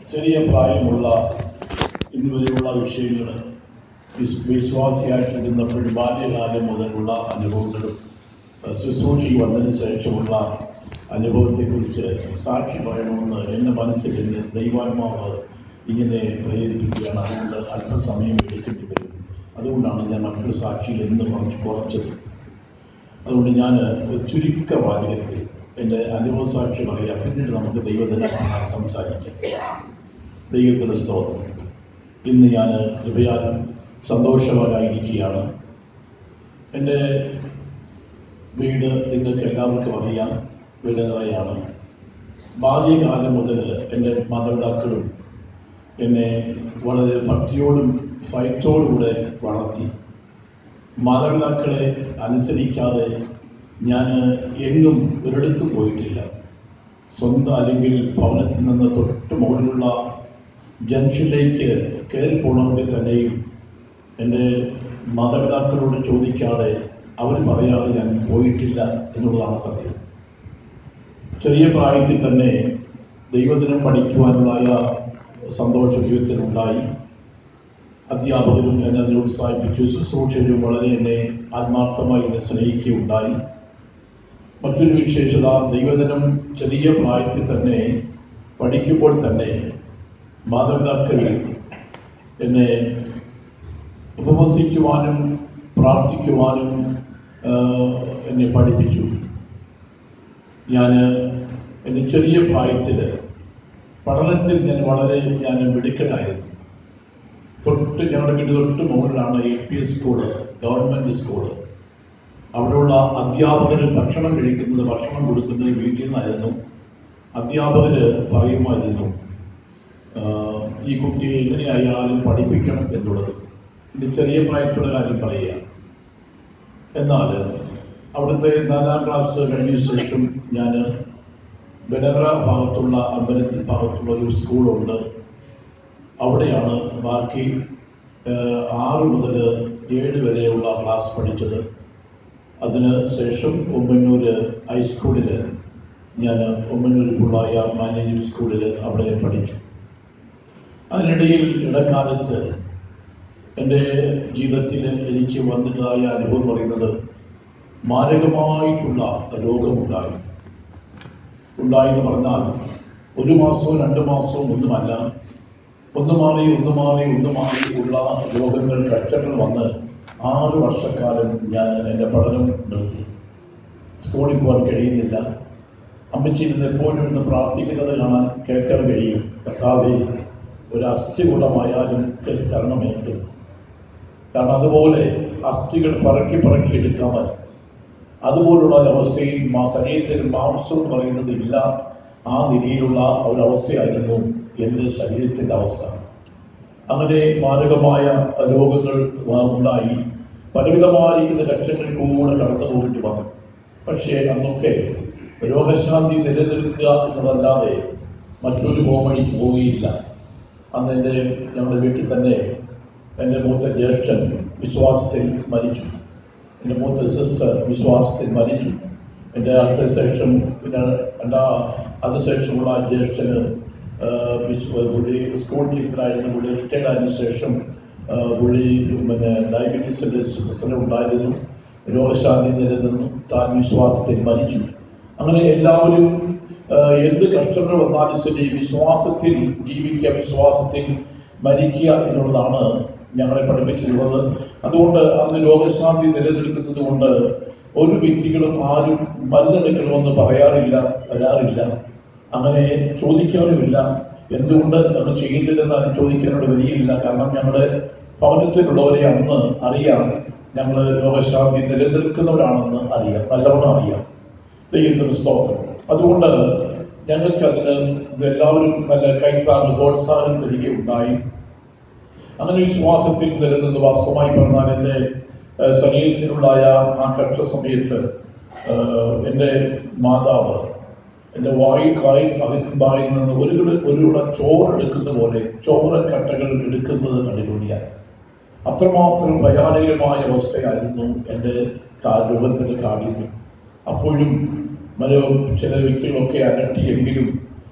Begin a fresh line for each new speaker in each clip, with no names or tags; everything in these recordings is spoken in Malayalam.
ചെറിയ പ്രായമുള്ള ഇന്നുവരെയുള്ള വിഷയങ്ങൾ വിസ് വിശ്വാസിയായിട്ടിരുന്നപ്പോഴും ബാല്യകാലം മുതലുള്ള അനുഭവങ്ങളും അഹ് ശുശ്രൂഷയ്ക്ക് വന്നതിന് ശേഷമുള്ള അനുഭവത്തെക്കുറിച്ച് സാക്ഷി പറയണമെന്ന് എൻ്റെ മനസ്സിൽ നിന്ന് ദൈവാത്മാവ് ഇങ്ങനെ പ്രേരിപ്പിക്കുകയാണ് അതുകൊണ്ട് അല്പസമയം എടുക്കേണ്ടി വരും അതുകൊണ്ടാണ് ഞാൻ മറ്റൊരു സാക്ഷിയിൽ എന്ന് കുറച്ച് കുറച്ചത് അതുകൊണ്ട് ഞാൻ ഒരു ചുരുക്ക വാചകത്തിൽ എൻ്റെ അനുഭവ സാക്ഷി പറയാം പിന്നീട് നമുക്ക് ദൈവത്തിനെ സംസാരിക്കാം ദൈവത്തിൻ്റെ സ്തോത്രം ഇന്ന് ഞാൻ കൃപയാൽ സന്തോഷവാനായിരിക്കുകയാണ് എൻ്റെ വീട് നിങ്ങൾക്ക് എല്ലാവർക്കും അറിയാം വിലറയാണ് ബാല്യകാലം മുതൽ എൻ്റെ മാതാപിതാക്കളും എന്നെ വളരെ ഭക്തിയോടും ഭയത്തോടുകൂടെ വളർത്തി മാതാപിതാക്കളെ അനുസരിക്കാതെ ഞാൻ എങ്ങും ഒരിടത്തും പോയിട്ടില്ല സ്വന്തം അല്ലെങ്കിൽ ഭവനത്തിൽ നിന്ന് തൊട്ട് മുകളിലുള്ള ജംഗ്ഷനിലേക്ക് കയറി പോകണമെങ്കിൽ തന്നെയും എൻ്റെ മാതാപിതാക്കളോട് ചോദിക്കാതെ അവർ പറയാതെ ഞാൻ പോയിട്ടില്ല എന്നുള്ളതാണ് സത്യം ചെറിയ പ്രായത്തിൽ തന്നെ ദൈവദിനം പഠിക്കുവാനുള്ളായ സന്തോഷം ജീവിതത്തിലുണ്ടായി അധ്യാപകരും എന്നെ നിരുത്സാഹിപ്പിച്ചു ശുശ്രൂഷകരും വളരെ എന്നെ ആത്മാർത്ഥമായി എന്നെ സ്നേഹിക്കുകയുണ്ടായി മറ്റൊരു വിശേഷത ദൈവദിനം ചെറിയ പ്രായത്തിൽ തന്നെ പഠിക്കുമ്പോൾ തന്നെ മാതാപിതാക്കൾ എന്നെ ഉപവസിക്കുവാനും പ്രാർത്ഥിക്കുവാനും ആ, എന്നെ പഠിപ്പിച്ചു ഞാൻ എൻ്റെ ചെറിയ പ്രായത്തിൽ പഠനത്തിൽ ഞാൻ വളരെ ഞാൻ മിടുക്കനായിരുന്നു തൊട്ട് ഞങ്ങളുടെ വീട് തൊട്ട് മുകളിലാണ് A P S school government school അവിടെയുള്ള അധ്യാപകർ ഭക്ഷണം കഴിക്കുന്നത് ഭക്ഷണം കൊടുക്കുന്നത് വീട്ടിൽ നിന്നായിരുന്നു അധ്യാപകർ പറയുമായിരുന്നു "ആഹ്, ഈ കുട്ടിയെ എങ്ങനെയായാലും പഠിപ്പിക്കണം എന്നുള്ളത് എൻ്റെ ചെറിയ പ്രായത്തിലുള്ള കാര്യം പറയുക എന്നാൽ അവിടുത്തെ നാലാം ക്ലാസ് കഴിഞ്ഞ ശേഷം ഞാൻ ബനറ ഭാഗത്തുള്ള അമ്പലത്തിൽ ഭാഗത്തുള്ള ഒരു സ്കൂളുണ്ട് അവിടെയാണ് ബാക്കി ഏഹ്, ആറ് മുതൽ ഏഴ് വരെയുള്ള ക്ലാസ് പഠിച്ചത് അതിന് ശേഷം ഉമ്മന്നൂർ ഹൈസ്കൂളിൽ ഞാൻ ഉമ്മന്നൂർ ഫുള്ളായ മാനേജിംഗ് സ്കൂളിൽ അവിടെ പഠിച്ചു അതിനിടയിൽ ഇടക്കാലത്ത് എൻ്റെ ജീവിതത്തിൽ എനിക്ക് വന്നിട്ടതായ അനുഭവം പറയുന്നത് മാരകമായിട്ടുള്ള രോഗമുണ്ടായി ഉണ്ടായി എന്ന് പറഞ്ഞാൽ ഒരു മാസവും രണ്ട് മാസവും ഒന്നുമല്ല ഒന്ന് മാറി ഒന്ന് മാറി ഒന്ന് മാറി ഉള്ള രോഗങ്ങൾ കച്ചകൾ വന്ന് ആറ് വർഷക്കാലം ഞാൻ എൻ്റെ പഠനം നിർത്തി സ്കൂളിൽ പോകാൻ കഴിയുന്നില്ല അമ്മച്ചി ഇരുന്ന് എപ്പോഴും ഇരുന്ന് പ്രാർത്ഥിക്കുന്നത് കാണാൻ കേൾക്കാൻ കഴിയും കർത്താവെ ഒരു അസ്ഥികൂടമായാലും എനിക്ക് തരണമേ എന്ന് കാരണം അതുപോലെ അസ്ഥികൾ പറക്കി പറക്കി എടുക്കാൻ മതി അതുപോലുള്ള അവസ്ഥയിൽ മാ ശരീരത്തിൽ മാംസം എന്ന് പറയുന്നത് ഇല്ല ആ നിലയിലുള്ള ഒരവസ്ഥയായിരുന്നു എൻ്റെ ശരീരത്തിൻ്റെ അവസ്ഥ അങ്ങനെ മാരകമായ രോഗങ്ങൾ വ- ഉണ്ടായി പലവിധമായിരിക്കുന്ന കഷ്ടങ്ങളിൽ കൂടെ കടന്നു പോകേണ്ടി വന്നു പക്ഷേ അന്നൊക്കെ രോഗശാന്തി നിലനിൽക്കുക എന്നതല്ലാതെ മറ്റൊരു പോമണിക്ക് പോയില്ല അന്ന് എൻ്റെ ഞങ്ങളുടെ വീട്ടിൽ തന്നെ എൻ്റെ മൂത്ത ജ്യേഷ്ഠൻ വിശ്വാസത്തിൽ മരിച്ചു എൻ്റെ മൂത്ത സിസ്റ്റർ വിശ്വാസത്തിൽ മരിച്ചു എൻ്റെ അടുത്ത ശേഷം പിന്നെ എൻ്റെ അതിനുശേഷമുള്ള ജ്യേഷ്ഠന് ആ, വിശ്വ- പുള്ളി സ്കൂൾ ടീച്ചറായിരുന്നു പുള്ളി റിട്ടയർഡ് ആയതിനു ശേഷം ആ, പുള്ളി പിന്നെ ഡയബറ്റീസിൻ്റെ പ്രശ്നം ഉണ്ടായിരുന്നു രോഗശാന്തി നിലനിന്നു താൻ വിശ്വാസത്തിൽ മരിച്ചു അങ്ങനെ എല്ലാവരും ആ, എന്ത് കഷ്ടങ്ങൾ വന്നാലും ശരി വിശ്വാസത്തിൽ ജീവിക്കുക വിശ്വാസത്തിൽ മരിക്കുക എന്നുള്ളതാണ് ഞങ്ങളെ പഠിപ്പിച്ചിട്ടുള്ളത് അതുകൊണ്ട് അന്ന് രോഗശാന്തി നിലനിൽക്കുന്നത് കൊണ്ട് ഒരു വ്യക്തികളും ആരും മരുന്നെടുക്കണമെന്ന് പറയാറില്ല വരാറില്ല അങ്ങനെ ചോദിക്കാറുമില്ല എന്തുകൊണ്ട് അത് ചെയ്യുന്നില്ലെന്ന് ആരും ചോദിക്കാനോട് വരികയില്ല കാരണം ഞങ്ങളുടെ ഭവനത്തിലുള്ളവരെ അന്ന് അറിയാം ഞങ്ങൾ രോഗശാന്തി നിലനിൽക്കുന്നവരാണെന്ന് അറിയാം നല്ലവണ്ണം അറിയാം ദൈവത്തിന് സ്തോത്രം അതുകൊണ്ട് ഞങ്ങൾക്ക് അതിന് എല്ലാവരും നല്ല കൈത്താങ് പ്രോത്സാഹനം തരികയുണ്ടായി അങ്ങനെ വിശ്വാസത്തിൽ നിലനിന്ന് വാസ്തവമായി പറഞ്ഞാൽ എൻ്റെ ഏഹ്, ശരീരത്തിലുള്ളായ ആ കഷ്ട സമയത്ത് ഏഹ്, എൻ്റെ മാതാവ് എൻ്റെ വായു കായി അകത്തുണ്ടായി നിന്ന് ഒരു കുട- ഒരു കുട ചോറ് എടുക്കുന്ന പോലെ ചോറക്കട്ടകൾ എടുക്കുന്നത് കണ്ടിട്ടുണ്ട് ഞാൻ അത്രമാത്രം ഭയാനകരമായ അവസ്ഥയായിരുന്നു എൻ്റെ കാ- രോഗത്തിൻ്റെ കാഠിന്യം അപ്പോഴും മറ്റു ചില വ്യക്തികളൊക്കെ അലട്ടിയെങ്കിലും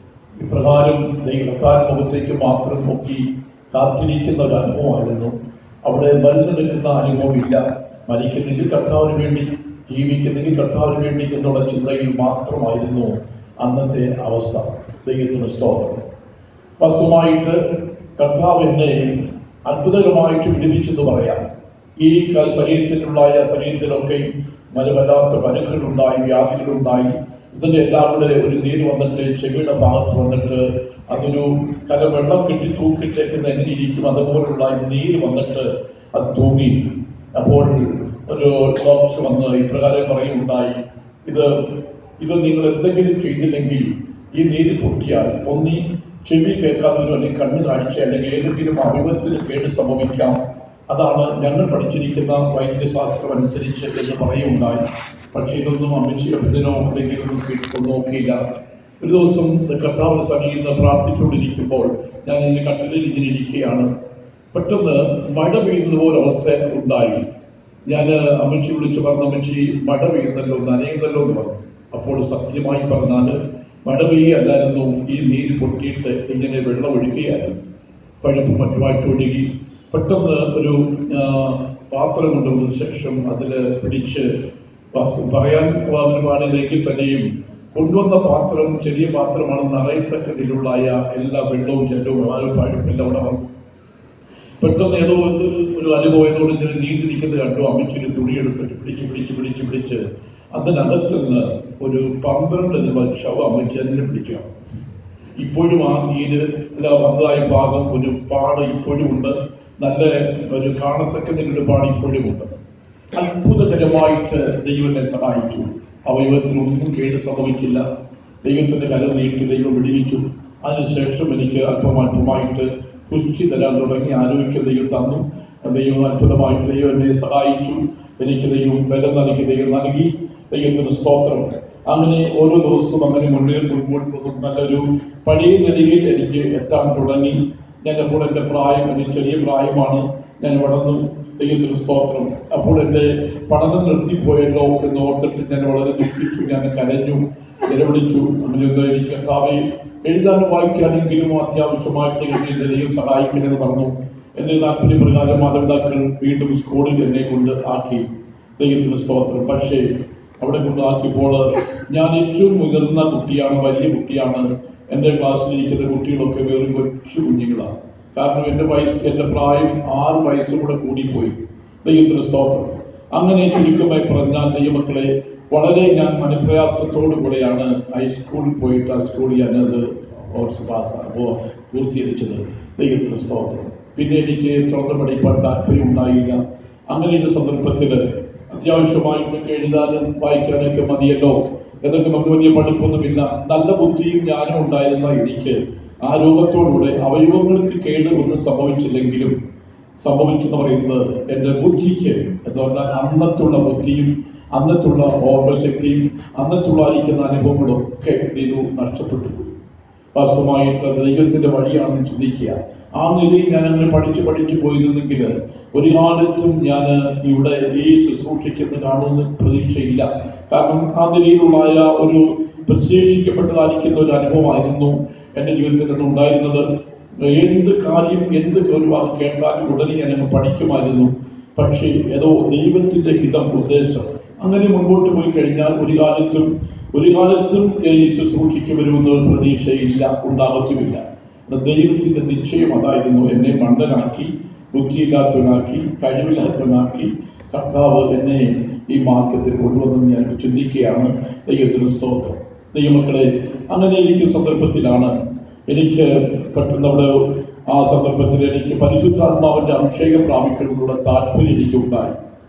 ഇപ്രകാരം ദൈവത്താൻ മുഖത്തേക്ക് മാത്രം നോക്കി കാത്തിരിക്കുന്ന ഒരു അനുഭവമായിരുന്നു അവിടെ മരുന്നെടുക്കുന്ന അനുഭവമില്ല മരിക്കുന്നെങ്കിൽ കർത്താവിന് വേണ്ടി ജീവിക്കുന്നെങ്കിൽ കർത്താവിന് വേണ്ടി എന്നുള്ള ചിന്തയിൽ മാത്രമായിരുന്നു അന്നത്തെ അവസ്ഥ ദൈവത്തിന് സ്തോത്രം വസ്തുമായിട്ട് കർത്താവ് എന്നെ അത്ഭുതകരമായിട്ട് വിടുവിച്ചെന്ന് പറയാം ഈ ക- ശരീരത്തിനുണ്ടായ ശരീരത്തിലൊക്കെ മലവല്ലാത്ത മനുക്കളുണ്ടായി വ്യാധികളുണ്ടായി ഇതിന്റെ എല്ലാം കൂടെ ഒരു നീര് വന്നിട്ട് ചെവിയുടെ ഭാഗത്ത് വന്നിട്ട് അതൊരു കല വെള്ളം കെട്ടി തൂക്കിട്ടേക്കുന്ന എങ്ങനെ ഇരിക്കും അതുപോലുള്ള നീര് വന്നിട്ട് അത് തൂങ്ങി അപ്പോൾ ഒരു ഡോക്ടർ വന്ന് ഇപ്രകാരം പറയുണ്ടായി ഇത് ഇത് നിങ്ങൾ എന്തെങ്കിലും ചെയ്തില്ലെങ്കിൽ ഈ നീര് പൊട്ടിയാൽ ഒന്നി ചെവി കേൾക്കാതിനോ അല്ലെങ്കിൽ കണ്ണ് കാഴ്ച അല്ലെങ്കിൽ ഏതെങ്കിലും അവയവത്തിന് കേട് സംഭവിക്കാം അതാണ് ഞങ്ങൾ പഠിച്ചിരിക്കുന്ന വൈദ്യശാസ്ത്രം അനുസരിച്ച് എന്ന് പറയുണ്ടായി പക്ഷേ ഇതൊന്നും അമ്മച്ചി അഭിജനോ അല്ലെങ്കിൽ ഒന്നും കേട്ട് നോക്കിയില്ല ഒരു ദിവസം കർത്താവിന് സമീപം പ്രാർത്ഥിച്ചുകൊണ്ടിരിക്കുമ്പോൾ ഞാൻ എൻ്റെ കട്ടിലിൽ ഇങ്ങനെ ഇരിക്കുകയാണ് പെട്ടെന്ന് മഴ പെയ്യുന്നത് പോലെ അവസ്ഥ ഉണ്ടായി ഞാൻ അമ്മച്ചി വിളിച്ചു പറഞ്ഞു അമ്മച്ചി മഴ പെയ്യുന്നല്ലോ നനയുന്നല്ലോ എന്ന് പറഞ്ഞു അപ്പോൾ സത്യമായി പറഞ്ഞാൽ മഴ പെയ്യല്ലായിരുന്നു ഈ നീര് പൊട്ടിയിട്ട് ഇങ്ങനെ വെള്ളം ഒഴുകുകയായിരുന്നു പഴുപ്പ് മറ്റുമായിട്ട് ഒഴുകി പെട്ടെന്ന് ഒരു ആ, പാത്രം കൊണ്ടുവന്ന ശേഷം അതിൽ പിടിച്ച് വസ്തു പറയാൻ അതിന് പാടില്ലെങ്കിൽ തന്നെയും കൊണ്ടുവന്ന പാത്രം ചെറിയ പാത്രമാണ് നിറയത്തക്കതിലുള്ളായ എല്ലാ വെള്ളവും ജലവും ആ ഒരു പഴുപ്പും എല്ലാം അവിടെ വന്നു പെട്ടെന്ന് ഏതോ ഒരു ഒരു അനുഭവം എന്നോട് ഇങ്ങനെ നീണ്ടു നിൽക്കുന്നത് കണ്ടു അമ്മച്ചൊരു തുണി എടുത്തിട്ട് പിടിച്ച് പിടിച്ച് പിടിച്ച് പിടിച്ച് അതിനകത്ത് നിന്ന് ഒരു പന്ത്രണ്ട് രൂപ ശവ അമ്മച്ചി തന്നെ പിടിക്കുക ഇപ്പോഴും ആ നീര് അല്ല വന്നതായ ഭാഗം ഒരു പാട് ഇപ്പോഴും ഉണ്ട് നല്ല ഒരു കാണത്തക്ക നിങ്ങളുടെ പാട് ഇപ്പോഴും ഉണ്ട് അത്ഭുതകരമായിട്ട് ദൈവം എന്നെ സഹായിച്ചു അവയവത്തിനൊന്നും കേട് സംഭവിച്ചില്ല ദൈവത്തിന്റെ കല നീട്ടി ദൈവം വിടിവിച്ചു അതിനുശേഷം എനിക്ക് അല്പം അല്പമായിട്ട് പുഷ്ടി തരാൻ തുടങ്ങി ആരോഗ്യ ദൈവം തന്നു ദൈവം അത്ഭുതമായിട്ട് ദൈവം എന്നെ സഹായിച്ചു എനിക്ക് ദൈവം ബലം നൽകി ദൈവം നൽകി ദൈവത്തിന് സ്തോത്രം അങ്ങനെ ഓരോ ദിവസവും അങ്ങനെ മുന്നേ മുൻപോട്ട് പോകും നല്ലൊരു പഴയ നിലയിൽ എനിക്ക് എത്താൻ തുടങ്ങി ഞാൻ അപ്പോൾ എൻ്റെ പ്രായം എൻ്റെ ചെറിയ പ്രായമാണ് ഞാൻ വളർന്നു ദൈവത്തിന് സ്തോത്രം അപ്പോൾ എൻ്റെ പഠനം നിർത്തിപ്പോയല്ലോ എന്ന് ഓർത്തിട്ട് ഞാൻ വളരെ ദുഃഖിച്ചു ഞാൻ കരഞ്ഞു നിലവിളിച്ചു അങ്ങനെയൊക്കെ എനിക്ക് കർത്താവെ എഴുതാനും വായിക്കാനെങ്കിലും അത്യാവശ്യമായിട്ട് എന്നെ എൻ്റെ ദൈവം സഹായിക്കണമെന്ന് പറഞ്ഞു എൻ്റെ താല്പര്യപ്രകാരം മാതാപിതാക്കൾ വീണ്ടും സ്കൂളിൽ എന്നെ കൊണ്ട് ആക്കി ദൈവത്തിന് സ്തോത്രം പക്ഷേ അവിടെ കൊണ്ടാക്കിയപ്പോൾ ഞാൻ ഏറ്റവും മുതിർന്ന കുട്ടിയാണ് വലിയ കുട്ടിയാണ് എൻ്റെ ക്ലാസ്സിലിരിക്കുന്ന കുട്ടികളൊക്കെ വെറും കൊച്ചു കുഞ്ഞുങ്ങളാണ് കാരണം എൻ്റെ വയസ്സ് എൻ്റെ പ്രായം ആറ് വയസ്സും കൂടെ കൂടിപ്പോയി ദൈവത്തിന് സ്തോത്രം അങ്ങനെ ചുരുക്കമായി പറഞ്ഞാൽ ദൈവമക്കളെ വളരെ ഞാൻ മനപ്രയാസത്തോടു കൂടെയാണ് ഹൈസ്കൂളിൽ പോയിട്ട് ആ സ്കൂളിൽ ഞാനത് കോഴ്സ് പാസ് പൂർത്തീകരിച്ചത് ദൈവത്തിന് സ്തോത്രം പിന്നെ എനിക്ക് തുറന്നു പഠിപ്പാൻ താല്പര്യം ഉണ്ടായില്ല അങ്ങനെ ഒരു സന്ദർഭത്തിൽ അത്യാവശ്യമായിട്ടൊക്കെ എഴുതാനും വായിക്കാനൊക്കെ മതിയല്ലോ എന്നൊക്കെ നമുക്ക് വലിയ പഠിപ്പൊന്നുമില്ല നല്ല ബുദ്ധിയും ജ്ഞാനം ഉണ്ടായിരുന്ന എനിക്ക് ആ രോഗത്തോടുകൂടെ അവയവങ്ങൾക്ക് കേട് ഒന്നും സംഭവിച്ചില്ലെങ്കിലും സംഭവിച്ചെന്ന് പറയുന്നത് എൻ്റെ ബുദ്ധിക്ക് എന്ന് പറഞ്ഞാൽ അന്നത്തുള്ള ബുദ്ധിയും അന്നത്തുള്ള ഓർമ്മശക്തിയും അന്നത്തുള്ളായിരിക്കുന്ന അനുഭവങ്ങളൊക്കെ ദിനു നഷ്ടപ്പെട്ടു പോയി വാസ്തവമായിട്ട് അത് ദൈവത്തിന്റെ വഴിയാണെന്ന് ചിന്തിക്കുക ആ നിലയിൽ ഞാൻ അങ്ങനെ പഠിച്ചു പഠിച്ചു പോയിരുന്നെങ്കിൽ ഒരു കാലത്തും ഞാൻ ഇവിടെ ഈ ശുശ്രൂഷിക്കുന്ന കാണുമെന്ന് പ്രതീക്ഷയില്ല കാരണം ആ നിലയിലുള്ളായ ഒരു പ്രശേഷിക്കപ്പെട്ടതായിരിക്കുന്ന ഒരു അനുഭവമായിരുന്നു എൻ്റെ ജീവിതത്തിൽ നിന്ന് ഉണ്ടായിരുന്നത് എന്ത് കാര്യം എന്ത് ഒരു വാക്ക് കേട്ടാലും ഉടനെ ഞാൻ അങ്ങ് പഠിക്കുമായിരുന്നു പക്ഷേ ഏതോ ദൈവത്തിന്റെ ഹിതം ഉദ്ദേശം അങ്ങനെ മുൻപോട്ട് പോയി കഴിഞ്ഞാൽ ഒരു കാലത്തും ഒരു കാലത്തും ഈ ശുശ്രൂഷയ്ക്ക് വരുമെന്ന ഒരു പ്രതീക്ഷയില്ല ഉണ്ടാകത്തുമില്ല എന്നാൽ ദൈവത്തിന്റെ നിശ്ചയം അതായിരുന്നു എന്നെ മണ്ടനാക്കി ബുദ്ധിയില്ലാത്തവനാക്കി കഴിവില്ലാത്തവനാക്കി കർത്താവ് എന്നെ ഈ മാർഗത്തിൽ കൊണ്ടുവന്നെന്ന് ഞാൻ ചിന്തിക്കുകയാണ് ദൈവത്തിന് സ്തോത്രം ദൈവമക്കളെ അങ്ങനെ ഇരിക്കുന്ന സന്ദർഭത്തിലാണ് എനിക്ക് പെട്ടെന്ന് അവിടെ ആ സന്ദർഭത്തിൽ എനിക്ക് പരിശുദ്ധാത്മാവിന്റെ അഭിഷേകം പ്രാപിക്കണമെന്നുള്ള താല്പര്യം എനിക്ക് ഉണ്ടായി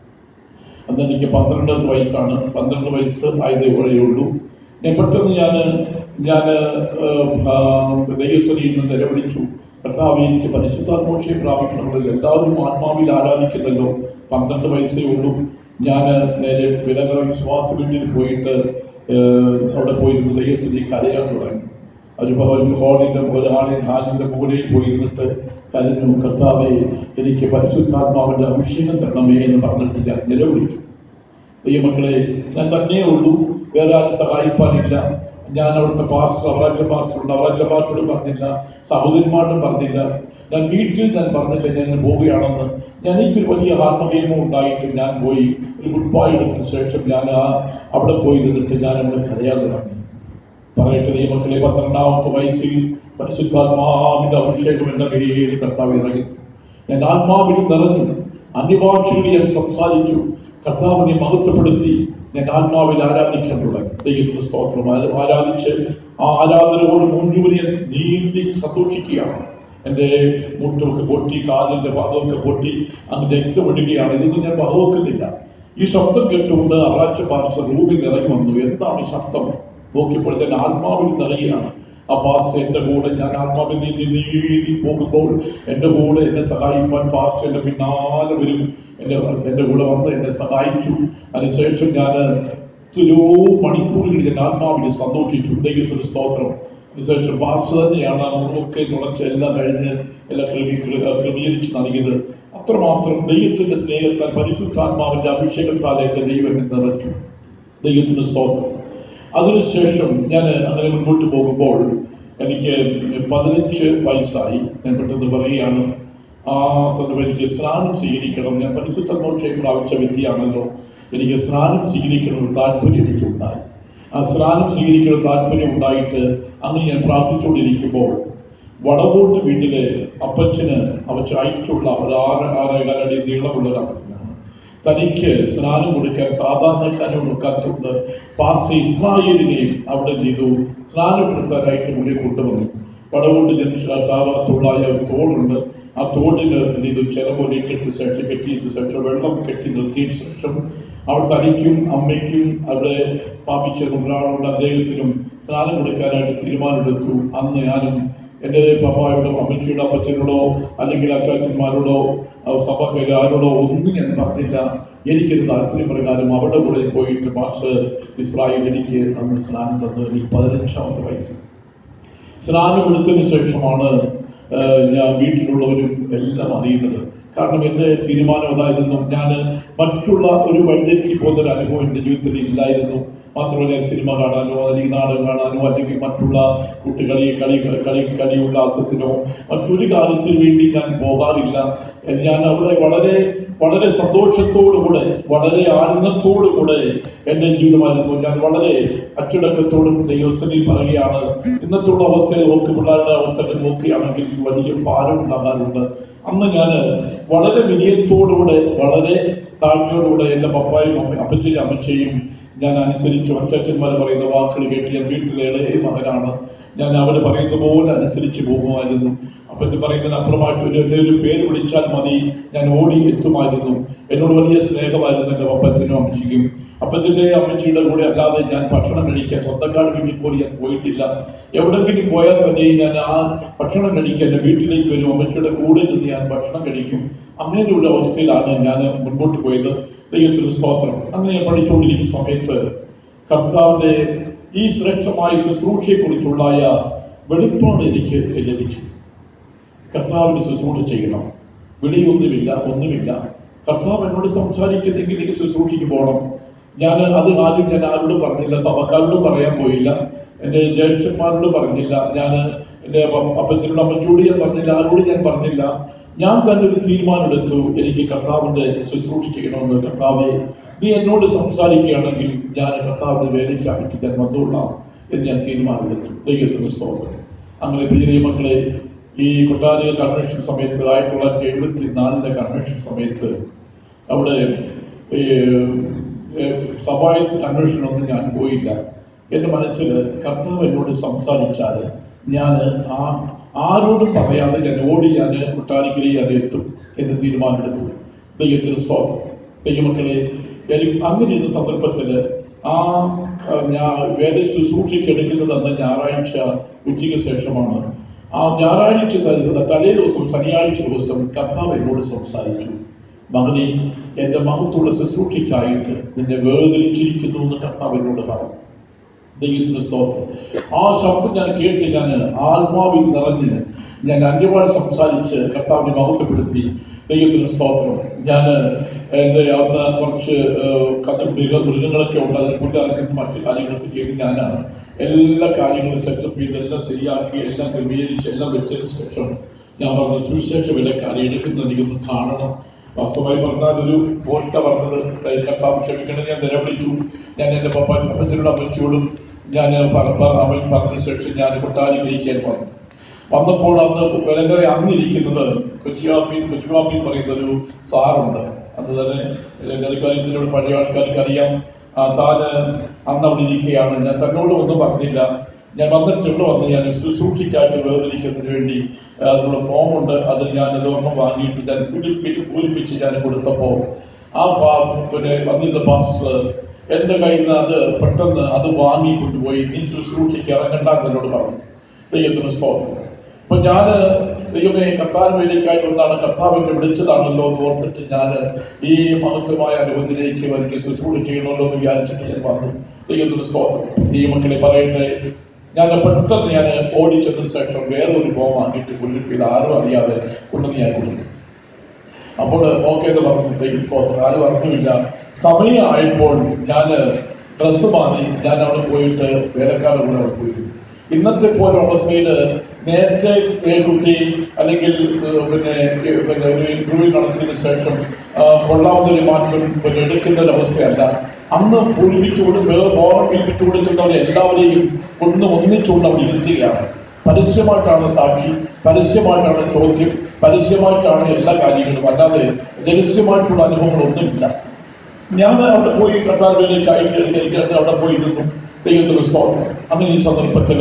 അന്ന് എനിക്ക് പന്ത്രണ്ട് വയസ്സാണ് പന്ത്രണ്ട് വയസ്സ് ആയതേ ഉള്ളൂ ഞാൻ പെട്ടെന്ന് ഞാൻ ഞാൻ ദൈവസ്ഥനിയിൽ നിന്ന് നിലവിളിച്ചു കർത്താവ് എനിക്ക് പരിശുദ്ധാത്മോക്ഷയെ പ്രാപിക്കണമെങ്കിൽ എല്ലാവരും ആത്മാവിൽ ആരാധിക്കുന്നല്ലോ പന്ത്രണ്ട് വയസ്സേ ഉള്ളൂ ഞാൻ നേരെ വിലകള വിശ്വാസ വീട്ടിൽ പോയിട്ട് ഏഹ്, അവിടെ പോയിരുന്നു ദൈവസ്ഥനി കരയാൻ തുടങ്ങി ഒരു ഒരു ഹാളിന്റെ ഒരു ആളിൻ ഹാലിന്റെ മുകളിൽ പോയിരുന്നിട്ട് കരഞ്ഞു കർത്താവെ എനിക്ക് പരിശുദ്ധാത്മാവിന്റെ അഭിഷേകം തരണമേ എന്ന് പറഞ്ഞിട്ട് ഞാൻ നിലവിളിച്ചു ദൈവമക്കളെ ഞാൻ തന്നേ ഉള്ളൂ വേറെ ആരും സഹായിപ്പാനില്ല ഞാൻ അവിടുത്തെ പാസ്റ്റർ അവറാച്ച പാസ്റ്റർ ഉണ്ട് അവറാച്ച പാസ്റ്ററോടും പറഞ്ഞില്ല സഹോദരിമാരോടും പറഞ്ഞില്ല ഞാൻ വീട്ടിൽ ഞാൻ പറഞ്ഞില്ല ഞാൻ ഇങ്ങനെ പോവുകയാണെന്ന് ഞാൻ എനിക്കൊരു വലിയ ആത്മഹേമം ഉണ്ടായിട്ട് ഞാൻ പോയി ഒരു ഗുഡ് ബൈ എടുത്തതിന് ശേഷം ഞാൻ ആ അവിടെ പോയി നിന്നിട്ട് ഞാൻ അവിടെ കരയാൻ തുടങ്ങി പറയട്ടെ ദൈവമക്കളെ പന്ത്രണ്ടാമത്തെ വയസ്സിൽ പരിശുദ്ധാത്മാവിന്റെ അഭിഷേകം എന്ന പേരിൽ കർത്താവ് ഇറങ്ങി ഞാൻ ആത്മാവിൽ നിറഞ്ഞു അന്യഭാഷകളിൽ ഞാൻ സംസാരിച്ചു കർത്താവിനെ മഹത്വപ്പെടുത്തി ഞാൻ ആത്മാവിൽ ആരാധിക്കാൻ തുടങ്ങി ദൈവത്തിന് സ്തോത്രം ആ- ആരാധിച്ച് ആ ആരാധനയോട് മുൻജുവരി ഞാൻ നീന്തി സന്തോഷിക്കുകയാണ് എൻ്റെ മുട്ടൊക്കെ പൊട്ടി കാലിൻ്റെ ഭാഗമൊക്കെ പൊട്ടി അങ്ങ് രക്തമിടുകയാണ് ഇതൊന്നും ഞാൻ വകവെക്കുന്നില്ല ഈ ശബ്ദം കേട്ടുകൊണ്ട് അറാച്ച ഭാഷ റൂമിൽ ഇറങ്ങി വന്നു എന്താണ് ഈ ശബ്ദം നോക്കിയപ്പോൾ ഞാൻ ആത്മാവിൽ നിറയുകയാണ് ആ പാസ് എൻ്റെ കൂടെ ഞാൻ ആത്മാവിൽ നീന്തി നീതി പോകുമ്പോൾ എൻ്റെ കൂടെ എന്നെ സഹായിപ്പാൻ പാസ് എൻ്റെ പിന്നാലെ വരും എൻ്റെ എൻ്റെ കൂടെ വന്ന് എന്നെ സഹായിച്ചു അതിനുശേഷം ഞാൻ എത്രയോ മണിക്കൂറുകളിൽ ഞാൻ ആത്മാവിൽ സന്തോഷിച്ചു ദൈവത്തിന് സ്തോത്രം അതിനുശേഷം പാസ് തന്നെയാണ് ഒക്കെ നുണച്ച് എല്ലാം കഴിഞ്ഞ് എല്ലാം ക്രമീ ക്രമീകരിച്ച് നൽകിയത് അത്രമാത്രം ദൈവത്തിന്റെ സ്നേഹത്താൽ പരിശുദ്ധാത്മാവിന്റെ അഭിഷേകത്താൽ എൻ്റെ ദൈവം എന്നെ നിറച്ചു ദൈവത്തിന് സ്തോത്രം അതിനുശേഷം ഞാൻ അങ്ങനെ മുൻപോട്ട് പോകുമ്പോൾ എനിക്ക് പതിനഞ്ച് വയസ്സായി ഞാൻ പെട്ടെന്ന് പറയുകയാണ് ആ സമയം എനിക്ക് സ്നാനം സ്വീകരിക്കണം ഞാൻ പരിശുദ്ധ മോക്ഷയും പ്രാപിച്ച വ്യക്തിയാണല്ലോ എനിക്ക് സ്നാനം സ്വീകരിക്കണം ഒരു താല്പര്യം എനിക്കുണ്ടായി ആ സ്നാനം സ്വീകരിക്കണം താല്പര്യം ഉണ്ടായിട്ട് അന്ന് ഞാൻ പ്രാർത്ഥിച്ചുകൊണ്ടിരിക്കുമ്പോൾ വടകോട്ട് വീട്ടിലെ അപ്പച്ചന് അവച്ച് അയച്ചുള്ള ഒരു ആറ് ആറേകാലടി നീളമുള്ള ഒരു അപ്പച്ചനാണ് തനിക്ക് സ്നാനം കൊടുക്കാൻ സാധാരണക്കാരെ കൊടുക്കാത്തതുകൊണ്ട് പാസ്റ്റർ ഇസ്രായേലിനെയും അവിടെ എന്ത് ചെയ്തു സ്നാനപ്പെടുത്താനായിട്ട് പുള്ളി കൊണ്ടുവന്നു വടകോട്ട് ജംഗ്ഷൻ സാധാത്തുള്ളായ ഒരു തോടുണ്ട് ആ തോടിന് എന്ത് ചെയ്തു ചിലപോലെ ഇട്ടിട്ട് ശേഷം കെട്ടിയിട്ട് ശേഷം വെള്ളം കെട്ടി നിർത്തിയതിന് ശേഷം അവിടെ തനിക്കും അമ്മയ്ക്കും അവിടെ പാപ്പിച്ച ഒരാളുണ്ട് അദ്ദേഹത്തിനും സ്നാനം കൊടുക്കാനായിട്ട് തീരുമാനമെടുത്തു അന്ന് ഞാനും എൻ്റെ പപ്പായോടോ അമ്മച്ചിയുടെ അപ്പച്ചനോടോ അല്ലെങ്കിൽ അച്ചാച്ചന്മാരോടോ ആ സഭക്കാർ ആരോടോ ഒന്നും ഞാൻ പറഞ്ഞില്ല എനിക്കൊരു താല്പര്യപ്രകാരം അവിടെ കൂടെ പോയിട്ട് മാഷ് ഇസ്രായേൽ എനിക്ക് അന്ന് സ്നാനം തന്നു എനിക്ക് പതിനഞ്ചാമത്തെ വയസ്സ് സ്നാനം എടുത്തതിന് ശേഷമാണ് ആ, ഞാൻ വീട്ടിലുള്ളവരും എല്ലാം അറിയുന്നത് കാരണം എൻ്റെ തീരുമാനം അതായിരുന്നു ഞാൻ മറ്റുള്ള ഒരു വഴിതെറ്റി പോകുന്ന ഒരു അനുഭവം എൻ്റെ ജീവിതത്തിൽ ഇല്ലായിരുന്നു മാത്രമല്ല സിനിമ കാണാനോ അല്ലെങ്കിൽ നാടകം കാണാനോ അല്ലെങ്കിൽ മറ്റുള്ള കുട്ടികളി കളി കളി കളി ഉല്ലാസത്തിനോ മറ്റൊരു കാര്യത്തിന് വേണ്ടി ഞാൻ പോകാറില്ല ഞാൻ അവിടെ വളരെ വളരെ സന്തോഷത്തോടുകൂടെ വളരെ ആനന്ദത്തോടുകൂടെ എൻ്റെ ജീവിതമായിരുന്നു ഞാൻ വളരെ അച്ചടക്കത്തോടും ദൈവസ്ഥനിൽ പറയുകയാണ് ഇന്നത്തുള്ള അവസ്ഥയെ നോക്കി പിള്ളേരുടെ അവസ്ഥകൾ നോക്കുകയാണെങ്കിൽ എനിക്ക് വലിയ ഭാരം ഉണ്ടാകാറുണ്ട് അന്ന് ഞാൻ വളരെ വിനയത്തോടുകൂടെ വളരെ താഴ്മയോടുകൂടെ എൻ്റെ പപ്പായും അമ്മ അപ്പച്ചയും അമ്മച്ചയും ഞാൻ അനുസരിച്ചു അച്ചാച്ചന്മാർ പറയുന്ന വാക്കുകൾ കേട്ട് ഞാൻ വീട്ടിലെ ഇളയ മകനാണ് ഞാൻ അവർ പറയുന്ന പോലെ അനുസരിച്ച് പോകുമായിരുന്നു അപ്പച്ചൻ പറയുന്നതിന് അപ്പുറമായിട്ട് ഒരു എന്നെ ഒരു പേര് വിളിച്ചാൽ മതി ഞാൻ ഓടി എത്തുമായിരുന്നു എന്നോട് വലിയ സ്നേഹമായിരുന്നു എൻ്റെ അപ്പച്ചനും അമ്മച്ചിക്കും അപ്പച്ചൻ്റെ അമ്മച്ചിയുടെ കൂടെ അല്ലാതെ ഞാൻ ഭക്ഷണം കഴിക്കാൻ സ്വന്തക്കാട് വീട്ടിൽ പോലും ഞാൻ പോയിട്ടില്ല എവിടെങ്കിലും പോയാൽ തന്നെ ഞാൻ ആ ഭക്ഷണം കഴിക്കാൻ എൻ്റെ വീട്ടിലേക്ക് വരും അമ്മച്ചിയുടെ കൂടെ നിന്ന് ഞാൻ ഭക്ഷണം കഴിക്കും അങ്ങനെ ഒരു അവസ്ഥയിലാണ് ഞാൻ മുൻപോട്ട് പോയത് ദൈവത്തിന് സ്തോത്രം അങ്ങനെ ഞാൻ പഠിച്ചുകൊണ്ടിരിക്കുന്ന സമയത്ത് കർത്താവിന്റെ ഈ ശ്രേഷ്ഠമായ ശുശ്രൂഷയെക്കുറിച്ചുള്ളായ വെളിപ്പാട് എനിക്ക് ലഭിച്ചു കർത്താവിന് ശുശ്രൂഷ ചെയ്യണം വിളിയൊന്നുമില്ല ഒന്നുമില്ല കർത്താവ് എന്നോട് സംസാരിക്കുന്നെങ്കിൽ എനിക്ക് ശുശ്രൂഷയ്ക്ക് പോകണം ഞാൻ അത് ആദ്യം ഞാൻ ആരോടും പറഞ്ഞില്ല സഭക്കാരോടും പറയാൻ പോയില്ല എൻ്റെ ജ്യേഷ്ഠന്മാരോട് പറഞ്ഞില്ല ഞാൻ എൻ്റെ അപ്പ- അപ്പച്ചനോട് അമ്മച്ചോട് ഞാൻ പറഞ്ഞില്ല ആരോടും ഞാൻ പറഞ്ഞില്ല ഞാൻ തന്നെ ഒരു തീരുമാനമെടുത്തു എനിക്ക് കർത്താവിൻ്റെ ശുശ്രൂഷ ചെയ്യണമെന്ന് കർത്താവെ നീ എന്നോട് സംസാരിക്കുകയാണെങ്കിൽ ഞാൻ കർത്താവിൻ്റെ വേലയ്ക്കായിട്ട് ഞാൻ വന്നോളാം എന്ന് ഞാൻ തീരുമാനമെടുത്തു ദൈവത്തിന് സ്തോത്രം അങ്ങനെ പ്രിയ മക്കളെ ഈ കൊട്ടാരിക കൺവെൻഷൻ സമയത്ത് ആയിരത്തി തൊള്ളായിരത്തി എഴുപത്തി നാലിലെ കൺവെൻഷൻ സമയത്ത് അവിടെ ഈ, ഏഹ്, സഭായത്ത് കൺവെൻഷനൊന്നും ഞാൻ പോയില്ല എൻ്റെ മനസ്സിൽ കർത്താവ് എന്നോട് സംസാരിച്ചാൽ ഞാൻ ആ ആരോടും പറയാതെ ഞാൻ ഓടി ഞാൻ കൊട്ടാരിക്കരി ഞാൻ എത്തും എന്ന് തീരുമാനമെടുത്തു ദൈവത്തിന് സ്തോത്രം ദൈവമക്കളെ എനിക്ക് അങ്ങനെ ഒരു സന്ദർഭത്തിൽ ആ ക- ഞാൻ വേദ ശുശ്രൂഷയ്ക്ക് എടുക്കുന്നത് അന്ന് ഞായറാഴ്ച ഉച്ചയ്ക്ക് ശേഷമാണ് ആ ഞായറാഴ്ച ത- തലേ ദിവസം ശനിയാഴ്ച ദിവസം കർത്താവ് എന്നോട് സംസാരിച്ചു മകനെ എൻ്റെ മഹത്തുള്ള ശുശ്രൂഷയ്ക്കായിട്ട് നിന്നെ വേർതിരിച്ചിരിക്കുന്നു എന്ന് കർത്താവ് എന്നോട് പറഞ്ഞു ദൈവത്തിന് സ്തോത്രം ആ ശബ്ദം ഞാൻ കേട്ട് ഞാൻ ആത്മാവിൽ നിറഞ്ഞ് ഞാൻ അന്യഭാഷ സംസാരിച്ച് കർത്താവിനെ മഹത്വപ്പെടുത്തി ദൈവത്തിന് സ്തോത്രം ഞാൻ എൻ്റെ അന്ന് കുറച്ച് ഏഹ്, കന്ന് മൃഗ മൃഗങ്ങളൊക്കെ ഉണ്ട് അതിന് പുല്ലറക്കുന്ന മറ്റു കാര്യങ്ങളൊക്കെ ചെയ്ത് ഞാനാണ് എല്ലാ കാര്യങ്ങളും സെറ്റപ്പ് ചെയ്ത് എല്ലാം ശരിയാക്കി എല്ലാം ക്രമീകരിച്ച് എല്ലാം വെച്ചതിന് ശേഷം ഞാൻ പറഞ്ഞു സുവിശേഷ വിലക്കാരെ എടുക്കുന്നത് എനിക്കൊന്ന് കാണണം വാസ്തവമായി പറഞ്ഞാൽ ഒരു പോസ്റ്റ പറഞ്ഞത് കൈ- കർത്താവ് ക്ഷമിക്കണം ഞാൻ നിലവിളിച്ചു ഞാൻ എൻ്റെ പപ്പ അപ്പച്ചനോടും അമ്മച്ചിയോടും ഞാൻ പറ- പറ- അവൻ പറഞ്ഞ ശേഷം ഞാൻ കൊട്ടാരിക്കലിരിക്കാൻ വന്നു വന്നപ്പോൾ അന്ന് വിലങ്കര അന്നിരിക്കുന്നത് കൊച്ചിയാപ്പീൻ കൊച്ചുവാപ്പീൻ പറയുന്ന ഒരു സാറുണ്ട് അന്ന് തന്നെ കളിക്കാര്യത്തിലൂടെ പഴയ ആൾക്കാർക്ക് അറിയാം ആ, താന് അന്ന് അവിടെ ഇരിക്കുകയാണ് ഞാൻ തന്നോട് ഒന്നും പറഞ്ഞില്ല ഞാൻ വന്നിട്ട് ഇവിടെ വന്ന് ഞാൻ ശുശ്രൂഷയ്ക്കായിട്ട് വേർതിരിക്കുന്നതിന് വേണ്ടി ആ, അതിനുള്ള ഫോമുണ്ട് അതിന് ഞാൻ ലോകം വാങ്ങിയിട്ട് ഞാൻ പൂരിപ്പി പൂരിപ്പിച്ച് ഞാൻ കൊടുത്തപ്പോൾ ആ പാ- പിന്നെ വന്നിരുന്ന പാസ്റ്റർ എൻ്റെ കയ്യിൽ നിന്ന് അത് പെട്ടെന്ന് അത് വാങ്ങി കൊണ്ടുപോയി നീ ശുശ്രൂഷയ്ക്ക് ഇറങ്ങണ്ട എന്ന് എന്നോട് പറഞ്ഞു ദൈവത്തിന് സ്തോത്രം അപ്പൊ ഞാൻ ദൈവമേ കർത്താവ് വേദിക്കായി ഒന്നാണ് കർത്താവിനെ വിളിച്ചതാണല്ലോ എന്ന് ഓർത്തിട്ട് ഞാൻ ഈ മഹത്വമായ അനുഭവത്തിലേക്ക് എനിക്ക് ശുശ്രൂഷ ചെയ്യണമല്ലോ എന്ന് വിചാരിച്ചിട്ട് ഞാൻ വന്നു ദൈവത്തിന് സ്തോത്രം ദൈവമക്കളെ പറയട്ടെ ഞാൻ പെട്ടെന്ന് ഞാൻ ഓടിച്ചതിന് ശേഷം വേറെ ഒരു ഫോം ആക്കിയിട്ട് പുള്ളിക്ക് ആരും അറിയാതെ കൊണ്ടുവന്ന് ഞാൻ കൊടുത്തു അപ്പോൾ ഓക്കെ എന്ന് പറഞ്ഞു ദൈവം സ്തോത്രം ആരും അറിഞ്ഞില്ല സമയമായപ്പോൾ ഞാൻ ഡ്രസ്സ് മാറി ഞാൻ അവിടെ പോയിട്ട് വേലക്കാരുടെ കൂടെ അവിടെ പോയിരുന്നു ഇന്നത്തെ പോലെ അവസ്ഥയിൽ നേരത്തെ ഏ കുട്ടി അല്ലെങ്കിൽ ഏഹ്, പിന്നെ ഏഹ്, പിന്നെ ഒരു ഇന്റർവ്യൂ നടത്തിയതിനു ശേഷം ആ, കൊള്ളാവുന്ന ഒരു മാറ്റം പിന്നെ എടുക്കുന്ന ഒരു അവസ്ഥയല്ല അന്ന് പൂരിപ്പിച്ചു കൊടുക്കുക ഫോറം പൂരിപ്പിച്ചു കൊടുക്കുന്നവരെ എല്ലാവരെയും ഒന്ന് ഒന്നിച്ചുകൊണ്ട് അവിടെ ഇരുത്തുകയാണ് പരസ്യമായിട്ടാണ് സാക്ഷി പരസ്യമായിട്ടാണ് ചോദ്യം പരസ്യമായിട്ടാണ് എല്ലാ കാര്യങ്ങളും അല്ലാതെ രഹസ്യമായിട്ടുള്ള അനുഭവങ്ങളൊന്നുമില്ല ഞാൻ അവിടെ പോയി കർത്താവിലേക്ക് ആയിട്ട് എനിക്ക് അവിടെ പോയിരുന്നു ദൈവത്തിന് സ്തോത്രം അങ്ങനെ ഈ സന്ദർഭത്തിൽ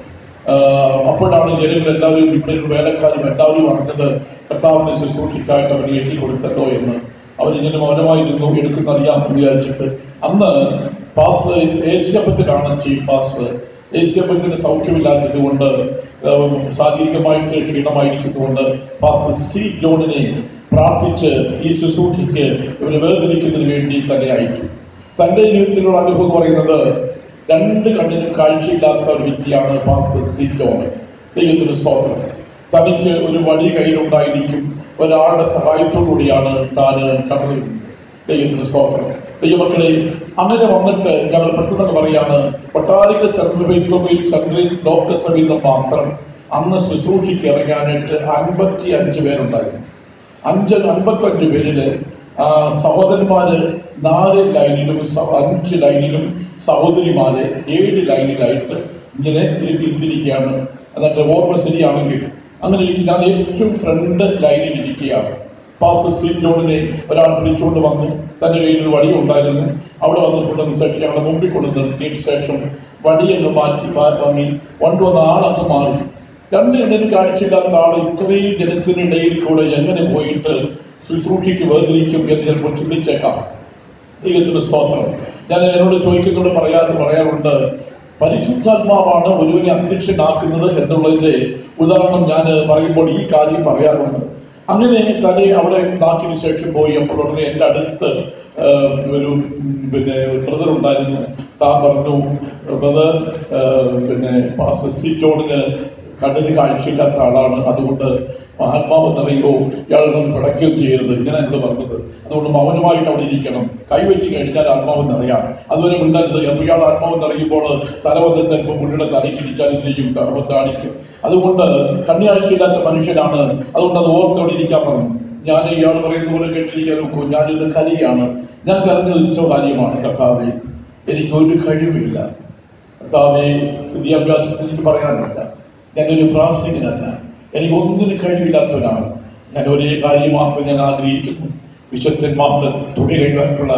അപ്പോഴാണ് ജനങ്ങൾ എല്ലാവരും ഇവിടെ ഒരു വേലക്കാരും എല്ലാവരും അറിഞ്ഞത് കർത്താവിനെ ശുശ്രൂഷയ്ക്കായിട്ട് അവന് എഴുതി കൊടുത്തല്ലോ എന്ന് അവരിങ്ങനെ മൗനമായിരുന്നു എടുക്കുന്ന അറിയാമെന്ന് വിചാരിച്ചിട്ട് അന്ന് പാസ് ഏഷ്യപ്പത്തിലാണ് ചീഫ് പാസ് ഏഷ്യപ്പത്തിന് സൗഖ്യമില്ലാത്തത് കൊണ്ട് ഏഹ്, ശാരീരികമായിട്ട് ക്ഷീണമായിരിക്കുന്നതുകൊണ്ട് പാസ് സി ജോണിനെ പ്രാർത്ഥിച്ച് ഈ ശുശ്രൂഷയ്ക്ക് ഇവരെ വേർതിരിക്കുന്നതിന് വേണ്ടി തന്നെ അയച്ചു തൻ്റെ ജീവിതത്തിലുള്ള അനുഭവം എന്ന് പറയുന്നത് രണ്ട് കണ്ണിനും കാഴ്ചയില്ലാത്ത ഒരു വ്യക്തിയാണ് പാസ്റ്റർ സി ജോൺ ദൈവത്തിന് സ്തോത്രം തനിക്ക് ഒരു വടി കയ്യിലുണ്ടായിരിക്കും ഒരാളുടെ സഹായത്തോടുകൂടിയാണ് താൻ കടന്നു ദൈവത്തിന് സ്തോത്രം ദൈവമക്കളെ അങ്ങനെ വന്നിട്ട് ഞങ്ങൾ പെട്ടെന്ന് പറയാണ് കൊട്ടാരിക സെൻട്രൽ സെൻട്രൽ ലോകസഭയിൽ നിന്ന് മാത്രം അന്ന് ശുശ്രൂഷയ്ക്ക് ഇറങ്ങാനായിട്ട് അൻപത്തി അഞ്ച് പേരുണ്ടായിരുന്നു അഞ്ച് അൻപത്തഞ്ച് പേരില് ആ, സഹോദരന്മാര് നാല് ലൈനിലും സ- അഞ്ച് ലൈനിലും സഹോദരിമാര് ഏഴ് ലൈനിലായിട്ട് ഇങ്ങനെ ഇരിച്ചിരിക്കുകയാണ് അതെന്റെ ഓർമ്മ ശരിയാണെങ്കിൽ അങ്ങനെ ഇരിക്കും ഞാൻ ഏറ്റവും ഫ്രണ്ട് ലൈനിൽ ഇരിക്കുകയാണ് പാസ് സി ജോണിനെ ഒരാൾ പിടിച്ചുകൊണ്ട് വന്നു തന്റെ കയ്യിൽ ഒരു വടി ഉണ്ടായിരുന്നു അവിടെ വന്ന് കൊണ്ടുവന്ന ശേഷം ഞങ്ങളുടെ മുമ്പിൽ കൊണ്ട് നിർത്തിയതിന് ശേഷം വടിയങ്ങ് മാറ്റി വാ- വാങ്ങി കൊണ്ടുവന്ന ആളങ്ങ് മാറി രണ്ട് കണ്ണിന് കാഴ്ചയില്ലാത്ത ആൾ ഇത്രയും ജനത്തിനിടയിൽ കൂടെ എങ്ങനെ പോയിട്ട് ശുശ്രൂഷയ്ക്ക് വേർതിരിക്കും എന്ന് ചിലപ്പോൾ ചിന്തിച്ചേക്കാം ദൈവത്തിന് സ്തോത്രം ഞാൻ എന്നോട് ചോദിക്കുന്നോട് പറയാറ് പറയാറുണ്ട് പരിശുദ്ധാത്മാവാണ് ഒരുവനെ അധ്യക്ഷനാക്കുന്നത് എന്നുള്ളതിന്റെ ഉദാഹരണം ഞാൻ പറയുമ്പോൾ ഈ കാര്യം പറയാറുണ്ട് അങ്ങനെ തന്നെ അവിടെ നാക്കിന് ശേഷം പോയി അപ്പോൾ ഉടനെ എൻ്റെ അടുത്ത് ആ, ഒരു ഉം, പിന്നെ ബ്രദർ ഉണ്ടായിരുന്നു താൻ പറഞ്ഞു ബ്രദർ പിന്നെ പാസ്റ്റർ സി ജോണിന് കണ്ണിന് കാഴ്ചയില്ലാത്ത ആളാണ് അതുകൊണ്ട് ആത്മാവ് നിറയോ ഇയാളൊന്നും പിടയ്ക്കുകയും ചെയ്യരുത് ഇങ്ങനെ എന്നോട് പറഞ്ഞത് അതുകൊണ്ട് മൗനമായിട്ട് അവിടെ ഇരിക്കണം കൈവച്ച് കഴിഞ്ഞാൽ ആത്മാവ് നിറയാം അതുവരെ മിണ്ടരുത് അപ്പോൾ ഇയാൾ ആത്മാവ് നിറയുമ്പോൾ തല വന്ന് ചിലപ്പോൾ പുള്ളിയുടെ തലയ്ക്കിടിച്ചാൽ എന്ത് ചെയ്യും തലമത്താണിക്കും അതുകൊണ്ട് കണ്ണിയാഴ്ചയില്ലാത്ത മനുഷ്യനാണ് അതുകൊണ്ട് അത് ഓർത്തോടെ ഇരിക്കാൻ പറഞ്ഞു ഞാൻ ഇയാൾ പറയുന്ന പോലെ കേട്ടിരിക്കാൻ നോക്കൂ ഞാനിത് കലിയാണ് ഞാൻ കരഞ്ഞു വെച്ച കാര്യമാണ് കർത്താവെ എനിക്ക് ഒരു കഴിവില്ല കർത്താവെ വിദ്യാഭ്യാസത്തിൽ എനിക്ക് പറയാനില്ല ഞാനൊരു പ്രാസംഗികനല്ല എനിക്ക് ഒന്നിനും കഴിവില്ലാത്തവനാണ് ഞാൻ ഒരേ കാര്യം മാത്രം ഞാൻ ആഗ്രഹിക്കുന്നു വിശുദ്ധന്മാരുടെ തുണി കഴിവാനുള്ള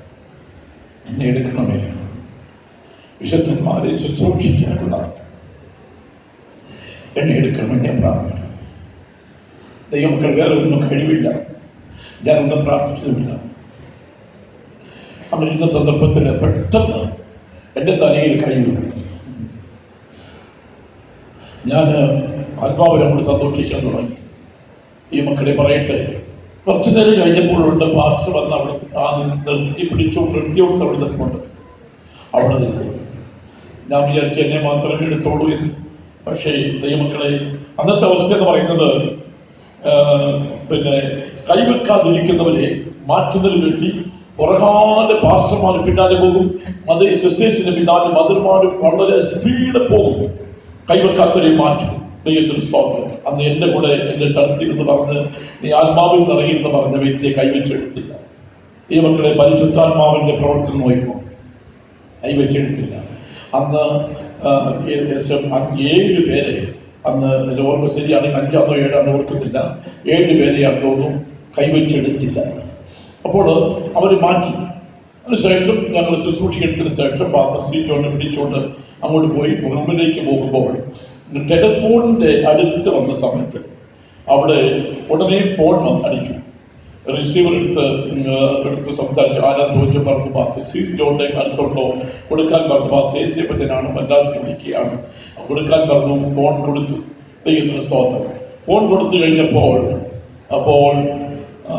എന്നെ എടുക്കണമേ വിശുദ്ധന്മാരെ ശുശ്രൂഷിക്കാനുള്ള എന്നെ എടുക്കണമെന്ന് ഞാൻ പ്രാർത്ഥിച്ചു ദൈവമക്കൾ വേറെ ഒന്നും കഴിവില്ല ഞാനൊന്നും പ്രാർത്ഥിച്ചതുമില്ല അങ്ങനെ ഇരുന്ന സന്ദർഭത്തിൽ പെട്ടെന്ന് എൻ്റെ തലയിൽ കൈ വീണു ഞാൻ ആത്മാവിനെ കൊണ്ട് സന്തോഷിക്കാൻ തുടങ്ങി ഈ മക്കളെ പറയട്ടെ കുറച്ചു നേരം കഴിഞ്ഞപ്പോഴുണ്ട് പാർശ്വ വന്ന് അവിടെ ആ നിർത്തി പിടിച്ചു നിർത്തി കൊടുത്ത് അവിടെ നിൽപ്പുണ്ട് അവിടെ നിൽക്കും ഞാൻ വിചാരിച്ചു എന്നെ മാത്രമേ എടുത്തോളൂ എന്ന് പക്ഷേ ദൈവമക്കളെ അന്നത്തെ അവസ്ഥ എന്ന് പറയുന്നത് ആ, പിന്നെ കൈവെക്കാതിരിക്കുന്നവരെ മാറ്റുന്നതിന് വേണ്ടി പുറകാലെ പാസ്റ്റർമാർ പിന്നാലെ പോകും അത് സിസ്റ്റേഴ്സിന്റെ പിന്നാലെ മദർമാരും വളരെ സ്പീഡ് പോകും കൈവെക്കാത്തവരെ മാറ്റും ദൈവത്തിന് സ്തോത്രം അന്ന് എൻ്റെ കൂടെ എൻ്റെ സ്ഥലത്തിൽ നിന്ന് പറഞ്ഞ് നീ ആത്മാവിൽ നിറയില്ലെന്ന് പറഞ്ഞ വ്യക്തിയെ കൈവച്ചെടുത്തില്ല ഈ മക്കളെ പരിശുദ്ധാത്മാവിന്റെ പ്രവർത്തനം നോക്കുമോ കൈവച്ചെടുത്തില്ല അന്ന് ആ, ഏകദേശം അ- ഏഴ് പേരെ അന്ന് എൻ്റെ ഓർമ്മ ശരിയാണെങ്കിൽ അഞ്ചാണോ ഏഴാണോ ഓർക്കുന്നില്ല ഏഴ് പേരെയാണ് തോന്നും കൈവച്ചെടുത്തില്ല അപ്പോൾ അവർ മാറ്റി അതിനുശേഷം ഞങ്ങൾ ശുശ്രൂഷിയെടുത്തതിന് ശേഷം പാസ സീറ്റോണ്ട് പിടിച്ചുകൊണ്ട് അങ്ങോട്ട് പോയി റൂമിലേക്ക് പോകുമ്പോൾ ടെലിഫോണിന്റെ അടുത്ത് വന്ന സമയത്ത് അവിടെ ഉടനെ ഫോൺ വന്ന് അടിച്ചു റിസീവർ എടുത്ത് ഉം, ആ, എടുത്ത് സംസാരിച്ചു ആരാ ചോദിച്ചു പറഞ്ഞു പാസ് സി ജോണിന്റെ അടുത്തുണ്ടോ കൊടുക്കാൻ പറഞ്ഞു പാസ് എ സി പറ്റനാണ് മദ്രാസിൽ വിളിക്കുകയാണ് കൊടുക്കാൻ പറഞ്ഞു ഫോൺ കൊടുത്തു ദൈവത്തിന് സ്തോത്രം ഫോൺ കൊടുത്തു കഴിഞ്ഞപ്പോൾ അപ്പോൾ ആ,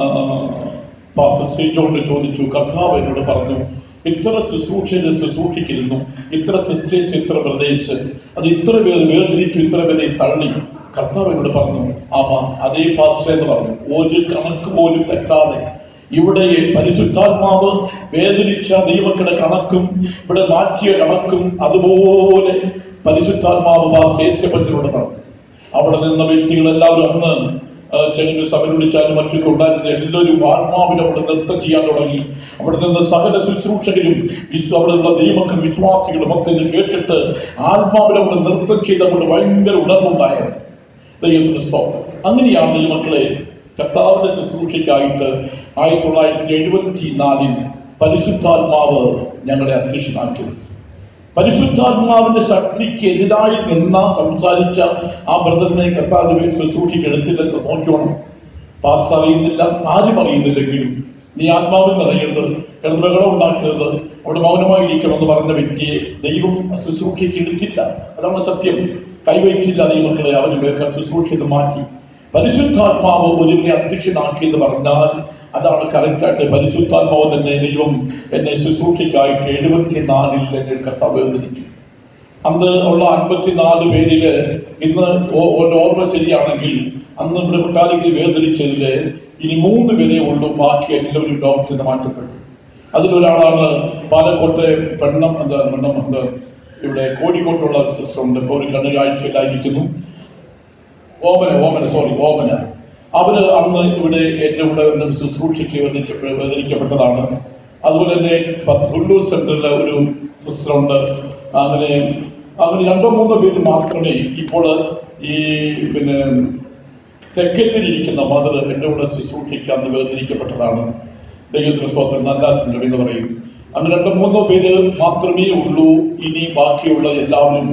പാസ് സി ജോണിന് ചോദിച്ചു കർത്താവ് എന്നോട് പറഞ്ഞു ഇത്ര ശുശ്രൂഷയിൽ ശുശ്രൂഷിക്കുന്നു ഇത്ര സിസ്റ്റേഴ്സ് ഇത്ര ബ്രദേഴ്സ് അത് ഇത്ര പേര് വേർതിരിച്ചു ഇത്ര പേരെ തള്ളി കർത്താവ് എന്നോട് പറഞ്ഞു ആമാ അതേ പാസ്റ്റർ എന്ന് പറഞ്ഞു ഒരു കണക്ക് പോലും തെറ്റാതെ ഇവിടെ പരിശുദ്ധാത്മാവ് വേദനിച്ച ദൈവങ്ങളുടെ കണക്കും ഇവിടെ മാറ്റിയ കണക്കും അതുപോലെ പരിശുദ്ധാത്മാവ് പാസേസ്യപ്പച്ചനോട് പറഞ്ഞു അവിടെ നിന്ന വ്യക്തികളെല്ലാവരും അന്ന് ചെങ്ങനെ സഭ വിളിച്ചാലും മറ്റൊക്കെ ഉണ്ടായിരുന്ന എല്ലാവരും ആത്മാവിനെ അവിടെ നൃത്തം ചെയ്യാൻ തുടങ്ങി അവിടെ നിന്ന് സകല ശുശ്രൂഷകരും വിശ്വ അവിടെയുള്ള ദൈവക്കും വിശ്വാസികളും ഒക്കെ ഇത് കേട്ടിട്ട് ആത്മാവിനെ അവിടെ നൃത്തം ചെയ്ത് അവിടെ ഭയങ്കര ഉണർവുണ്ടായത് ദൈവത്തിന് സ്തോത്രം അങ്ങനെയാണ് ഈ മക്കളെ കർത്താവിന്റെ ശുശ്രൂഷയ്ക്കായിട്ട് ആയിരത്തി തൊള്ളായിരത്തി എഴുപത്തി നാലിൽ പരിശുദ്ധാത്മാവ് ഞങ്ങളെ അധ്യക്ഷനാക്കിയത് പരിശുദ്ധാത്മാവിന്റെ ശക്തിക്ക് എതിരായി നിന്ന സംസാരിച്ച ആ ബ്രദറിനെ കർത്താവിനെ ശുശ്രൂഷയ്ക്ക് എടുത്തില്ലെന്ന് നോക്കിയോണം പാസ്റ്റർ അറിയുന്നില്ല ആരും അറിയുന്നില്ലെങ്കിലും നീ ആത്മാവിൽ നിറയരുത് കിടന്ന് ബഹളം ഉണ്ടാക്കരുത് അവിടെ മൗനമായിരിക്കണം എന്ന് പറഞ്ഞ വ്യക്തിയെ ദൈവം ശുശ്രൂഷയ്ക്ക് എടുത്തില്ല അതാണ് സത്യം കൈവയ്ക്കില്ല ദൈവങ്ങളെ അവന് വേഗം ശുശ്രൂഷ ചെയ്ത് മാറ്റി പരിശുദ്ധാത്മാവ് ഒരുവിനെ അധ്യക്ഷനാക്കി എന്ന് പറഞ്ഞാൽ അതാണ് കറക്റ്റായിട്ട് പരിശുദ്ധാത്മാവ് തന്നെ ദൈവം എന്നെ ശുശ്രൂഷയ്ക്കായിട്ട് എഴുപത്തിനാലിൽ എന്നെ കർത്താവ് വേദനിച്ചു അന്ന് ഉള്ള അൻപത്തിനാല് പേരില് ഇന്ന് ഓ- ഒരു ഓർമ്മ ശരിയാണെങ്കിൽ അന്ന് ഇവിടെ കൊട്ടാരത്തിൽ വേദനിച്ചതില് ഇനി മൂന്ന് പേരേ ഉള്ളൂ ബാക്കി എല്ലാവരും ലോകത്തിൽ നിന്ന് മാറ്റപ്പെട്ടു അതിലൊരാളാണ് പാലക്കോട്ടെ പെണ്ണം എന്താ പെണ്ണം എന്താ ഇവിടെ കോഴിക്കോട്ടുള്ള സിസ്റ്റർ ഉണ്ട് ഇപ്പോൾ ഒരു കണ്ണുകാഴ്ചയിലായിരിക്കുന്നു ഓമന ഓമന സോറി ഓമന അവര് അന്ന് ഇവിടെ എൻ്റെ കൂടെ വന്ന് ശുശ്രൂഷയ്ക്ക് വേദിച്ച- വേദനിക്കപ്പെട്ടതാണ് അതുപോലെ തന്നെ പ- ഉള്ളൂർ സെന്ററിലെ ഒരു സിസ്റ്റർ ഉണ്ട് അങ്ങനെ അങ്ങനെ രണ്ടോ മൂന്നോ പേര് മാത്രമേ ഇപ്പോൾ ഈ പിന്നെ തെക്കേറ്റിരിക്കുന്ന മദർ എൻ്റെ കൂടെ ശുശ്രൂഷയ്ക്ക് അന്ന് വേദനിക്കപ്പെട്ടതാണ് ദൈവത്തിന് സ്തോത്രം നല്ലാച്ചൻ എന്ന് പറയും അങ്ങനെ രണ്ടോ മൂന്നോ പേര് മാത്രമേ ഉള്ളൂ ഇനി ബാക്കിയുള്ള എല്ലാവരും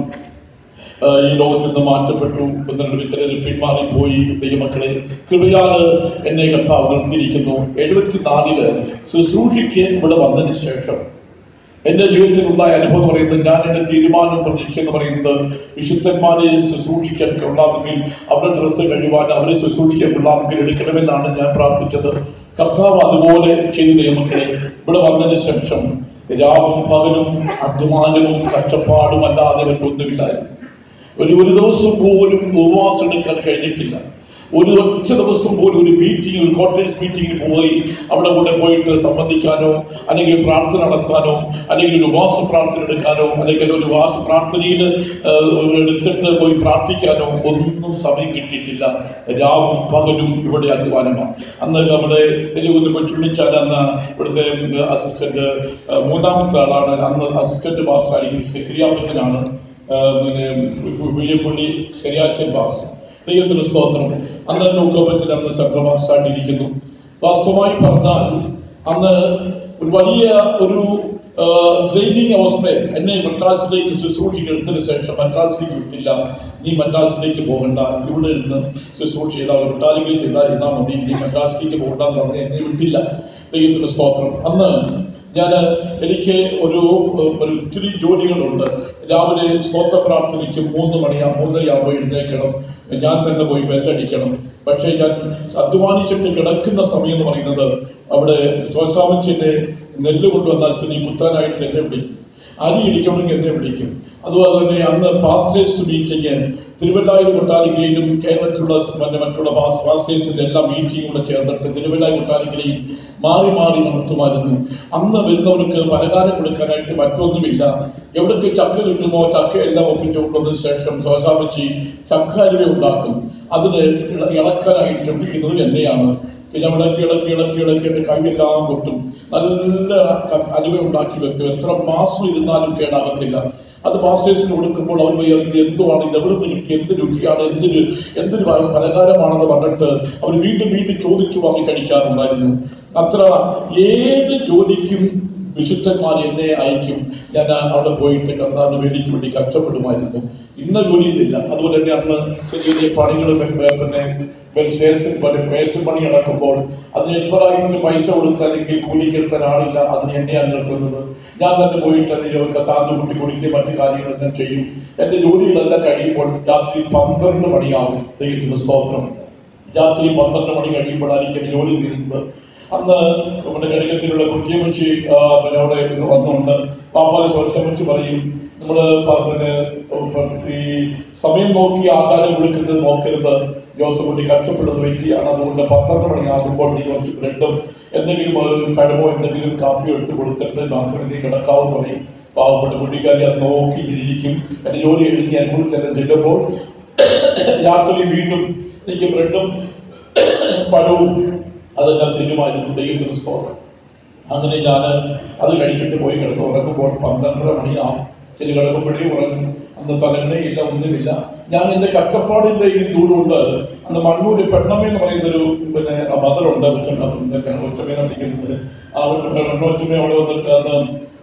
ആ, ഈ ലോകത്തിൽ നിന്ന് മാറ്റപ്പെട്ടു എന്നിട്ട് ചിലർ പിന്മാറിപ്പോയി ദൈവമക്കളെ കൃപയാല് എന്നെ കർത്താവ് നിർത്തിയിരിക്കുന്നു എഴുപത്തിനാലില് ശുശ്രൂഷയ്ക്ക് ഇവിടെ വന്നതിന് ശേഷം എന്റെ ജീവിതത്തിൽ ഉണ്ടായ അനുഭവം എന്ന് പറയുന്നത് ഞാൻ എന്റെ തീരുമാനം പ്രതീക്ഷ എന്ന് പറയുന്നത് വിശുദ്ധന്മാരെ ശുശ്രൂഷിക്കാൻ കൊള്ളാമെങ്കിൽ അവരുടെ ഡ്രസ്സ് കഴിവാൻ അവരെ ശുശ്രൂഷിക്കാൻ കൊള്ളാമെങ്കിൽ എടുക്കണമെന്നാണ് ഞാൻ പ്രാർത്ഥിച്ചത് കർത്താവ് അതുപോലെ ചെയ്തു ദൈവമക്കളെ ഇവിടെ വന്നതിന് ശേഷം രാവും പകലും അധ്വാനവും കഷ്ടപ്പാടും അല്ലാതെ മറ്റൊന്നുമില്ലായിരുന്നു ഒരു ഒരു ദിവസം പോലും ഉപവാസം എടുക്കാൻ കഴിഞ്ഞിട്ടില്ല ഒരു ഒറ്റ ദിവസം പോലും ഒരു മീറ്റിംഗ് ഒരു കോട്ടേഴ്സ് മീറ്റിംഗിൽ പോയി അവിടെ കൂടെ പോയിട്ട് സംബന്ധിക്കാനോ അല്ലെങ്കിൽ പ്രാർത്ഥന നടത്താനോ അല്ലെങ്കിൽ ഒരു ഉപവാസ പ്രാർത്ഥന എടുക്കാനോ അല്ലെങ്കിൽ ഒരു ഉപവാസ പ്രാർത്ഥനയിൽ എടുത്തിട്ട് പോയി പ്രാർത്ഥിക്കാനോ ഒന്നും സമയം കിട്ടിയിട്ടില്ല രാവും പകലും ഇവിടെ അധ്വാനമാണ് അന്ന് നമ്മുടെ തെലുഗുന്ന് കൊച്ചുണ്ണിച്ചാൽ അന്ന് ഇവിടുത്തെ അസിസ്റ്റന്റ് മൂന്നാമത്തെ ആളാണ് അന്ന് അസിസ്റ്റന്റ് പാസ്സായിരിക്കുന്നത് സെക്രിയാപ്പച്ചനാണ് പിന്നെ വിജയപ്പള്ളി ശരിയാച്ചൻ പാസ് ദൈവത്തിന് സ്തോത്രം അന്ന് ലൂക്കോപ്പച്ചൻ അന്ന് സംഘമാസായിട്ടിരിക്കുന്നു വാസ്തവമായി പറഞ്ഞാൽ അന്ന് ഒരു വലിയ ഒരു ട്രെയിനിങ് അവസ്ഥയിൽ എന്നെ മദ്രാസിലേക്ക് ശുശ്രൂഷയ്ക്ക് എടുത്തതിന് ശേഷം മദ്രാസിലേക്ക് വിട്ടില്ല നീ മദ്രാസിലേക്ക് പോകണ്ട ഇവിടെ ഇരുന്ന് ശുശ്രൂഷ ചെയ്താൽ കൊട്ടാരത്തിൽ ചെയ്താൽ ഇരുന്നാൽ മതി നീ മദ്രാസിലേക്ക് പോകണ്ട എന്ന് പറഞ്ഞ് എന്നെ വിട്ടില്ല ദൈവത്തിന് സ്തോത്രം അന്ന് ഞാൻ എനിക്ക് ഒരു ഏഹ്, ഒരു ഒത്തിരി ജോലികളുണ്ട് രാവിലെ സ്തോത്ര പ്രാർത്ഥനയ്ക്ക് മൂന്ന് മണിയാ മൂന്നരയാകുമ്പോൾ എഴുന്നേൽക്കണം ഞാൻ തന്നെ പോയി ബെല്ലടിക്കണം പക്ഷേ ഞാൻ അധ്വാനിച്ചിട്ട് കിടക്കുന്ന സമയം എന്ന് പറയുന്നത് അവിടെ ശോശാമച്ചിന്റെ നെല്ല് കൊണ്ടുവന്നാൽ ശരി കുത്താനായിട്ട് എന്നെ വിളിക്കും അരി ഇടിക്കണമെങ്കിൽ എന്നെ വിളിക്കും അതുപോലെ തന്നെ അന്ന് പാസ്റ്റേഴ്സ് മീറ്റിംഗ് തിരുവല്ലായി കൊട്ടാലിക്കരയിലും കേരളത്തിലുള്ള പിന്നെ മറ്റുള്ള പാസ്റ്റേഴ്സിന്റെ എല്ലാ മീറ്റിംഗും കൂടെ ചേർന്നിട്ട് തിരുവല്ലായി കൊട്ടാലിക്കരയിൽ മാറി മാറി നടത്തുമായിരുന്നു അന്ന് വരുന്നവർക്ക് പലകാരം കൊടുക്കാനായിട്ട് മറ്റൊന്നുമില്ല എവിടേക്ക് ചക്ക കിട്ടുമോ ചക്കയെല്ലാം ഒപ്പിച്ചു കൊണ്ടുവന്നതിന് ശേഷം ശോശാമച്ചി ചക്ക അലുവ ഉണ്ടാക്കും അതിന് ഇള- ഇളക്കാനായിട്ട് വിളിക്കുന്നത് എന്നെയാണ് പിന്നെ ഇളക്കി ഇളക്കി ഇളക്കി ഇളക്കിയിട്ട് കൈയെല്ലാം കൊട്ടും നല്ല ക- അലുവ ഉണ്ടാക്കി വെക്കും എത്ര മാസം ഇരുന്നാലും കേടാകത്തില്ല അത് പാസ്റ്റേഴ്സിന് കൊടുക്കുമ്പോൾ അവർ പറയും ഇത് എന്തുവാണ് ഇത് എവിടെ നിന്ന് കിട്ടി എന്ത് രുചിയാണ് എന്തൊരു എന്തൊരു പല- പലഹാരമാണെന്ന് പറഞ്ഞിട്ട് അവർ വീണ്ടും വീണ്ടും ചോദിച്ചു വാങ്ങി കഴിക്കാറുണ്ടായിരുന്നു അത്ര ഏത് ജോലിക്കും വിശുദ്ധന്മാർ എന്നെ അയക്കും ഞാൻ അവിടെ പോയിട്ട് കർത്താവിന് വേണ്ടിക്ക് വേണ്ടി കഷ്ടപ്പെടുമായിരുന്നു ഇന്ന ജോലി ഇതില്ല അതുപോലെ തന്നെ അന്ന് ചെറിയ ചെറിയ പണികൾ പിന്നെ ശേഷം മേശൻ പണി നടക്കുമ്പോൾ അതിന് എപ്പോഴായിട്ട് പൈസ കൊടുത്ത അല്ലെങ്കിൽ കൂലിക്കെടുത്താൻ ആളില്ല അതിന് എന്നെയാണ് നിർത്തുന്നത് ഞാൻ തന്നെ പോയിട്ട് അതിന് കത്താന്ന് കുട്ടി കുടിക്കുകയും മറ്റു കാര്യങ്ങളെല്ലാം ചെയ്യും എൻ്റെ ജോലികളെല്ലാം കഴിയുമ്പോൾ രാത്രി പന്ത്രണ്ട് മണിയാകും ദൈവത്തിന് സ്തോത്രം രാത്രി പന്ത്രണ്ട് മണി കഴിയുമ്പോഴായിരിക്കും എനിക്ക് ജോലി തീരുന്നത് അന്ന് നമ്മുടെ കഴകത്തിലുള്ള കുട്ടിയമ്മച്ചി ആ, പിന്നെ അവിടെ ഇരുന്ന് വന്നുകൊണ്ട് പാപ്പാലെ ശോശമ്മച്ചി പറയും നമ്മൾ പിന്നെ ഉം, ഈ സമയം നോക്കി ആഹാരം കൊടുക്കുന്നത് നോക്കരുത് ജോസഫ് കുട്ടി കഷ്ടപ്പെടുന്ന വ്യക്തിയാണ് അതുകൊണ്ട് പന്ത്രണ്ട് മണിയാകുമ്പോൾ നീ കുറച്ച് ബ്രെഡും എന്തെങ്കിലും ഒരു പഴമോ എന്തെങ്കിലും കാപ്പിയോ എടുത്ത് കൊടുത്തിട്ട് മാത്രമേ നീ കിടക്കാവൂ പറയും പാവപ്പെട്ട കുട്ടിക്കാരി അത് നോക്കി ഇരിക്കും എൻ്റെ ജോലി കഴിഞ്ഞ് ഞാൻ കൂടി ചെല്ലാൻ ചെല്ലുമ്പോൾ രാത്രി വീണ്ടും എനിക്ക് ബ്രെഡും പഴവും അതെല്ലാം തിരുമായിരുന്നു ദൈവത്തിന് സ്തോത്രം അങ്ങനെ ഞാൻ അത് കഴിച്ചിട്ട് പോയി കിടന്ന് ഉറങ്ങുമ്പോൾ പന്ത്രണ്ടര മണിയാവും ചില കിടക്കുമ്പോഴേ ഉറങ്ങും അന്ന് തലങ്ങണയില്ല ഒന്നുമില്ല ഞാൻ എൻ്റെ കഷ്ടപ്പാടിൻ്റെ ഈ ദൂരമുണ്ട് അന്ന് മണ്ണൂര് പെണ്ണമ്മ എന്ന് പറയുന്ന ഒരു പിന്നെ മദറുണ്ട് ഒച്ചമേനെ വിളിക്കുന്നത് ആ പെണ്ണൊച്ചമ അവിടെ വന്നിട്ട് അന്ന്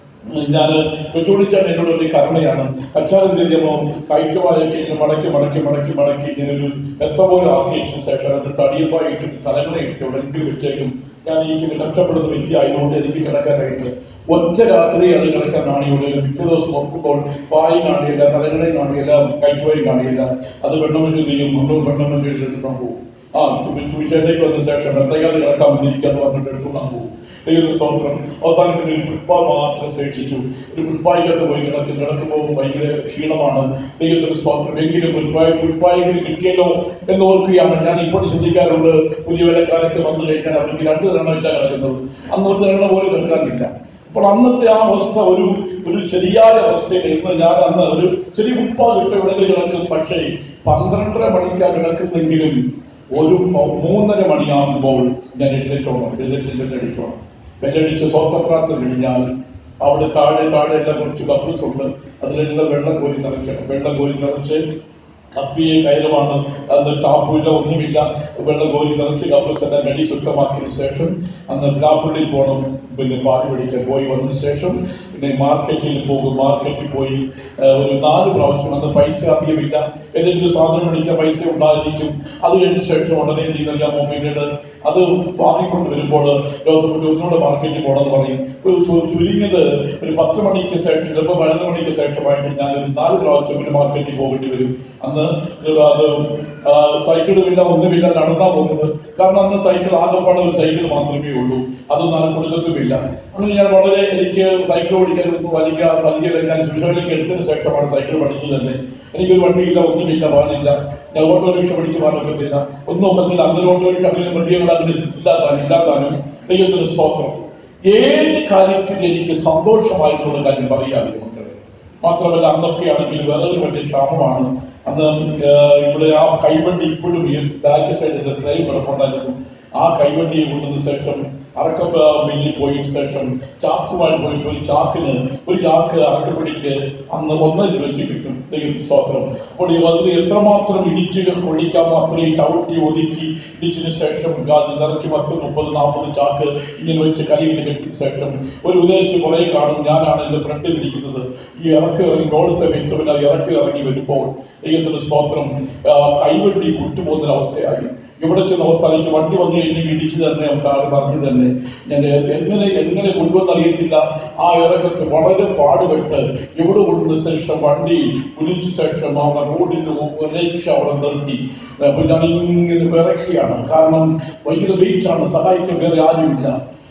ഞാൻ കൊച്ചുകുടിച്ചാൻ എന്നോട് വലിയ കരുണയാണ് കച്ചാരം തിരിയുമ്പോൾ കാഴ്ചവായൊക്കെ ഇങ്ങനെ മടക്കി മടക്കി മടക്കി മടക്കി ഇങ്ങനെ ഒരു എത്ത പോലെ ആക്കിയതിനു ശേഷം അത് തടിയപ്പായിട്ട് തലമുറയിട്ട് എവിടെയെങ്കിലും വെച്ചേക്കും ഞാൻ എനിക്ക് കഷ്ടപ്പെടുന്ന വ്യക്തി ആയതുകൊണ്ട് എനിക്ക് കിടക്കാനായിട്ട് ഒറ്റ രാത്രി അത് കിടക്കാൻ നാണിയുള്ളൂ പിറ്റേ ദിവസം നോക്കുമ്പോൾ പായി കാണിയില്ല തലങ്ങണയും കാണിയില്ല കയറ്റുവായും കാണിയില്ല അത് വെണ്ണമ്മ ചെയ്യും മുണ്ടും വെണ്ണമ്മ ചെയ്തെടുത്തിട്ട് പോകും ആ സുവിശേഷയ്ക്ക് വന്ന ശേഷം എത്രയ്ക്കാതെ കിടക്കാൻ വന്നിരിക്കാന്ന് പറഞ്ഞിട്ട് എടുത്തുകൊണ്ട് പോകും ദൈവത്തിന് സ്തോത്രം അവസാനത്തിന് ഒരു പുൽപ്പാ മാത്രം ശേഷിച്ചു ഒരു പുൽപ്പായിക്കകത്ത് പോയി കിടക്കും കിടക്കുമ്പോൾ ഭയങ്കര ക്ഷീണമാണ് ദൈവത്തിന് സ്തോത്രം എങ്കിലും പുൽപ്പായ പുൽപ്പായെങ്കിലും കിട്ടിയല്ലോ എന്ന് ഓർക്കുകയാണ് ഞാൻ ഇപ്പോൾ ചിന്തിക്കാറുണ്ട് പുതിയ വിലക്കാരൊക്കെ വന്നു കഴിഞ്ഞാൽ അവർക്ക് രണ്ട് തവണ വെച്ചാൽ കിടക്കുന്നത് അന്ന് ഒരു തവണ പോലും കിടക്കാറില്ല അപ്പോൾ അന്നത്തെ ആ അവസ്ഥ ഒരു ഒരു ശരിയായ അവസ്ഥയിൽ ഇന്ന് ഞാൻ അന്ന് ഒരു ചെറിയ ഉപ്പാ കിട്ട എവിടെയെങ്കിലും കിടക്കും പക്ഷേ പന്ത്രണ്ടര മണിക്കാണ് കിടക്കുന്നെങ്കിലും ഒരു പ- മൂന്നര മണിയാകുമ്പോൾ ഞാൻ എഴുന്നേറ്റോണം എഴുന്നേറ്റ് ബെല്ലടിച്ചോണം ബെല്ലടിച്ച് സ്വന്തം പ്രാർത്ഥന കഴിഞ്ഞാൽ അവിടെ താഴെ താഴെ എല്ലാം കുറച്ച് കപ്പൂസ് ഉണ്ട് അതിലെല്ലാം വെള്ളം കോരി നിറയ്ക്കണം വെള്ളം കോരി നിറച്ച് കപ്പിയെ കയറുമാണ് അന്ന് ടാപ്പുമില്ല ഒന്നുമില്ല വെള്ളം കോരി നിറച്ച് കപ്പൂസ് എല്ലാം കടി ശുദ്ധമാക്കിയതിന് ശേഷം അന്ന് പ്ലാപ്പുള്ളിൽ പോകണം പിന്നെ പാല് പിടിക്കാൻ പോയി വന്നതിന് ശേഷം പിന്നെ മാർക്കറ്റിൽ പോകും മാർക്കറ്റിൽ പോയി ആ, ഒരു നാല് പ്രാവശ്യം അന്ന് പൈസ അധികമില്ല ഏതെങ്കിലും സാധനം മേടിച്ച പൈസ ഉണ്ടായിരിക്കും അത് കഴിഞ്ഞ ശേഷം ഉടനെ ചെയ്തറിയാമോ പിന്നീട് അത് വാങ്ങിക്കൊണ്ട് വരുമ്പോൾ ജോസഫ് ഒന്നുകൂടെ മാർക്കറ്റിൽ പോകണമെന്ന് പറയും ഒരു ചു- ചുരുങ്ങിയത് ഒരു പത്ത് മണിക്ക് ശേഷം ചിലപ്പോൾ പതിനൊന്ന് മണിക്ക് ശേഷമായിട്ട് ഞാൻ ഒരു നാല് പ്രാവശ്യം ഒരു മാർക്കറ്റിൽ പോകേണ്ടി വരും അന്ന് അത് ആ, സൈക്കിളുമില്ല ഒന്നുമില്ല നടന്നാ പോകുന്നത് കാരണം അന്ന് സൈക്കിൾ ആകെപ്പാടെ ഒരു സൈക്കിൾ മാത്രമേ ഉള്ളൂ അതൊന്നും ആരും കൊടുക്കത്തുമില്ല അങ്ങനെ ഞാൻ വളരെ എനിക്ക് സൈക്കിൾ ഓടിക്കാൻ വലിയ വലിയ ഞാൻ സുഷയിലേക്ക് എടുത്തതിന് ശേഷമാണ് സൈക്കിൾ പഠിച്ചത് തന്നെ എനിക്കൊരു വണ്ടിയില്ല ഒന്നുമില്ല വാനില്ല ഞാൻ ഓട്ടോറിക്ഷ പഠിച്ച് പോകാനൊക്കത്തില്ല ഒന്നും ഒക്കത്തില്ല അങ്ങനെ ഓട്ടോറിക്ഷ അങ്ങനെ പ്രതികൾ അങ്ങനെ ഇല്ലാതാനും ഇല്ലാതാനും ദൈവത്തിന് സ്തോത്രം ഏത് കാര്യത്തിൽ എനിക്ക് സന്തോഷമായിട്ടുള്ള കാര്യം പറയാതെ മക്കളെ മാത്രമല്ല അന്നൊക്കെ ആണെങ്കിൽ വേറൊരു വലിയ ക്ഷാമമാണ് അന്ന് ആ, ഇവിടെ ആ കൈവണ്ടി ഇപ്പോഴും ഈ ബാക്ക് സൈഡിൽ ട്രെയിൻ കിടപ്പുണ്ടായിരുന്നു ആ കൈവണ്ടിയെ കൊണ്ടുവന്ന ശേഷം അറക്ക മില്ലിൽ പോയതിനു ശേഷം ചാക്കുമായി പോയിട്ട് ഒരു ചാക്കിന് ഒരു ചാക്ക് അറക്കപ്പിടിക്ക് അന്ന് ഒന്നര രൂപ വെച്ച് കിട്ടും ദൈവത്തിന് സ്തോത്രം അപ്പോൾ ഈ അതിൽ എത്രമാത്രം ഇടിച്ച് കൊള്ളിക്കാമോ അത്രയും ചവിട്ടി ഒതുക്കി ഇടിച്ചതിന് ശേഷം അത് നിറച്ച് പത്ത് മുപ്പത് നാൽപ്പത് ചാക്ക് ഇങ്ങനെ വെച്ച് കൈയിൽ കെട്ടിയ ശേഷം ഒരു ഉദ്ദേശം കുറെ കാണും ഞാനാണ് എൻ്റെ ഫ്രണ്ടിൽ ഇരിക്കുന്നത് ഈ ഇറക്ക് ഇറങ്ങി റോഡത്തെ വ്യക്തമില്ല ഇറക്കി ഇറങ്ങി വരുമ്പോൾ ദൈവത്തിന് സ്തോത്രം ആ, കൈവണ്ടി വിട്ടുപോകുന്നൊരവസ്ഥയായി ഇവിടെ ചെന്ന് അവസാനിച്ച് വണ്ടി വന്നു കഴിഞ്ഞാൽ ഇടിച്ചു തന്നെ താഴെ പറഞ്ഞു തന്നെ ഞാൻ എങ്ങനെ എങ്ങനെ കൊണ്ടുവന്നറിയത്തില്ല ആ ഇറക്കത്ത് വളരെ പാടുപെട്ട് ഇവിടെ കൊണ്ടുവന്ന ശേഷം വണ്ടി കുടിച്ച ശേഷം അവിടെ റോഡിൽ ഒരേക്ഷ അവിടെ നിർത്തി അപ്പൊ ഞാൻ ഇങ്ങനെ വിറക്കുകയാണ് കാരണം ഭയങ്കര വെയിറ്റാണ് സഹായിക്കാൻ വേറെ ആരുമില്ല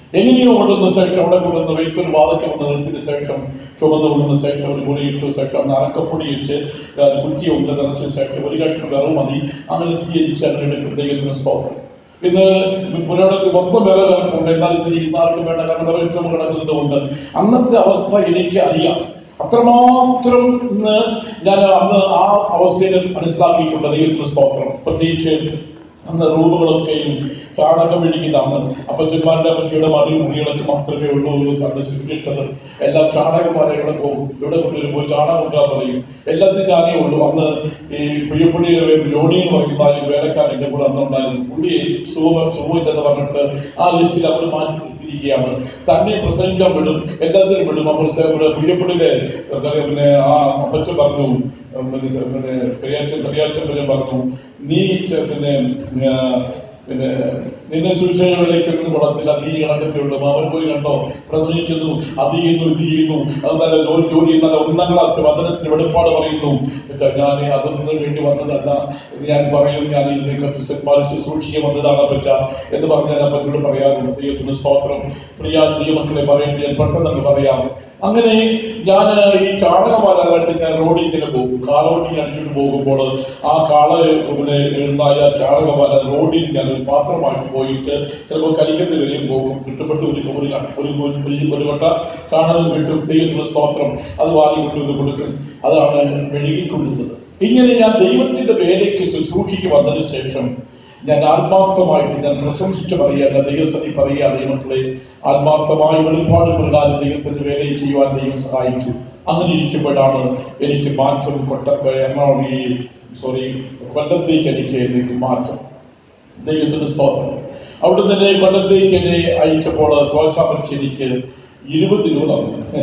എങ്ങനെയോ കൊണ്ടുവന്ന ശേഷം അവിടെ കൊണ്ടുവന്ന് വെയിറ്റൊരു വാതയ്ക്ക് കൊണ്ട് നിർത്തിയ ശേഷം ചുമന്ന് കൊണ്ടുവന്ന ശേഷം ഒരു മുറിയിട്ടു ശേഷം നറക്കപ്പൊടി വെച്ച് കുറ്റി കൊണ്ട് നിറച്ച ശേഷം ഒരു കഷ്ണം വിറവ് മതി അങ്ങനെ തീയരിച്ച് അങ്ങനെ എടുക്കും ദൈവത്തിന് സ്തോത്രം ഇന്ന് പുരാണത്തിൽ മൊത്തം വില കിടപ്പുണ്ട് എന്നാലും ശരി ഇന്നാർക്കും വേണ്ട കാരണം വില ഇഷ്ടം കിടക്കുന്നത് കൊണ്ട് അന്നത്തെ അവസ്ഥ എനിക്ക് അറിയാം അത്രമാത്രം ഇന്ന് ഞാൻ അന്ന് ആ അവസ്ഥയിൽ മനസ്സിലാക്കിയിട്ടുണ്ട് ദൈവത്തിന് സ്തോത്രം പ്രത്യേകിച്ച് അന്ന് റൂമുകളൊക്കെയും ചാണകം മെഴുകിയതാണ് അപ്പച്ചന്മാരുടെ അപ്പച്ചയുടെ മറി മുറികളൊക്കെ മാത്രമേ ഉള്ളൂ അന്ന് സിറ്റിട്ടത് എല്ലാം ചാണകമാരെ ഇവിടെ പോകും ഇവിടെ കൊണ്ടുവരും പോയി ചാണകം കൊണ്ടാ പറയും എല്ലാത്തിനും ഞാനേ ഉള്ളൂ അന്ന് ഈ പുയ്യപ്പുള്ളി ജോണി എന്ന് പറയുന്ന ആ വേലക്കാരൻ എൻ്റെ കൂടെ അന്നുണ്ടായിരുന്നു പുള്ളിയെ സുഖ സുഖമില്ലെന്ന് പറഞ്ഞിട്ട് ആ ലിസ്റ്റിൽ അവർ മാറ്റി നിർത്തിയിരിക്കുകയാണ് തന്നെ പ്രസംഗിക്കാൻ വിടും എല്ലാത്തിനും വിടും അപ്പോൾ ഇവിടെ പുയ്യപ്പുള്ളിയിലെ എന്താ പറയുക, പിന്നെ ആ അപ്പച്ചൻ പറഞ്ഞു ഉം, പിന്നെ പിന്നെ പെരിയാച്ചൻ പെരിയാച്ചൻ പിന്നെ പറഞ്ഞു നീ ചെ- പിന്നെ ആ, പിന്നെ നിന്നെ സുവിശേഷങ്ങളിലേക്ക് ഒന്നും കൊള്ളത്തില്ല നീ കിടക്കത്തുള്ളൂ അവൻ പോയി കണ്ടോ പ്രസംഗിക്കുന്നു അത് ചെയ്യുന്നു ഇത് ചെയ്യുന്നു അത് നല്ല ജോലി ജോലി നല്ല ഒന്നാം ക്ലാസ് വചനത്തിന് വെളിപ്പാട് പറയുന്നു എന്നിട്ട് ഞാൻ അതൊന്നും വേണ്ടി വന്നതല്ല ഇത് ഞാൻ പറയും ഞാൻ ഇതിനൊക്കെ ഫിസന്മാരെ ശുശ്രൂഷിക്കാൻ വന്നതാണ് പറ്റ എന്ന് പറഞ്ഞ് ഞാൻ പറ്റോട് പറയാറുണ്ട് ദൈവത്തിന് സ്തോത്രം പ്രിയ ദൈവമക്കളെ പറയട്ടെ ഞാൻ പെട്ടെന്ന് പറയാം അങ്ങനെ ഞാൻ ഈ ചാണകമാലായിട്ട് ഞാൻ റോഡിൽ ഇങ്ങനെ പോകും കാലോട്ടി അടിച്ചിട്ട് പോകുമ്പോൾ ആ കാള പിന്നെ ഉണ്ടായ ചാണകമാല റോഡിൽ ഞാൻ ഒരു പാത്രമായിട്ട് പോയിട്ട് ചിലപ്പോൾ കരിക്കത്ത് വരെയും പോകും കിട്ടുമ്പോഴത്തെ ഒരു ഒരു ഒരു ഒരു- ഒരു വട്ട ചാണകം കിട്ടും ദൈവത്തിന് സ്തോത്രം അത് വാരി കൊണ്ടുവന്ന് കൊടുക്കും അതാണ് മെഴുകിക്കൊള്ളുന്നത് ഇങ്ങനെ ഞാൻ ദൈവത്തിന്റെ വേലയ്ക്ക് ശുശ്രൂഷിക്ക് വന്നതിന് ശേഷം ഞാൻ ആത്മാർത്ഥമായിട്ട് ഞാൻ പ്രശംസിച്ച് പറയുക ദൈവസതി പറയുക ദൈവങ്ങളെ ആത്മാർത്ഥമായ വെളിപ്പാട് പ്രകാരം ദൈവത്തിന്റെ വേലയിൽ ചെയ്യുവാൻ ദൈവം സഹായിച്ചു അങ്ങനെ ഇരിക്കുമ്പോഴാണ് എനിക്ക് മാറ്റം കൊട്ടക്ക എറണാകുളം ഈ സോറി കൊല്ലത്തേക്ക് എനിക്ക് എനിക്ക് മാറ്റം ദൈവത്തിന് സ്തോത്രം അവിടെ തന്നെ കൊല്ലത്തേക്ക് എന്നെ അയച്ചപ്പോൾ ശോശാപക്ഷി എനിക്ക് ഇരുപത് രൂപ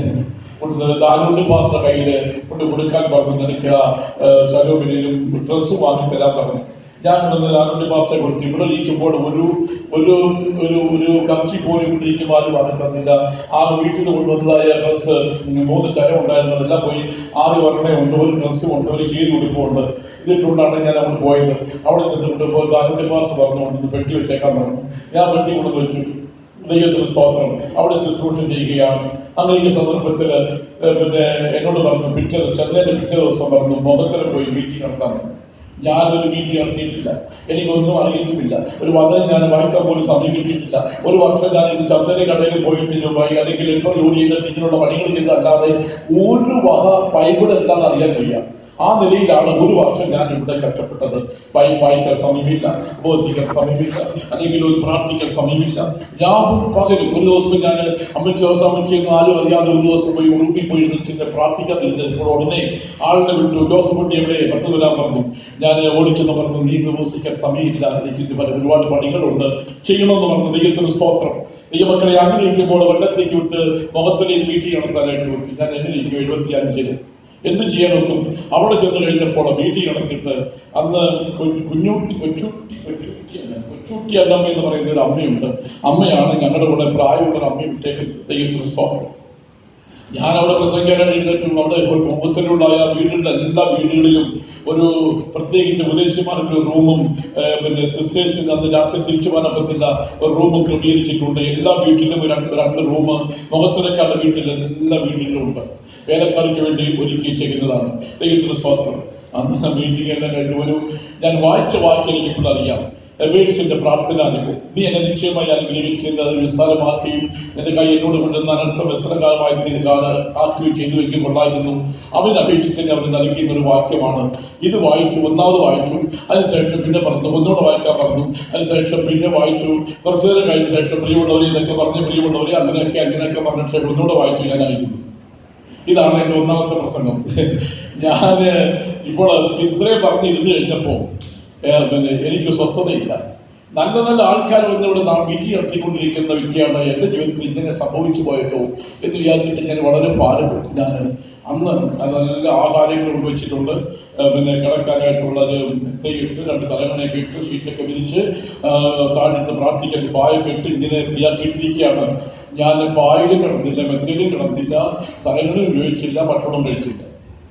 നാലുണ്ട് മാസ കയ്യിൽ കൊണ്ട് കൊടുക്കാൻ പറഞ്ഞു നിനക്ക് ശരോബിനും ഡ്രസ്സ് വാങ്ങി തരാൻ പറഞ്ഞു ഞാൻ കൊണ്ടുവന്ന് നാലുണ്ട് മാസ കൊടുത്തു ഇവിടെ ഇരിക്കുമ്പോൾ ഒരു ഒരു ഒരു ഒരു കർച്ചി പോലും ഇവിടെ ഇരിക്കുവാനും അത് തന്നില്ല ആ വീട്ടിൽ നിന്ന് കൊണ്ടുവന്നതായ ഡ്രസ്സ് മൂന്ന് ശരം ഉണ്ടായിരുന്നു എല്ലാം പോയി ആറ് വർണ്ണ ഉണ്ട് ഒരു ഡ്രസ്സും ഉണ്ട് ഒരു കീറി ഉടുപ്പുണ്ട് ഇതിട്ടുകൊണ്ടാണ് ഞാൻ അവിടെ പോയത് അവിടെ ചെന്നിട്ട് ഇപ്പോൾ നാലുണ്ട് മാസം പറഞ്ഞു പെട്ടി വെച്ചേക്കാൻ പറഞ്ഞു ഞാൻ പെട്ടി കൊണ്ടു വെച്ചു ദൈവത്തിന് സ്തോത്രം അവിടെ ശുശ്രൂഷ ചെയ്യുകയാണ് അങ്ങനെ ഈ സന്ദർഭത്തിൽ പിന്നെ എന്നോട് പറഞ്ഞു പിറ്റേ ചെന്നൈൻ്റെ പിറ്റേ ദിവസം പറഞ്ഞു മുഖത്തിൽ പോയി മീറ്റിംഗ് നടത്താൻ പറഞ്ഞു. ഞാനൊരു മീറ്റിംഗ് നടത്തിയിട്ടില്ല എനിക്കൊന്നും അറിയത്തുമില്ല ഒരു വചനം ഞാൻ വായിക്കാൻ പോലും സമയം കിട്ടിയിട്ടില്ല ഒരു വർഷം ഞാൻ ഇത് ചന്ദന കടയിൽ പോയിട്ട് ജോബായി അല്ലെങ്കിൽ എപ്പോൾ ജോലി ചെയ്തിട്ട് ഇങ്ങനെയുള്ള പണികൾ ചെയ്തല്ലാതെ ഒരു വക ബൈബിൾ എന്താണെന്ന് അറിയാൻ വയ്യ ആ നിലയിലാണ് ഒരു വർഷം ഞാൻ ഇവിടെ കഷ്ടപ്പെട്ടത് ബൈ വായിക്കാൻ സമയമില്ല ഉപവസിക്കാൻ സമയമില്ല അല്ലെങ്കിൽ ഒരു പ്രാർത്ഥിക്കാൻ സമയമില്ല ഞാൻ പകരും ഒരു ദിവസം ഞാൻ അമ്മച്ചി ദിവസം അമ്മച്ചിയൊന്നും ആരും അറിയാതെ ഒരു ദിവസം പോയി ഉറുപ്പി പോയി ഇരുന്നിട്ട് പ്രാർത്ഥിക്കാൻ ഇരുന്നപ്പോൾ ഉടനെ ആളിനെ വിട്ടു ജോസഫ് കുട്ടി എവിടെ പെട്ടെന്ന് വരാൻ പറഞ്ഞു ഞാൻ ഓടിച്ചെന്ന് പറഞ്ഞു നീ ഇന്ന് ഉപവസിക്കാൻ സമയമില്ല എനിക്ക് ഇത് പല ഒരുപാട് പണികളുണ്ട് ചെയ്യണമെന്ന് പറഞ്ഞു ദൈവത്തിന് സ്തോത്രം ദൈവമക്കളെ ആഗ്രഹിക്കുമ്പോൾ വെള്ളത്തേക്ക് വിട്ട് മുഖത്തിലേക്ക് മീറ്റിംഗ് നടത്താനായിട്ട് വിട്ടു ഞാൻ എന്നിരിക്കും എഴുപത്തി അഞ്ചില് എന്ത് ചെയ്യാൻ നോക്കും അവിടെ ചെന്ന് കഴിഞ്ഞപ്പോൾ വീട്ടിൽ കിടത്തിട്ട് അന്ന് കൊച്ചു- കുഞ്ഞുട്ടി കൊച്ചുട്ടി കൊച്ചുട്ടി അല്ല കൊച്ചുട്ടി അല്ലമ്മ എന്ന് പറയുന്ന ഒരു അമ്മയുണ്ട് അമ്മയാണ് ഞങ്ങളുടെ കൂടെ പ്രായമുള്ള ഒരു അമ്മയും ഇട്ടേക്ക് ദൈവത്തിന് സ്തോത്രം ഞാൻ അവിടെ പ്രസംഗിക്കാൻ എഴുന്നേറ്റും അവിടെ മുമ്പത്തിലുള്ള ആ വീടുകളുടെ എല്ലാ വീടുകളിലും ഒരു പ്രത്യേകിച്ച് വിദേശിമാർക്ക് ഒരു റൂമും ഏഹ്, പിന്നെ സിസ്റ്റേഴ്സിന് അന്ന് രാത്രി തിരിച്ചു പോകാൻ പറ്റില്ല ഒരു റൂമും ക്രമീകരിച്ചിട്ടുണ്ട് എല്ലാ വീട്ടിലും രണ്ട് രണ്ട് റൂം മുഖത്തിനേക്കാളുടെ വീട്ടിൽ എല്ലാ വീട്ടിലും ഉണ്ട് വേലക്കാർക്ക് വേണ്ടി ഒരുക്കി ചെയ്യുന്നതാണ് ദൈവത്തിന് സ്തോത്രം അന്ന് മീറ്റിംഗ് എല്ലാം കഴിഞ്ഞ് ഒരു ഞാൻ വായിച്ച വാക്ക് എനിക്ക് ഇപ്പോൾ അറിയാം എബേഴ്സിന്റെ പ്രാർത്ഥന അനുഭവം നീ എന്നെ നിശ്ചയമായി അനുഗ്രഹിച്ചത് അത് വിസ്താരമാക്കുകയും നിന്റെ കൈ എന്നോട് കൊണ്ടുവന്ന അനർത്ഥ വ്യസനകാലമായി തീരെ ആക്കുകയും ചെയ്തു വെക്കും കൊള്ളായിരുന്നു അവൻ അപേക്ഷിച്ചതിന് അവന് നൽകിയ ഒരു വാക്യമാണ് ഇത് വായിച്ചു ഒന്നാമത് വായിച്ചു അതിനുശേഷം പിന്നെ പറഞ്ഞു ഒന്നുകൂടെ വായിക്കാൻ പറഞ്ഞു അതിനുശേഷം പിന്നെ വായിച്ചു കുറച്ചു നേരം കഴിഞ്ഞ ശേഷം പ്രിയമുള്ളവരെ ഇതൊക്കെ പറഞ്ഞ് പ്രിയമുള്ളവരെ അങ്ങനെയൊക്കെ അങ്ങനെയൊക്കെ പറഞ്ഞ ശേഷം ഒന്നുകൂടെ വായിച്ചു ഞാൻ അയക്കുന്നു ഇതാണ് എൻ്റെ ഒന്നാമത്തെ പ്രസംഗം ഞാൻ ഇപ്പോൾ ഇത്രയും പറഞ്ഞിരുന്ന് കഴിഞ്ഞപ്പോൾ ഏഹ്, പിന്നെ എനിക്ക് സ്വസ്ഥതയില്ല നല്ല നല്ല ആൾക്കാർ വന്നിവിടെ നാം വിധി നടത്തിക്കൊണ്ടിരിക്കുന്ന വ്യക്തിയാണ് എൻ്റെ ജീവിതത്തിൽ ഇങ്ങനെ സംഭവിച്ചു പോയല്ലോ എന്ന് വിചാരിച്ചിട്ട് ഞാൻ വളരെ ഭാരപ്പെട്ടു ഞാൻ അന്ന് നല്ല ആഹാരങ്ങൾ കൊണ്ടുവച്ചിട്ടുണ്ട് ഏഹ്, പിന്നെ കിടക്കാനായിട്ടുള്ള ഒരു മെത്തയിട്ട് രണ്ട് തലങ്ങണയൊക്കെ ഇട്ട് ഷീറ്റൊക്കെ വിരിച്ച് താഴ്ന്ന് പ്രാർത്ഥിക്കാൻ പായൊക്കെ ഇട്ട് ഇങ്ങനെ റെഡിയാക്കിയിട്ടിരിക്കുകയാണ് ഞാൻ പായലും കിടന്നില്ല മെത്തയിലും കിടന്നില്ല തലങ്ങളും ഉപയോഗിച്ചില്ല ഭക്ഷണം കഴിച്ചില്ല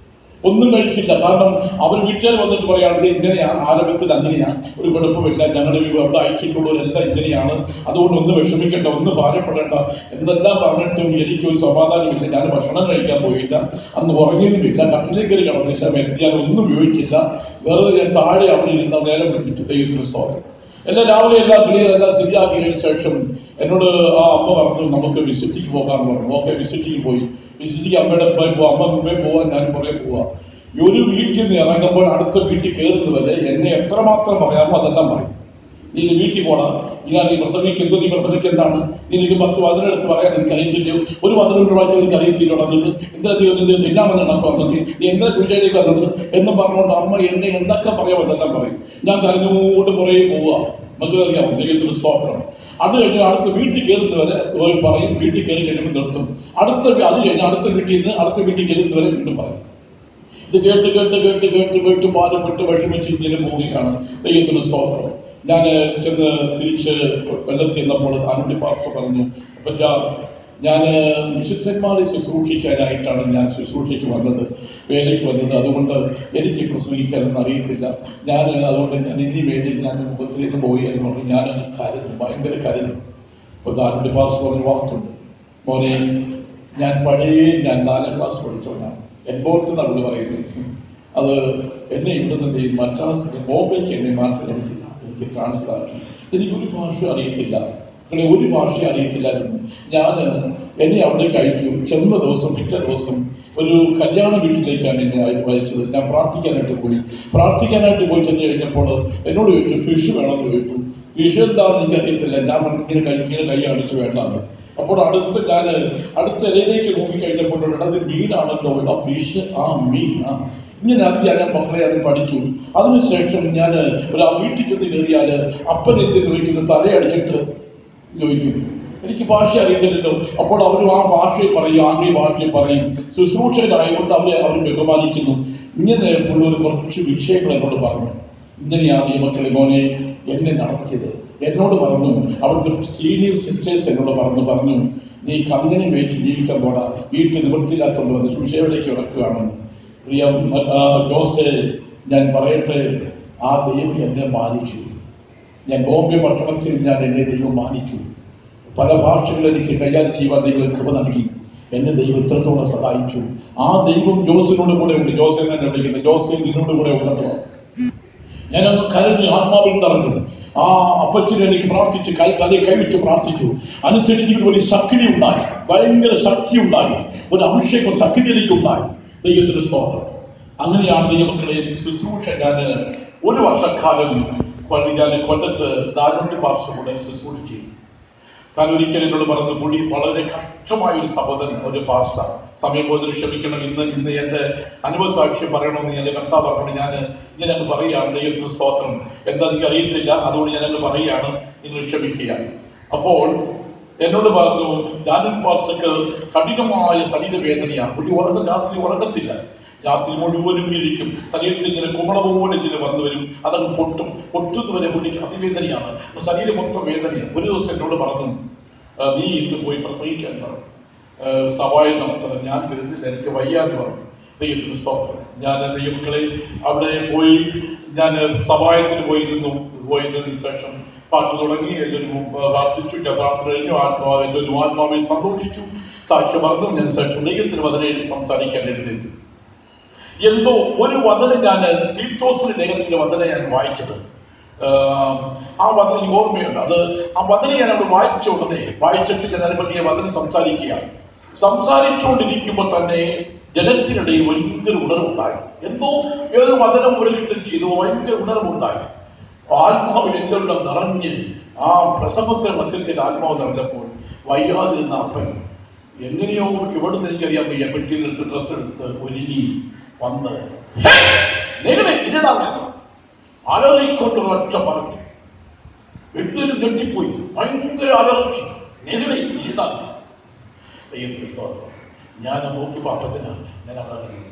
ഒന്നും കഴിച്ചില്ല കാരണം അവർ വീട്ടുകാർ വന്നിട്ട് പറയുകയാണെങ്കിൽ ഇങ്ങനെയാണ് ആരംഭത്തിൽ അങ്ങനെയാണ് ഒരു കുഴപ്പമില്ല ഞങ്ങളുടെ വീട് അവിടെ അയച്ചിട്ടുള്ളവരെല്ലാം ഇങ്ങനെയാണ് അതുകൊണ്ട് ഒന്ന് വിഷമിക്കേണ്ട ഒന്ന് ഭാരപ്പെടേണ്ട എന്തെല്ലാം പറഞ്ഞിട്ടും എനിക്കൊരു സമാധാനമില്ല ഞാൻ ഭക്ഷണം കഴിക്കാൻ പോയില്ല അന്ന് ഉറങ്ങിയതുമില്ല കട്ടിലേക്ക് കയറി കിടന്നില്ല വ്യക്തി ഞാൻ ഒന്നും ഉപയോഗിച്ചില്ല വെറുതെ ഞാൻ താഴെ അവിടെ ഇരുന്ന നേരം വിളിച്ചു ദൈവത്തിന് സ്തോത്രം എല്ലാം രാവിലെ എല്ലാം ക്ലിയർ എല്ലാം ശരിയാക്കിയതിനു ശേഷം എന്നോട് ആ അമ്മ പറഞ്ഞു നമുക്ക് വിസിറ്റിംഗ് പോകാമെന്ന് പറഞ്ഞു ഓക്കെ വിസിറ്റിംഗ് പോയി വിസിറ്റിംഗ് അമ്മയുടെ മുമ്പേ പോവാം അമ്മ മുമ്പേ പോവാൻ ഞാൻ പുറകെ പോവാ ഈ ഒരു വീട്ടിൽ നിന്ന് ഇറങ്ങുമ്പോൾ അടുത്ത വീട്ടിൽ കയറുന്നത് വരെ എന്നെ എത്രമാത്രം പറയാമോ അതെല്ലാം പറയും നീ ഇത് വീട്ടിൽ പോടാ ഇല്ല നീ പ്രസംഗിക്കുന്നത് നീ പ്രസംഗിച്ചെന്താണ് നീ നിനക്ക് പത്ത് വചനെടുത്ത് പറയാൻ എനിക്ക് അറിയത്തില്ലയോ ഒരു വചനം വായിച്ചാൽ എനിക്ക് അറിയത്തില്ലോ നിനക്ക് എന്താ നീ ഒന്ന് തിന്നാമെന്ന് കണക്ക് വന്നത് നീ എന്താ സുശേഷിക്ക് വന്നത് എന്നും പറഞ്ഞുകൊണ്ട് അമ്മ എന്നെ എന്തൊക്കെ പറയാമോ അതെല്ലാം പറയും ഞാൻ കരഞ്ഞുകൊണ്ട് പുറകെ പോവുക നമുക്ക് അറിയാം ദൈവത്തിന് സ്തോത്രം അത് കഴിഞ്ഞ് അടുത്ത വീട്ടിൽ കയറുന്നവരെ ഒരു പറയും വീട്ടിൽ കയറി കഴിയുമ്പോൾ നിർത്തും അടുത്ത വീ- അത് കഴിഞ്ഞ് അടുത്ത വീട്ടിൽ നിന്ന് അടുത്ത വീട്ടിൽ കയറുന്നവരെ വീണ്ടും പറയും ഇത് കേട്ട് കേട്ട് കേട്ട് കേട്ട് കേട്ട് ബാധപ്പെട്ട് വിഷമിച്ച് ഇങ്ങനെ പോവുകയാണ് ദൈവത്തിന് സ്തോത്രം ഞാൻ ചെന്ന് തിരിച്ച് വെള്ളത്തിൽ ചെന്നപ്പോൾ താനുണ്ടി പാർശ്വ പറഞ്ഞു പറ്റ ഞാൻ വിശുദ്ധന്മാരെ ശുശ്രൂഷിക്കാനായിട്ടാണ് ഞാൻ ശുശ്രൂഷയ്ക്ക് വന്നത് വേലയ്ക്ക് വന്നത് അതുകൊണ്ട് എനിക്ക് പ്രസംഗിക്കാനൊന്നും അറിയത്തില്ല ഞാൻ അതുകൊണ്ട് ഞാൻ ഇനി വേണ്ടി ഞാൻ മുഖത്തിലേക്ക് പോയി എന്ന് പറഞ്ഞു ഞാൻ കരുതും ഭയങ്കര കരുതും അപ്പോൾ താനുണ്ടി പാർശ്വ പറഞ്ഞ വാക്കുണ്ട് മോനെ ഞാൻ പഴയ ഞാൻ നാലാം ക്ലാസ് പഠിച്ചവനാണ് എൻപോർത്ത് നമ്മൾ പറയുന്നത് അത് എന്നെ ഇവിടെ നിന്ന് ഈ മദ്രാസ് ബോംബെക്ക് എന്നെ മാറ്റി എനിക്ക് എനിക്ക് ട്രാൻസ്ഫർ ആക്കി എനിക്കൊരു ഭാഷ അറിയത്തില്ല അങ്ങനെ ഒരു ഭാഷ അറിയത്തില്ലായിരുന്നു ഞാൻ എന്നെ അവിടേക്ക് അയച്ചു ചെന്ന ദിവസം പിറ്റേ ദിവസം ഒരു കല്യാണ വീട്ടിലേക്കാണ് എന്നെ അയ- അയച്ചത് ഞാൻ പ്രാർത്ഥിക്കാനായിട്ട് പോയി പ്രാർത്ഥിക്കാനായിട്ട് പോയി ചെന്ന് കഴിഞ്ഞപ്പോൾ എന്നോട് ചോദിച്ചു ഫിഷ് വേണമെന്ന് ചോദിച്ചു ഫിഷ് എന്താണെന്ന് എനിക്ക് അറിയത്തില്ല ഞാൻ പറഞ്ഞു, ഇങ്ങനെ കൈ ഇങ്ങനെ കൈ കാണിച്ചു വേണ്ടാന്ന് അപ്പോൾ അടുത്ത് ഞാൻ അടുത്ത ഇലയിലേക്ക് നോക്കി കഴിഞ്ഞപ്പോൾ അത് മീനാണല്ലോ ആ ഫിഷ് ആ മീൻ ആ ഇങ്ങനെ അത് ഞാൻ മക്കളെ അത് പഠിച്ചു അതിനുശേഷം ഞാൻ ഒരു ആ വീട്ടിൽ ചെന്ന് കയറിയാൽ അപ്പൻ എന്ത് ചോദിക്കുന്നു തലയടിച്ചിട്ട് ചോദിക്കും എനിക്ക് ഭാഷ അറിയത്തില്ലല്ലോ അപ്പോൾ അവരും ആ ഭാഷയിൽ പറയും ആംഗ്യ ഭാഷയിൽ പറയും ശുശ്രൂഷകരായതുകൊണ്ട് അവരെ അവർ ബഹുമാനിക്കുന്നു ഇങ്ങനെ ഉള്ള ഒരു കുറച്ച് വിഷയങ്ങൾ എന്നോട് പറഞ്ഞു ഇങ്ങനെയാണ് ഈ മക്കളെ മോനെ എന്നെ നടത്തിയത് എന്നോട് പറഞ്ഞു അവിടുത്തെ സീനിയർ സിസ്റ്റേഴ്സ് എന്നോട് പറഞ്ഞു പറഞ്ഞു നീ കങ്ങനെ വെച്ച് ജീവിക്കാൻ പോടാ വീട്ടിൽ നിവൃത്തിയില്ലാത്തതുകൊണ്ട് വന്ന് സുഷേവിലേക്ക് കിടക്കുകയാണെന്ന് പ്രിയ മ- ആ, ജോസെ ഞാൻ പറയട്ടെ ആ ദൈവം എന്നെ മാനിച്ചു ഞാൻ ബോംബെ പട്ടണത്തിൽ ഞാൻ എന്നെ ദൈവം മാനിച്ചു പല ഭാഷകൾ എനിക്ക് കൈകാര്യം ചെയ്യുവാൻ ദൈവം കൃപ നൽകി എന്നെ ദൈവം ഇത്രത്തോളം സഹായിച്ചു ആ ദൈവം ജോസിനോട് കൂടെ ഉണ്ട് ജോസിനെ തന്നെ വിളിക്കുന്നത് ജോസിന് നിന്നോട് കൂടെ ഉണ്ടെന്നോ ഞാനങ്ങ് കരഞ്ഞു ആത്മാവിൽ നിറഞ്ഞു ആ അപ്പച്ചനെ എനിക്ക് പ്രാർത്ഥിച്ചു കൈ കലയെ കൈവച്ച് പ്രാർത്ഥിച്ചു അതിനുശേഷം എനിക്ക് ഒരു ശക്തി ഉണ്ടായി ഭയങ്കര ശക്തി ഉണ്ടായി ഒരു അഭിഷേക ശക്തി എനിക്ക് ഉണ്ടായി ദൈവത്തിന് സ്തോത്രം അങ്ങനെയാണ് ദൈവമക്കളെ ശുശ്രൂഷ ഞാൻ ഒരു വർഷക്കാലം കൊല്ലം ഞാൻ കൊല്ലത്ത് ദാരുണ്യ പാർശ്വകൂടെ ശുശ്രൂഷ ചെയ്തു താൻ ഒരിക്കൽ എന്നോട് പറഞ്ഞു പുള്ളി വളരെ കഷ്ടമായ ഒരു സഹോദരൻ ഒരു പാർശ്വ സമയം പോലെ ക്ഷമിക്കണം ഇന്ന് ഇന്ന് എൻ്റെ അനുഭവ സാക്ഷ്യം പറയണമെന്ന് എൻ്റെ കർത്താവ് പറഞ്ഞു ഞാൻ ഞാൻ അങ്ങ് പറയുകയാണ് ദൈവത്തിന് സ്തോത്രം എന്താ എനിക്ക് അറിയത്തില്ല അതുകൊണ്ട് ഞാൻ അങ്ങ് പറയുകയാണ് നിങ്ങൾ ക്ഷമിക്കുക അപ്പോൾ എന്നോട് പറഞ്ഞു ജാനകി പാർസക്ക് കഠിനമായ ശരീരവേദനയാണ് പുള്ളി ഉറങ്ങ രാത്രി ഉറങ്ങത്തില്ല രാത്രി മുഴുവനും ഇരിക്കും ശരീരത്തിൽ ഇങ്ങനെ കുമള പോലെ ഇങ്ങനെ വന്നു വരും അതങ്ങ് പൊട്ടും പൊട്ടുന്നവരെ പുള്ളിക്ക് അതിവേദനയാണ് അപ്പൊ ശരീരം മൊത്തം വേദനയാണ് ഒരു ദിവസം എന്നോട് പറഞ്ഞു "ആ, നീ ഇന്ന് പോയി പ്രസംഗിക്കാൻ പറഞ്ഞു ആ, സവായ നടത്തണം ഞാൻ വരുന്നില്ല എനിക്ക് വയ്യാന്ന് പറഞ്ഞു ദൈവത്തിന് സ്തോത്രം ഞാൻ ദൈവമക്കളെ അവിടെ പോയി ഞാൻ സവായത്തിന് പോയി നിന്നു പോയതിനു ശേഷം പാട്ട് തുടങ്ങി എല്ലാവരും പ്രാർത്ഥിച്ചു ഞാൻ പ്രാർത്ഥന കഴിഞ്ഞു ആത്മാവ് എല്ലാവരും ആത്മാവിൽ സന്തോഷിച്ചു സാക്ഷ്യം പറഞ്ഞു ഞാൻ ശേഷം ദൈവത്തിന് അതിനെ സംസാരിക്കാൻ എഴുന്നേറ്റു എന്തോ ഒരു വചനം ഞാൻ തീർത്ഥോസിന് ലേഖനത്തിന്റെ വചനം ഞാൻ വായിച്ചത് ആഹ് ആ വചനം എനിക്ക് ഓർമ്മയുണ്ട് അത് ആ വചനം ഞാൻ അവിടെ വായിച്ച ഉടനെ വായിച്ചിട്ട് ഞാൻ അതിനെപ്പറ്റി ആ വചനം സംസാരിക്കുകയാണ് സംസാരിച്ചുകൊണ്ടിരിക്കുമ്പോൾ തന്നെ ജനത്തിനിടയിൽ ഭയങ്കര ഉണർവുണ്ടായി എന്തോ ഏതൊരു വചനം മുരളിട്ടും ചെയ്തു ഭയങ്കര ഉണർവുണ്ടായി ആത്മാവിൽ എന്തെല്ലാം നിറഞ്ഞ് ആ പ്രസംഗത്തിന് മധ്യത്തിൽ ആത്മാവ് നിറഞ്ഞപ്പോൾ വയ്യാതിരുന്ന അപ്പൻ എങ്ങനെയോ ഇവിടുന്ന് എനിക്കറിയാൻ വയ്യ പെട്ടിയിൽ എടുത്ത് ഡ്രസ്സ് എടുത്ത് ഒരുങ്ങി വന്ന് "ഹേ, നിങ്ങളെ ഇരടാ വേണം അലറിക്കൊണ്ട് ഒറ്റ പറഞ്ഞു എല്ലാവരും ഞെട്ടിപ്പോയി ഭയങ്കര അലർച്ച നിങ്ങളെ ഇരടാ ദൈവത്തിന് സ്തോത്രം ഞാൻ നോക്കിയപ്പോൾ അപ്പച്ചന ഞാൻ അവിടെ ഇറങ്ങി.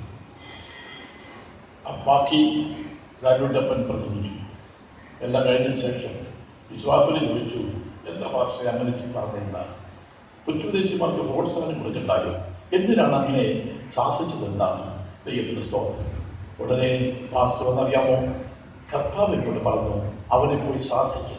ആ ബാക്കി ദാരുടപ്പൻ പ്രസംഗിച്ചു എല്ലാം കഴിഞ്ഞതിന് ശേഷം വിശ്വാസിനെ ചോദിച്ചു എന്താ പാസ്റ്റർ അങ്ങനെ പറഞ്ഞെന്താ കൊച്ചുദേശിമാർക്ക് പ്രോത്സാഹനം കൊടുക്കണ്ടായോ എന്തിനാണ് അങ്ങനെ ശാസിച്ചത് എന്താണ് ദൈവത്തിന് സ്തോത്രം ഉടനെ പാസ്റ്റർ എന്നറിയാമോ കർത്താവ് എന്നോട് പറഞ്ഞു അവനെ പോയി ശാസിക്കരുത്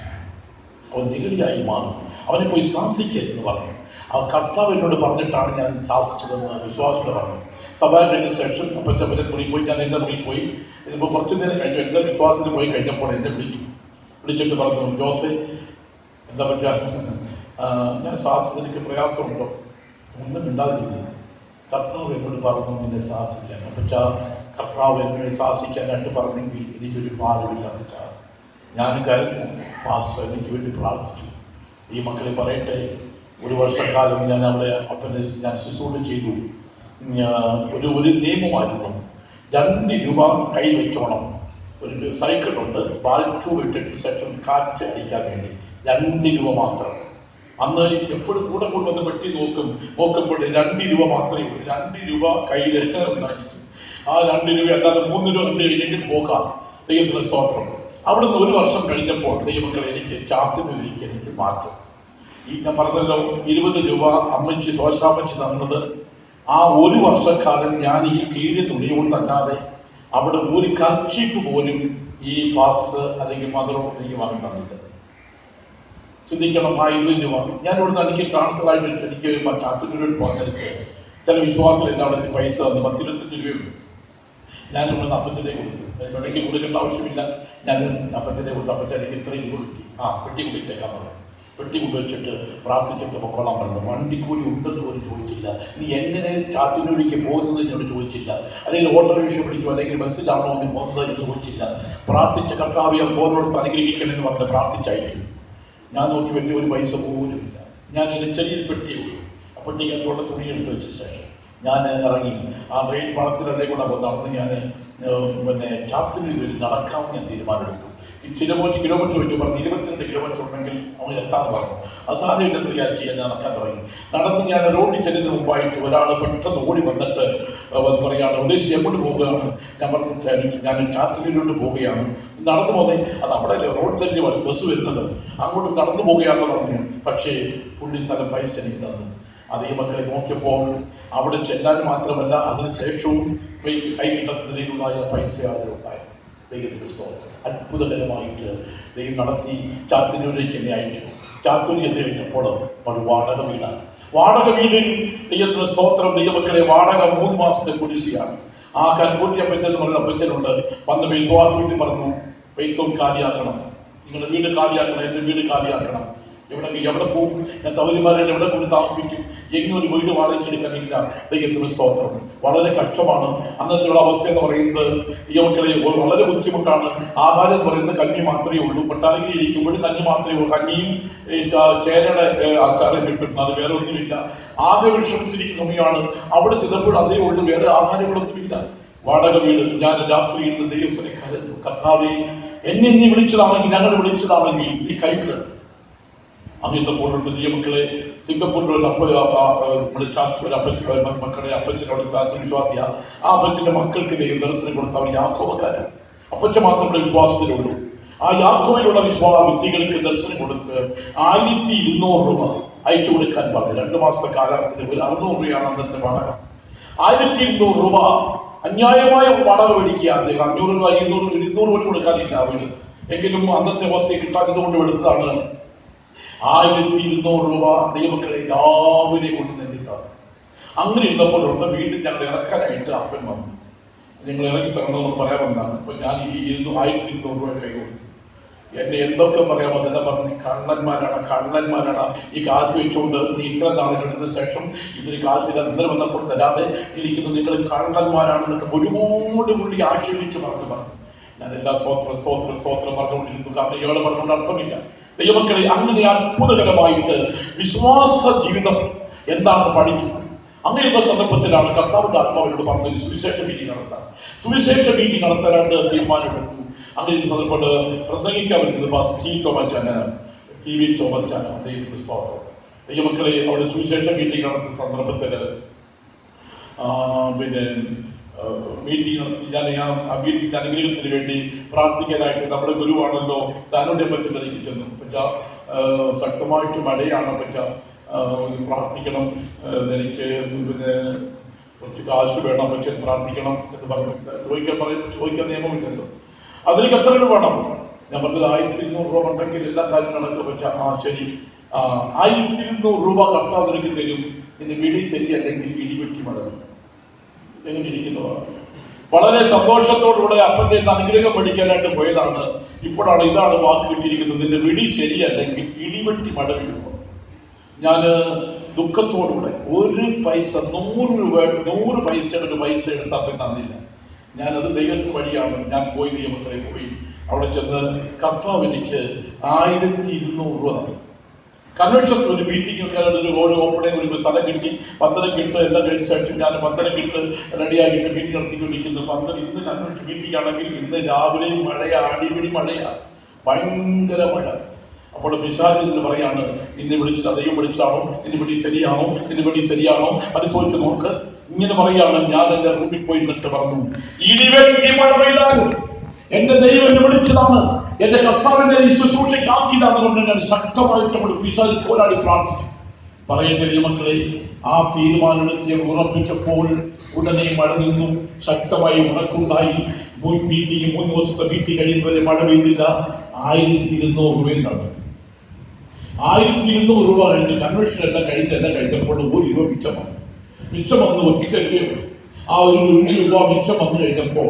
അവൻ നിഗളിയായി മാറും അവനെ പോയി ശാസിക്കരുത് എന്ന് പറഞ്ഞു ആ കർത്താവ് എന്നോട് പറഞ്ഞിട്ടാണ് ഞാൻ ശാസിച്ചതെന്ന് വിശ്വാസിയോട് പറഞ്ഞു സഭ കഴിഞ്ഞ ശേഷം അപ്പച്ചപ്പൻ്റെ മുറിയിൽ പോയി ഞാൻ എൻ്റെ മുറിയിൽ പോയി ഇതിപ്പോൾ കുറച്ച് നേരം കഴിഞ്ഞു എല്ലാ വിശ്വാസത്തിന് പോയി കഴിഞ്ഞപ്പോൾ എന്നെ വിളിച്ചു വിളിച്ചിട്ട് പറഞ്ഞു ജോസെ എന്താ പറ്റാ ഞാൻ ശ്വാസത്തിന് എനിക്ക് പ്രയാസമുണ്ടോ ഒന്നും മിണ്ടാതിരിക്കുന്നു കർത്താവ് എന്നോട് പറഞ്ഞു നിന്നെ ശാസിക്കാൻ അപ്പച്ച കർത്താവ് എന്നെ ശാസിക്കാനായിട്ട് പറഞ്ഞെങ്കിൽ എനിക്കൊരു ഭാരമില്ല അപ്പച്ച ഞാൻ കരഞ്ഞു പാസ്റ്റർ എനിക്ക് വേണ്ടി പ്രാർത്ഥിച്ചു ഈ മക്കളെ പറയട്ടെ ഒരു വർഷക്കാലം ഞാൻ അവിടെ അപ്പനെ ഞാൻ ശുശ്രൂഷ ചെയ്തു ഞാ- ഒരു ഒരു നിയമമായിരുന്നു രണ്ട് രൂപ കൈ വെച്ചോണം ഒരു സൈക്കിളുണ്ട് ബാൽറ്റൂ ഇട്ടിട്ട് സെക്ഷൻ കാറ്റ് അടിക്കാൻ വേണ്ടി രണ്ട് രൂപ മാത്രം അന്ന് എപ്പോഴും കൂടെ കൊണ്ടുവന്ന് പെട്ടി നോക്കും നോക്കുമ്പോൾ രണ്ട് രൂപ മാത്രമേ ഉള്ളൂ രണ്ട് രൂപ കയ്യിൽ ഉണ്ടായിരിക്കും ആ രണ്ട് രൂപ അല്ലാതെ മൂന്ന് രൂപ കണ്ടു കഴിഞ്ഞെങ്കിൽ പോകാം ദൈവത്തിന് സ്തോത്രം അവിടുന്ന് ഒരു വർഷം കഴിഞ്ഞപ്പോൾ ദൈവമക്കൾ എനിക്ക് ചാത്തിനിലേക്ക് എനിക്ക് മാറ്റം ഈ ഞാൻ പറഞ്ഞല്ലോ ഇരുപത് രൂപ അമ്മച്ചി ശോശാമ്മച്ചി തന്നത് ആ ഒരു വർഷക്കാലം ഞാൻ ഈ കീഴിയ തുണി കൊണ്ടല്ലാതെ അവിടെ ഒരു കർച്ചീഫ് പോലും ഈ പാസ് അല്ലെങ്കിൽ മദറോ എനിക്ക് വാങ്ങി തന്നില്ല ചിന്തിക്കണം ആ ഇരുപത് രൂപ ഞാൻ ഇവിടുന്ന് എനിക്ക് ട്രാൻസ്ഫർ ആയിട്ട് എനിക്ക് ചാത്തൂരിൽ പോകുന്നിടത്ത് ചില വിശ്വാസം എല്ലാവിടെ പൈസ തന്നു പത്തിരുപത്തഞ്ച് രൂപയുണ്ട് ഞാൻ ഇവിടുന്ന് അപ്പച്ചനെ കൊടുത്തു വേണമെങ്കിൽ കൊടുക്കേണ്ട ആവശ്യമില്ല ഞാൻ അപ്പച്ചനെ കൊടുത്തു അപ്പച്ചൻ എനിക്ക് ഇത്രയും രൂപ കിട്ടി ആ പെട്ടി കുടിച്ചേക്കാൻ പറഞ്ഞു പെട്ടി കൊണ്ടുവച്ചിട്ട് പ്രാർത്ഥിച്ചിട്ട് പൊക്കോളാൻ പറഞ്ഞു വണ്ടിക്കൂലി ഉണ്ടെന്ന് പോലും ചോദിച്ചില്ല നീ എങ്ങനെ ചാത്തിനൂരിക്ക് പോകുന്നത് എന്നോട് ചോദിച്ചില്ല അല്ലെങ്കിൽ ഓട്ടോറിക്ഷ പിടിച്ചു അല്ലെങ്കിൽ ബസ്സിലാണോ നീ പോകുന്നത് എന്ന് ചോദിച്ചില്ല പ്രാർത്ഥിച്ച കർത്താവിയെ പോകുന്നിടത്ത് അനുഗ്രഹിക്കണമെന്ന് പറഞ്ഞ് പ്രാർത്ഥിച്ചയച്ചു ഞാൻ നോക്കി വലിയ ഒരു പൈസ പോലുമില്ല ഞാൻ എൻ്റെ ചെറിയൊരു പെട്ടിയേ ഉള്ളൂ ആ പെട്ടിക്കകത്തുള്ള തുണി എടുത്ത് വെച്ച ശേഷം ഞാൻ ഇറങ്ങി ആ റെയിൽ പാളത്തിലല്ലേ കൂടെ അപ്പോൾ നടന്ന് ഞാൻ പിന്നെ ചാത്തിന് വഴി നടക്കാൻ ഞാൻ തീരുമാനമെടുത്തു ഈ കിലോമീറ്റർ കിലോമീറ്റർ വെച്ച് പറഞ്ഞു ഇരുപത്തിരണ്ട് കിലോമീറ്റർ ഉണ്ടെങ്കിൽ അവൻ എത്താൻ പറഞ്ഞു അസാധ്യമില്ലെന്ന് വിചാരിച്ച് ഞാൻ നടക്കാൻ തുടങ്ങി നടന്ന് ഞാൻ റോഡിൽ ചെല്ലുന്നതിന് മുമ്പായിട്ട് ഒരാൾ പെട്ടെന്ന് ഓടി വന്നിട്ട് വന്ന് പറയുകയാണ് ഉദ്ദേശി എങ്ങോട്ട് പോവുകയാണ് ഞാൻ പറഞ്ഞു എനിക്ക് ഞാൻ ചാത്തിനിലോട്ട് പോവുകയാണ് നടന്നു പോന്നേ അത് അവിടെ റോഡിലല്ലേ ബസ് വരുന്നത് അങ്ങോട്ട് നടന്നു പോവുകയാണെന്ന് പറഞ്ഞു പക്ഷേ പുള്ളി സ്ഥലം പൈസ എനിക്ക് തന്നു അതേ മക്കളെ നോക്കിയപ്പോൾ അവിടെ ചെല്ലാൻ മാത്രമല്ല അതിനുശേഷവും കൈ കൈ കിട്ടുന്നതിനുള്ള പൈസ അതിലുണ്ടായിരുന്നു ദൈവത്തിന് സ്തോത്രം അത്ഭുതകരമായിട്ട് ദൈവം നടത്തി ചാത്തന്നൂരിലേക്ക് എന്നെ അയച്ചു ചാത്തൂർ ചെന്ന് കഴിഞ്ഞപ്പോൾ ഒരു വാടക വീടാണ് വാടക വീടിൽ ദൈവത്തിന് സ്തോത്രം ദൈവമക്കളെ വാടക മൂന്ന് മാസത്തെ കുടിശ്ശിയാണ് ആ കൽക്കൂട്ടി അപ്പച്ചൻ എന്ന് പറയുന്ന അപ്പച്ചനുണ്ട് വന്ന് വിശ്വാസം വീട്ടിൽ പറഞ്ഞു ഫെയ്ത്തും കാലിയാക്കണം നിങ്ങളുടെ വീട് കാലിയാക്കണം എൻ്റെ വീട് കാലിയാക്കണം എവിടെ എവിടെ പോകും ഞാൻ സൗകര്യമാരെ എവിടെ കൊണ്ട് താമസിപ്പിക്കും എങ്ങനെ ഒരു വീട് വാടകയ്ക്ക് എടുക്കാനില്ല ദൈവത്തിന് സ്തോത്രം വളരെ കഷ്ടമാണ് അന്നത്തെ ഉള്ള അവസ്ഥ എന്ന് പറയുന്നത് ഈ മക്കളെ വളരെ ബുദ്ധിമുട്ടാണ് ആഹാരം എന്ന് പറയുന്നത് കഞ്ഞി മാത്രമേ ഉള്ളൂ പട്ടാളത്തിൽ ഇരിക്കുമ്പോൾ കഞ്ഞി മാത്രമേ ഉള്ളൂ കഞ്ഞിയും ഈ ചാ- ചേനയുടെ ഏ, അച്ചാറും കിട്ടും അത് വേറെ ഒന്നുമില്ല ആകെ വിഷമിച്ചിരിക്കുന്ന സമയമാണ് അവിടെ ചെന്നപ്പോൾ അതേ ഉള്ളൂ വേറെ ആഹാരങ്ങളൊന്നുമില്ല വാടക വീട് ഞാൻ രാത്രിയിൽ നിന്ന് ദൈവത്തിനെ കരഞ്ഞു കർത്താവെ എന്നെ നീ വിളിച്ചതാണെങ്കിൽ ഞങ്ങൾ വിളിച്ചതാണെങ്കിൽ നീ കൈവിടണം അങ്ങിരുന്നപ്പോഴുണ്ട് നിയമക്കളെ സിംഗപ്പൂരിൽ ഒരു അപ്പ ആ- ആ- ആ നമ്മുടെ ചാത്തി ഒരു അപ്പച്ചൻ ഒരു മ- മക്കളെ അപ്പച്ചനോട് ചാച്ചൻ വിശ്വാസിയാ ആ അപ്പച്ചന്റെ മക്കൾക്ക് ദൈവം ദർശനം കൊടുത്ത അവർ യാക്കോബക്കാരാ അപ്പച്ചൻ മാത്രമേ വിശ്വാസത്തിലുള്ളൂ ആ യാക്കോബിലുള്ള വിശ്വാസ വ്യക്തികൾക്ക് ദർശനം കൊടുത്ത് ആയിരത്തി ഇരുന്നൂറ് രൂപ അയച്ചു കൊടുക്കാൻ പറഞ്ഞു രണ്ട് മാസത്തെ കാലം ഒരു അറുന്നൂറ് രൂപയാണ് അന്നത്തെ വാടക ആയിരത്തി ഇരുന്നൂറ് രൂപ അന്യായമായ വാടക മേടിക്കുക അദ്ദേഹം അഞ്ഞൂറ് രൂപ ഇരുന്നൂറ് ഇരുന്നൂറ് പോലും കൊടുക്കാനില്ല ആ വീട് എങ്കിലും അന്നത്തെ അവസ്ഥയെ കിട്ടാത്തത് കൊണ്ട് എടുത്തതാണ് ആയിരത്തി ഇരുന്നൂറ് രൂപ ദൈവമക്കളെ രാവിലെ കൊണ്ട് നെല്ലിത്താണ് അങ്ങനെ ഇരുന്നപ്പോൾ ഉണ്ട് വീട്ടിൽ ഞങ്ങൾ ഇറക്കാനായിട്ട് അപ്പൻ വന്നു നിങ്ങൾ ഇറങ്ങി തരണമെന്ന് പറയാൻ വന്നതാണ് അപ്പൊ ഞാൻ ഈ ഇരുന്നൂ ആയിരത്തി ഇരുന്നൂറ് രൂപ കൈ കൊടുത്തു എന്നെ എന്തൊക്കെ പറയാമോ എന്നെ പറഞ്ഞ് കള്ളന്മാരാണ് കള്ളന്മാരാണ് ഈ കാശ് വെച്ചുകൊണ്ട് നീ ഇത്ര നാളുകളിന് ശേഷം ഇതിന് കാശില്ല ഇന്നലെ വന്നപ്പോൾ തരാതെ ഇരിക്കുന്നു നിങ്ങൾ കള്ളന്മാരാണെന്നൊക്കെ ഒരുപാട് പുള്ളി ആക്ഷേപിച്ച് പറഞ്ഞു പറഞ്ഞു ഞാൻ എല്ലാ സ്തോത്രം സ്തോത്രം സ്തോത്രം പറഞ്ഞുകൊണ്ടിരുന്നു കാരണം ഇയാള് പറഞ്ഞുകൊണ്ട് അർത്ഥമില്ല ദൈവമക്കളെ അങ്ങനെ അത്ഭുതകരമായിട്ട് വിശ്വാസ ജീവിതം എന്താണെന്ന് പഠിച്ചു അങ്ങനെയുള്ള സന്ദർഭത്തിലാണ് കർത്താവിന്റെ ആത്മാവിനോട് പറഞ്ഞൊരു സുവിശേഷ മീറ്റിംഗ് നടത്താൻ സുവിശേഷ മീറ്റിംഗ് നടത്താനായിട്ട് തീരുമാനമെടുത്തു അങ്ങനെ ഒരു സന്ദർഭത്തിൽ പ്രസംഗിക്കാൻ വരുന്നത് പാസ് ടി തോമച്ചാന് ടി വി തോമച്ചാന് ദൈവത്തിന് സ്തോത്രം ദൈവമക്കളെ അവിടെ സുവിശേഷ മീറ്റിംഗ് നടത്തുന്ന സന്ദർഭത്തിൽ ആ, പിന്നെ മീറ്റിംഗ് നടത്തി ഞാൻ ആ ആ മീറ്റിംഗ് അനുഗ്രഹത്തിന് വേണ്ടി പ്രാർത്ഥിക്കാനായിട്ട് നമ്മുടെ ഗുരുവാണല്ലോ ദാനോടെ പച്ചത്തിലേക്ക് ചെന്നു പറ്റ ശക്തമായിട്ട് മഴയാണ് പറ്റ പ്രാർത്ഥിക്കണം ആ, എനിക്ക് പിന്നെ കുറച്ച് കാശ് വേണം പക്ഷെ പ്രാർത്ഥിക്കണം എന്ന് പറഞ്ഞു ചോദിക്കാൻ പറയും ചോദിക്കാൻ നിയമമില്ലല്ലോ അതിലേക്ക് എത്ര രൂപ വേണം ഞാൻ പറഞ്ഞത് ആയിരത്തി ഇരുന്നൂറ് രൂപ ഉണ്ടെങ്കിൽ എല്ലാ കാര്യം നടക്കും പക്ഷെ ആ ശരി ആ ആയിരത്തി ഇരുന്നൂറ് രൂപ കർത്താവ് നിനക്ക് തരും നിന്റെ വീട് ശരിയല്ലെങ്കിൽ ഇടിവെട്ടി മഴ എങ്ങനെ ഇരിക്കുന്നതാണ് വളരെ സന്തോഷത്തോടുകൂടെ അപ്പൻ്റെ കയ്യിൽ നിന്ന് അനുഗ്രഹം മേടിക്കാനായിട്ട് പോയതാണ് ഇപ്പോഴാണ് ഇതാണ് വാക്ക് കിട്ടിയിരിക്കുന്നത് നിന്റെ വിടി ശരിയല്ലെങ്കിൽ ഇടിവെട്ടി മഴ വീഴുന്നു ഞാൻ ദുഃഖത്തോടുകൂടെ ഒരു പൈസ നൂറ് രൂപ നൂറ് പൈസയുടെ ഒരു പൈസ എടുത്ത് അപ്പം തന്നില്ല ഞാനത് ദൈവത്തിന് വഴിയാണ് ഞാൻ പോയി നിയമങ്ങളെ പോയി അവിടെ ചെന്ന് കർത്താവ് എനിക്ക് ആയിരത്തി ഇരുന്നൂറ് രൂപ തന്നു കൺവെൻഷൻ ഒരു മീറ്റിംഗ് ഒരു ഓരോ ഓപ്പണിംഗ് ഒരു സ്ഥലം കിട്ടി പന്തലൊക്കെ ഇട്ട് എല്ലാം കഴിഞ്ഞ ശേഷം ഞാൻ പന്തലൊക്കെ ഇട്ട് റെഡിയാക്കിയിട്ട് മീറ്റിംഗ് നടത്തിക്കൊണ്ടിരിക്കുന്നു പന്തൽ ഇന്ന് കൺവെൻഷൻ മീറ്റിംഗ് ആണെങ്കിൽ ഇന്ന് രാവിലെ മഴയാ അടിപിടി മഴയാ ഭയങ്കര മഴ അപ്പോൾ പിശാചി എന്ന് പറയാണ് നിന്നെ വിളിച്ചത് ദൈവം വിളിച്ചാണോ നിന്റെ വിളി ശരിയാണോ നിന്റെ വിളി ശരിയാണോ പരിശോധിച്ച് നോക്ക് ഇങ്ങനെ പറയാണ് ഞാൻ എന്റെ റൂമിൽ പോയി നിന്നിട്ട് പറഞ്ഞു ഇടിവെട്ടി മഴ പെയ്താലും എന്റെ ദൈവം എന്നെ വിളിച്ചതാണ് എന്റെ കർത്താവിന്റെ ഈ ശുശ്രൂഷയ്ക്ക് ആക്കിയതാണ് കൊണ്ട് ഞാൻ ശക്തമായിട്ട് അവിടെ പിശാചി പോരാടി പ്രാർത്ഥിച്ചു പറയട്ടെ ദൈവമക്കളെ ആ തീരുമാനമെടുത്ത് ഉറപ്പിച്ചപ്പോൾ ഉടനെ മഴ നിന്നു ശക്തമായി ഉണക്കുണ്ടായി മുൻ മീറ്റിംഗ് മൂന്ന് ദിവസത്തെ മീറ്റിംഗ് കഴിയുന്നവരെ മഴ പെയ്തില്ല ആയിരത്തി ഇരുന്നൂറ് രൂപയും തന്നു ആയിരത്തി ഇരുന്നൂറ് രൂപ കഴിഞ്ഞ് കൺവെൻഷൻ എല്ലാം കഴിഞ്ഞെല്ലാം കഴിഞ്ഞപ്പോൾ ഒരു രൂപ മിച്ചം വന്നു മിച്ചം വന്ന് ഒറ്റ രൂപയുള്ളൂ ആ ഒരു ഒരു രൂപ മിച്ചം വന്നു കഴിഞ്ഞപ്പോൾ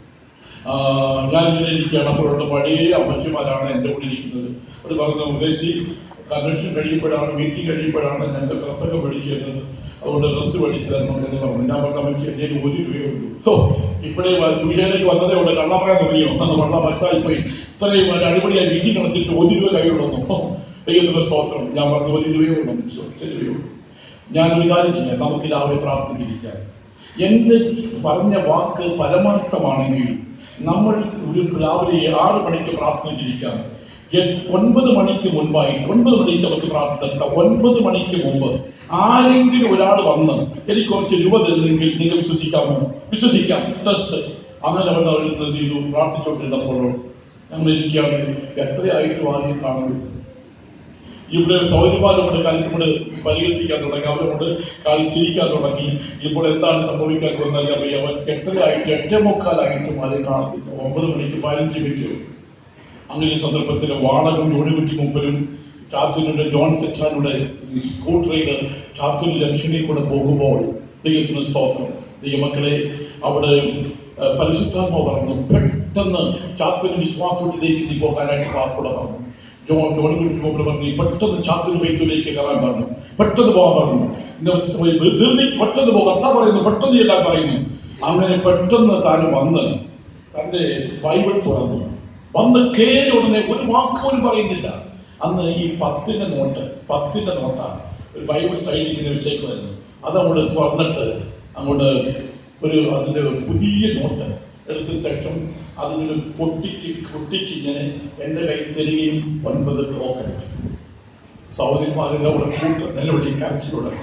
ആ, ഞാനിങ്ങനെ ഇരിക്കുകയാണ് അപ്പോഴുള്ള പഴയ അമ്മച്ചിമാരാണ് എൻ്റെ കൂടെ ഇരിക്കുന്നത് അത് പറഞ്ഞു ഉദ്ദേശി കൺവെൻഷൻ കഴിയുമ്പോഴാണ് മീറ്റിംഗ് കഴിയുമ്പോഴാണ് ഞങ്ങൾക്ക് ഡ്രസ്സൊക്കെ മേടിച്ചു തരുന്നത് അതുകൊണ്ട് ഡ്രസ്സ് മേടിച്ചു തരണം എന്ന് പറഞ്ഞു ഞാൻ പറഞ്ഞ അമ്മച്ചി എൻ്റെ കയ്യിൽ ഒരു രൂപയേ ഉള്ളൂ ഓ ഇപ്പോഴേ ട്യൂഷനിലേക്ക് വന്നതേ ഉള്ളൂ കള്ള പറയാൻ തുടങ്ങിയോ അത് വള്ള പച്ചായിപ്പോയി ഇത്രയും ഒരു അടിപൊളിയായി മീറ്റിംഗ് നടത്തിയിട്ട് ഒരു രൂപ കയ്യിലുള്ളൂ ഓ ദൈവത്തിൻ്റെ സ്തോത്രം ഞാൻ പറഞ്ഞു ഒരു രൂപയേ ഉള്ളൂ അമ്മച്ചി ഒറ്റ രൂപയേ ഉള്ളൂ ഞാനൊരു കാര്യം ചെയ്യാം നമുക്ക് രാവിലെ പ്രാർത്ഥിച്ചിരിക്കാം എൻ്റെ പറഞ്ഞ വാക്ക് പരമാർത്ഥമാണെങ്കിൽ നമ്മൾ ഒരു രാവിലെ ആറ് മണിക്ക് പ്രാർത്ഥിച്ചിരിക്കാം എ- ഒൻപത് മണിക്ക് മുൻപായിട്ട് ഒൻപത് മണിക്ക് നമുക്ക് പ്രാർത്ഥന നടത്താം ഒൻപത് മണിക്ക് മുമ്പ് ആരെങ്കിലും ഒരാൾ വന്ന് എനിക്ക് കുറച്ച് രൂപ തരുന്നെങ്കിൽ നിങ്ങൾ വിശ്വസിക്കാമോ വിശ്വസിക്കാം ടെസ്റ്റ് അങ്ങനെ വന്ന് അവിടെ നിന്ന് ചെയ്തു പ്രാർത്ഥിച്ചുകൊണ്ടിരുന്നപ്പോൾ ഞങ്ങൾ ഇരിക്കുകയാണ് എത്രയായിട്ട് വാങ്ങി കാണുന്നു ഇവിടെ സൗകര്യമാരോട് കളിക്കൊണ്ട് പരിഹസിക്കാൻ തുടങ്ങി അവരോട് കളിച്ചിരിക്കാൻ തുടങ്ങി ഇപ്പോൾ എന്താണ് സംഭവിക്കാൻ പോകുന്നത് അറിയാം അവർ എട്ടരയായിട്ട് എട്ടേ മുക്കാലായിട്ടും ആരെയും കാണുന്നില്ല ഒമ്പത് മണിക്ക് പതിനഞ്ച് മിനിറ്റ് അങ്ങനെ ഈ സന്ദർഭത്തിൽ വാടകം ജോണിക്കുട്ടി മുമ്പരും ചാത്തൂരിൻ്റെ ജോൺ സെറ്റാനുടെ സ്കൂട്ടറിൽ ചാത്തൂർ ജംഗ്ഷനിൽ കൂടെ പോകുമ്പോൾ ദൈവത്തിന് സ്തോത്രം ദൈവമക്കളെ അവിടെ ഏഹ്, പരിശുദ്ധാത്മ പറഞ്ഞു പെട്ടെന്ന് ചാത്തൂർ വിശ്വാസത്തിലേക്ക് നീ പോകാനായിട്ട് പാസ്സോടെ പറഞ്ഞു ജോ ജോണിക്കുട്ടി മുമ്പ് പറഞ്ഞു "നീ പെട്ടെന്ന് ചാത്തൂർ വെയ്ത്തിലേക്ക് കയറാൻ പറഞ്ഞു പെട്ടെന്ന് പോകാൻ പറഞ്ഞു ഇന്ന് ധൃതിക്ക് പെട്ടെന്ന് പോകാം കർത്താവ് പറയുന്നു പെട്ടെന്ന് എല്ലാം പറയുന്നു അങ്ങനെ പെട്ടെന്ന് താൻ വന്ന് തൻ്റെ ബൈബിൾ തുറന്നു വന്ന് കയറി ഉടനെ ഒരു വാക്ക് പോലും പറയുന്നില്ല അന്ന് ഈ പത്തിൻ്റെ നോട്ട് പത്തിൻ്റെ നോട്ടാണ് ഒരു ബൈബിൾ സൈഡിൽ ഇങ്ങനെ വെച്ചേക്കുമായിരുന്നു അതങ്ങോട്ട് തുറന്നിട്ട് അങ്ങോട്ട് ഒരു അതിൻ്റെ പുതിയ നോട്ട് എടുത്ത ശേഷം അതിനൊരു പൊട്ടിച്ച് പൊട്ടിച്ച് ഇങ്ങനെ എൻ്റെ കയ്യിൽ തരികയും ഒൻപത് ക്ലോക്ക് അടിച്ചു സൗദിമാരെല്ലാം കൂടെ കൂട്ട് നിലവിളി കരച്ചിൽ തുടങ്ങി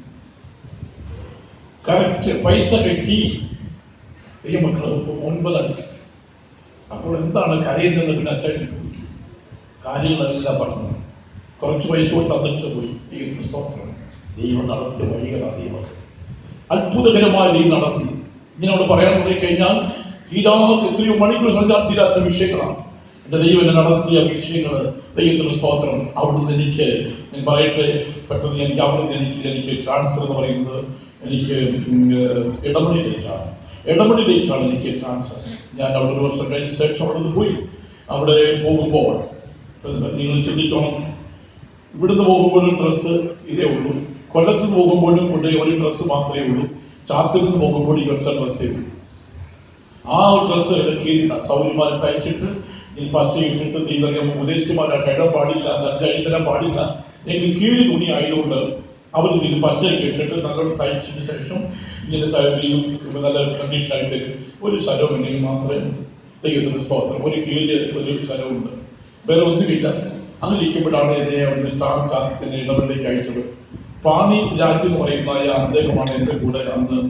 കരച്ച് പൈസ കെട്ടി ദൈവമക്കൾ ഒൻപത് അടിച്ചു അപ്പോൾ എന്താണ് കരയുന്നതെന്ന് പിന്നെ അച്ഛൻ ചോദിച്ചു കാര്യങ്ങളെല്ലാം പറഞ്ഞു കുറച്ച് പൈസ കൂടി തന്നിട്ട് പോയി ദൈവത്തിന് സ്തോത്രം ദൈവം നടത്തിയ വഴികളാണ് ദൈവമക്കൾ അത്ഭുതകരമായി ദൈവം നടത്തി ഇങ്ങനെ അവിടെ പറയാൻ തുടങ്ങി കഴിഞ്ഞാൽ തീരാത്ത എത്രയോ മണിക്കൂർ പറഞ്ഞാൽ തീരാത്ത വിഷയങ്ങളാണ് എൻ്റെ ദൈവം എന്നെ നടത്തിയ വിഷയങ്ങൾ ദൈവത്തിന് സ്തോത്രം അവിടുന്ന് എനിക്ക് ഞാൻ പറയട്ടെ പെട്ടെന്ന് എനിക്ക് അവിടുന്ന് എനിക്ക് എനിക്ക് ട്രാൻസ്ഫർ എന്ന് പറയുന്നത് എനിക്ക് ഉം, ഏഹ്, ഇടമണിയിലേക്കാണ് ഇടമണിയിലേക്കാണ് എനിക്ക് ട്രാൻസ്ഫർ ഞാൻ അവിടെ ഒരു വർഷം കഴിഞ്ഞ ശേഷം അവിടെ നിന്ന് പോയി അവിടെ പോകുമ്പോൾ നിങ്ങൾ ചിന്തിക്കണം ഇവിടുന്ന് പോകുമ്പോഴും ഡ്രസ്സ് ഇതേ ഉള്ളൂ കൊല്ലത്ത് നിന്ന് പോകുമ്പോഴും കൊണ്ട് ഒരു ഡ്രസ്സ് മാത്രമേ ഉള്ളൂ ചാത്തിൽ നിന്ന് പോകുമ്പോഴും ഈ ഒറ്റ ഡ്രസ്സേ ഉള്ളൂ ആ ഡ്രസ്സ് കീറി സൗകര്യമാരെ തയ്ച്ചിട്ട് നീ പശ ഇട്ടിട്ട് നീ പറയാം ഉപദേശിമാരായിട്ട് ഇടാൻ പാടില്ല നല്ല അഴിത്തരാൻ പാടില്ല എങ്കിൽ കീഴി തുണി ആയതുകൊണ്ട് അവർ നീ പശയൊക്കെ ഇട്ടിട്ട് നല്ലോണം തയ്ച്ചതിന് ശേഷം ഇങ്ങനെ തയ്യും നല്ല കണ്ടീഷനായിട്ട് തരും ഒരു ശരം ഉണ്ടെങ്കിൽ മാത്രമേ ദൈവത്തിന് സ്തോത്രം ഒരു കീഴിയ ഒരു ശരമുണ്ട് വേറെ ഒന്നുമില്ല അങ്ങനെ ഇരിക്കുമ്പോഴാണ് എന്നെ അവിടുന്ന് ചാത്തിന് ഇടപെടലേക്ക് അയച്ചത് പാണി രാജ് എന്ന് പറയുന്ന ആ അദ്ദേഹമാണ് എൻ്റെ കൂടെ അന്ന്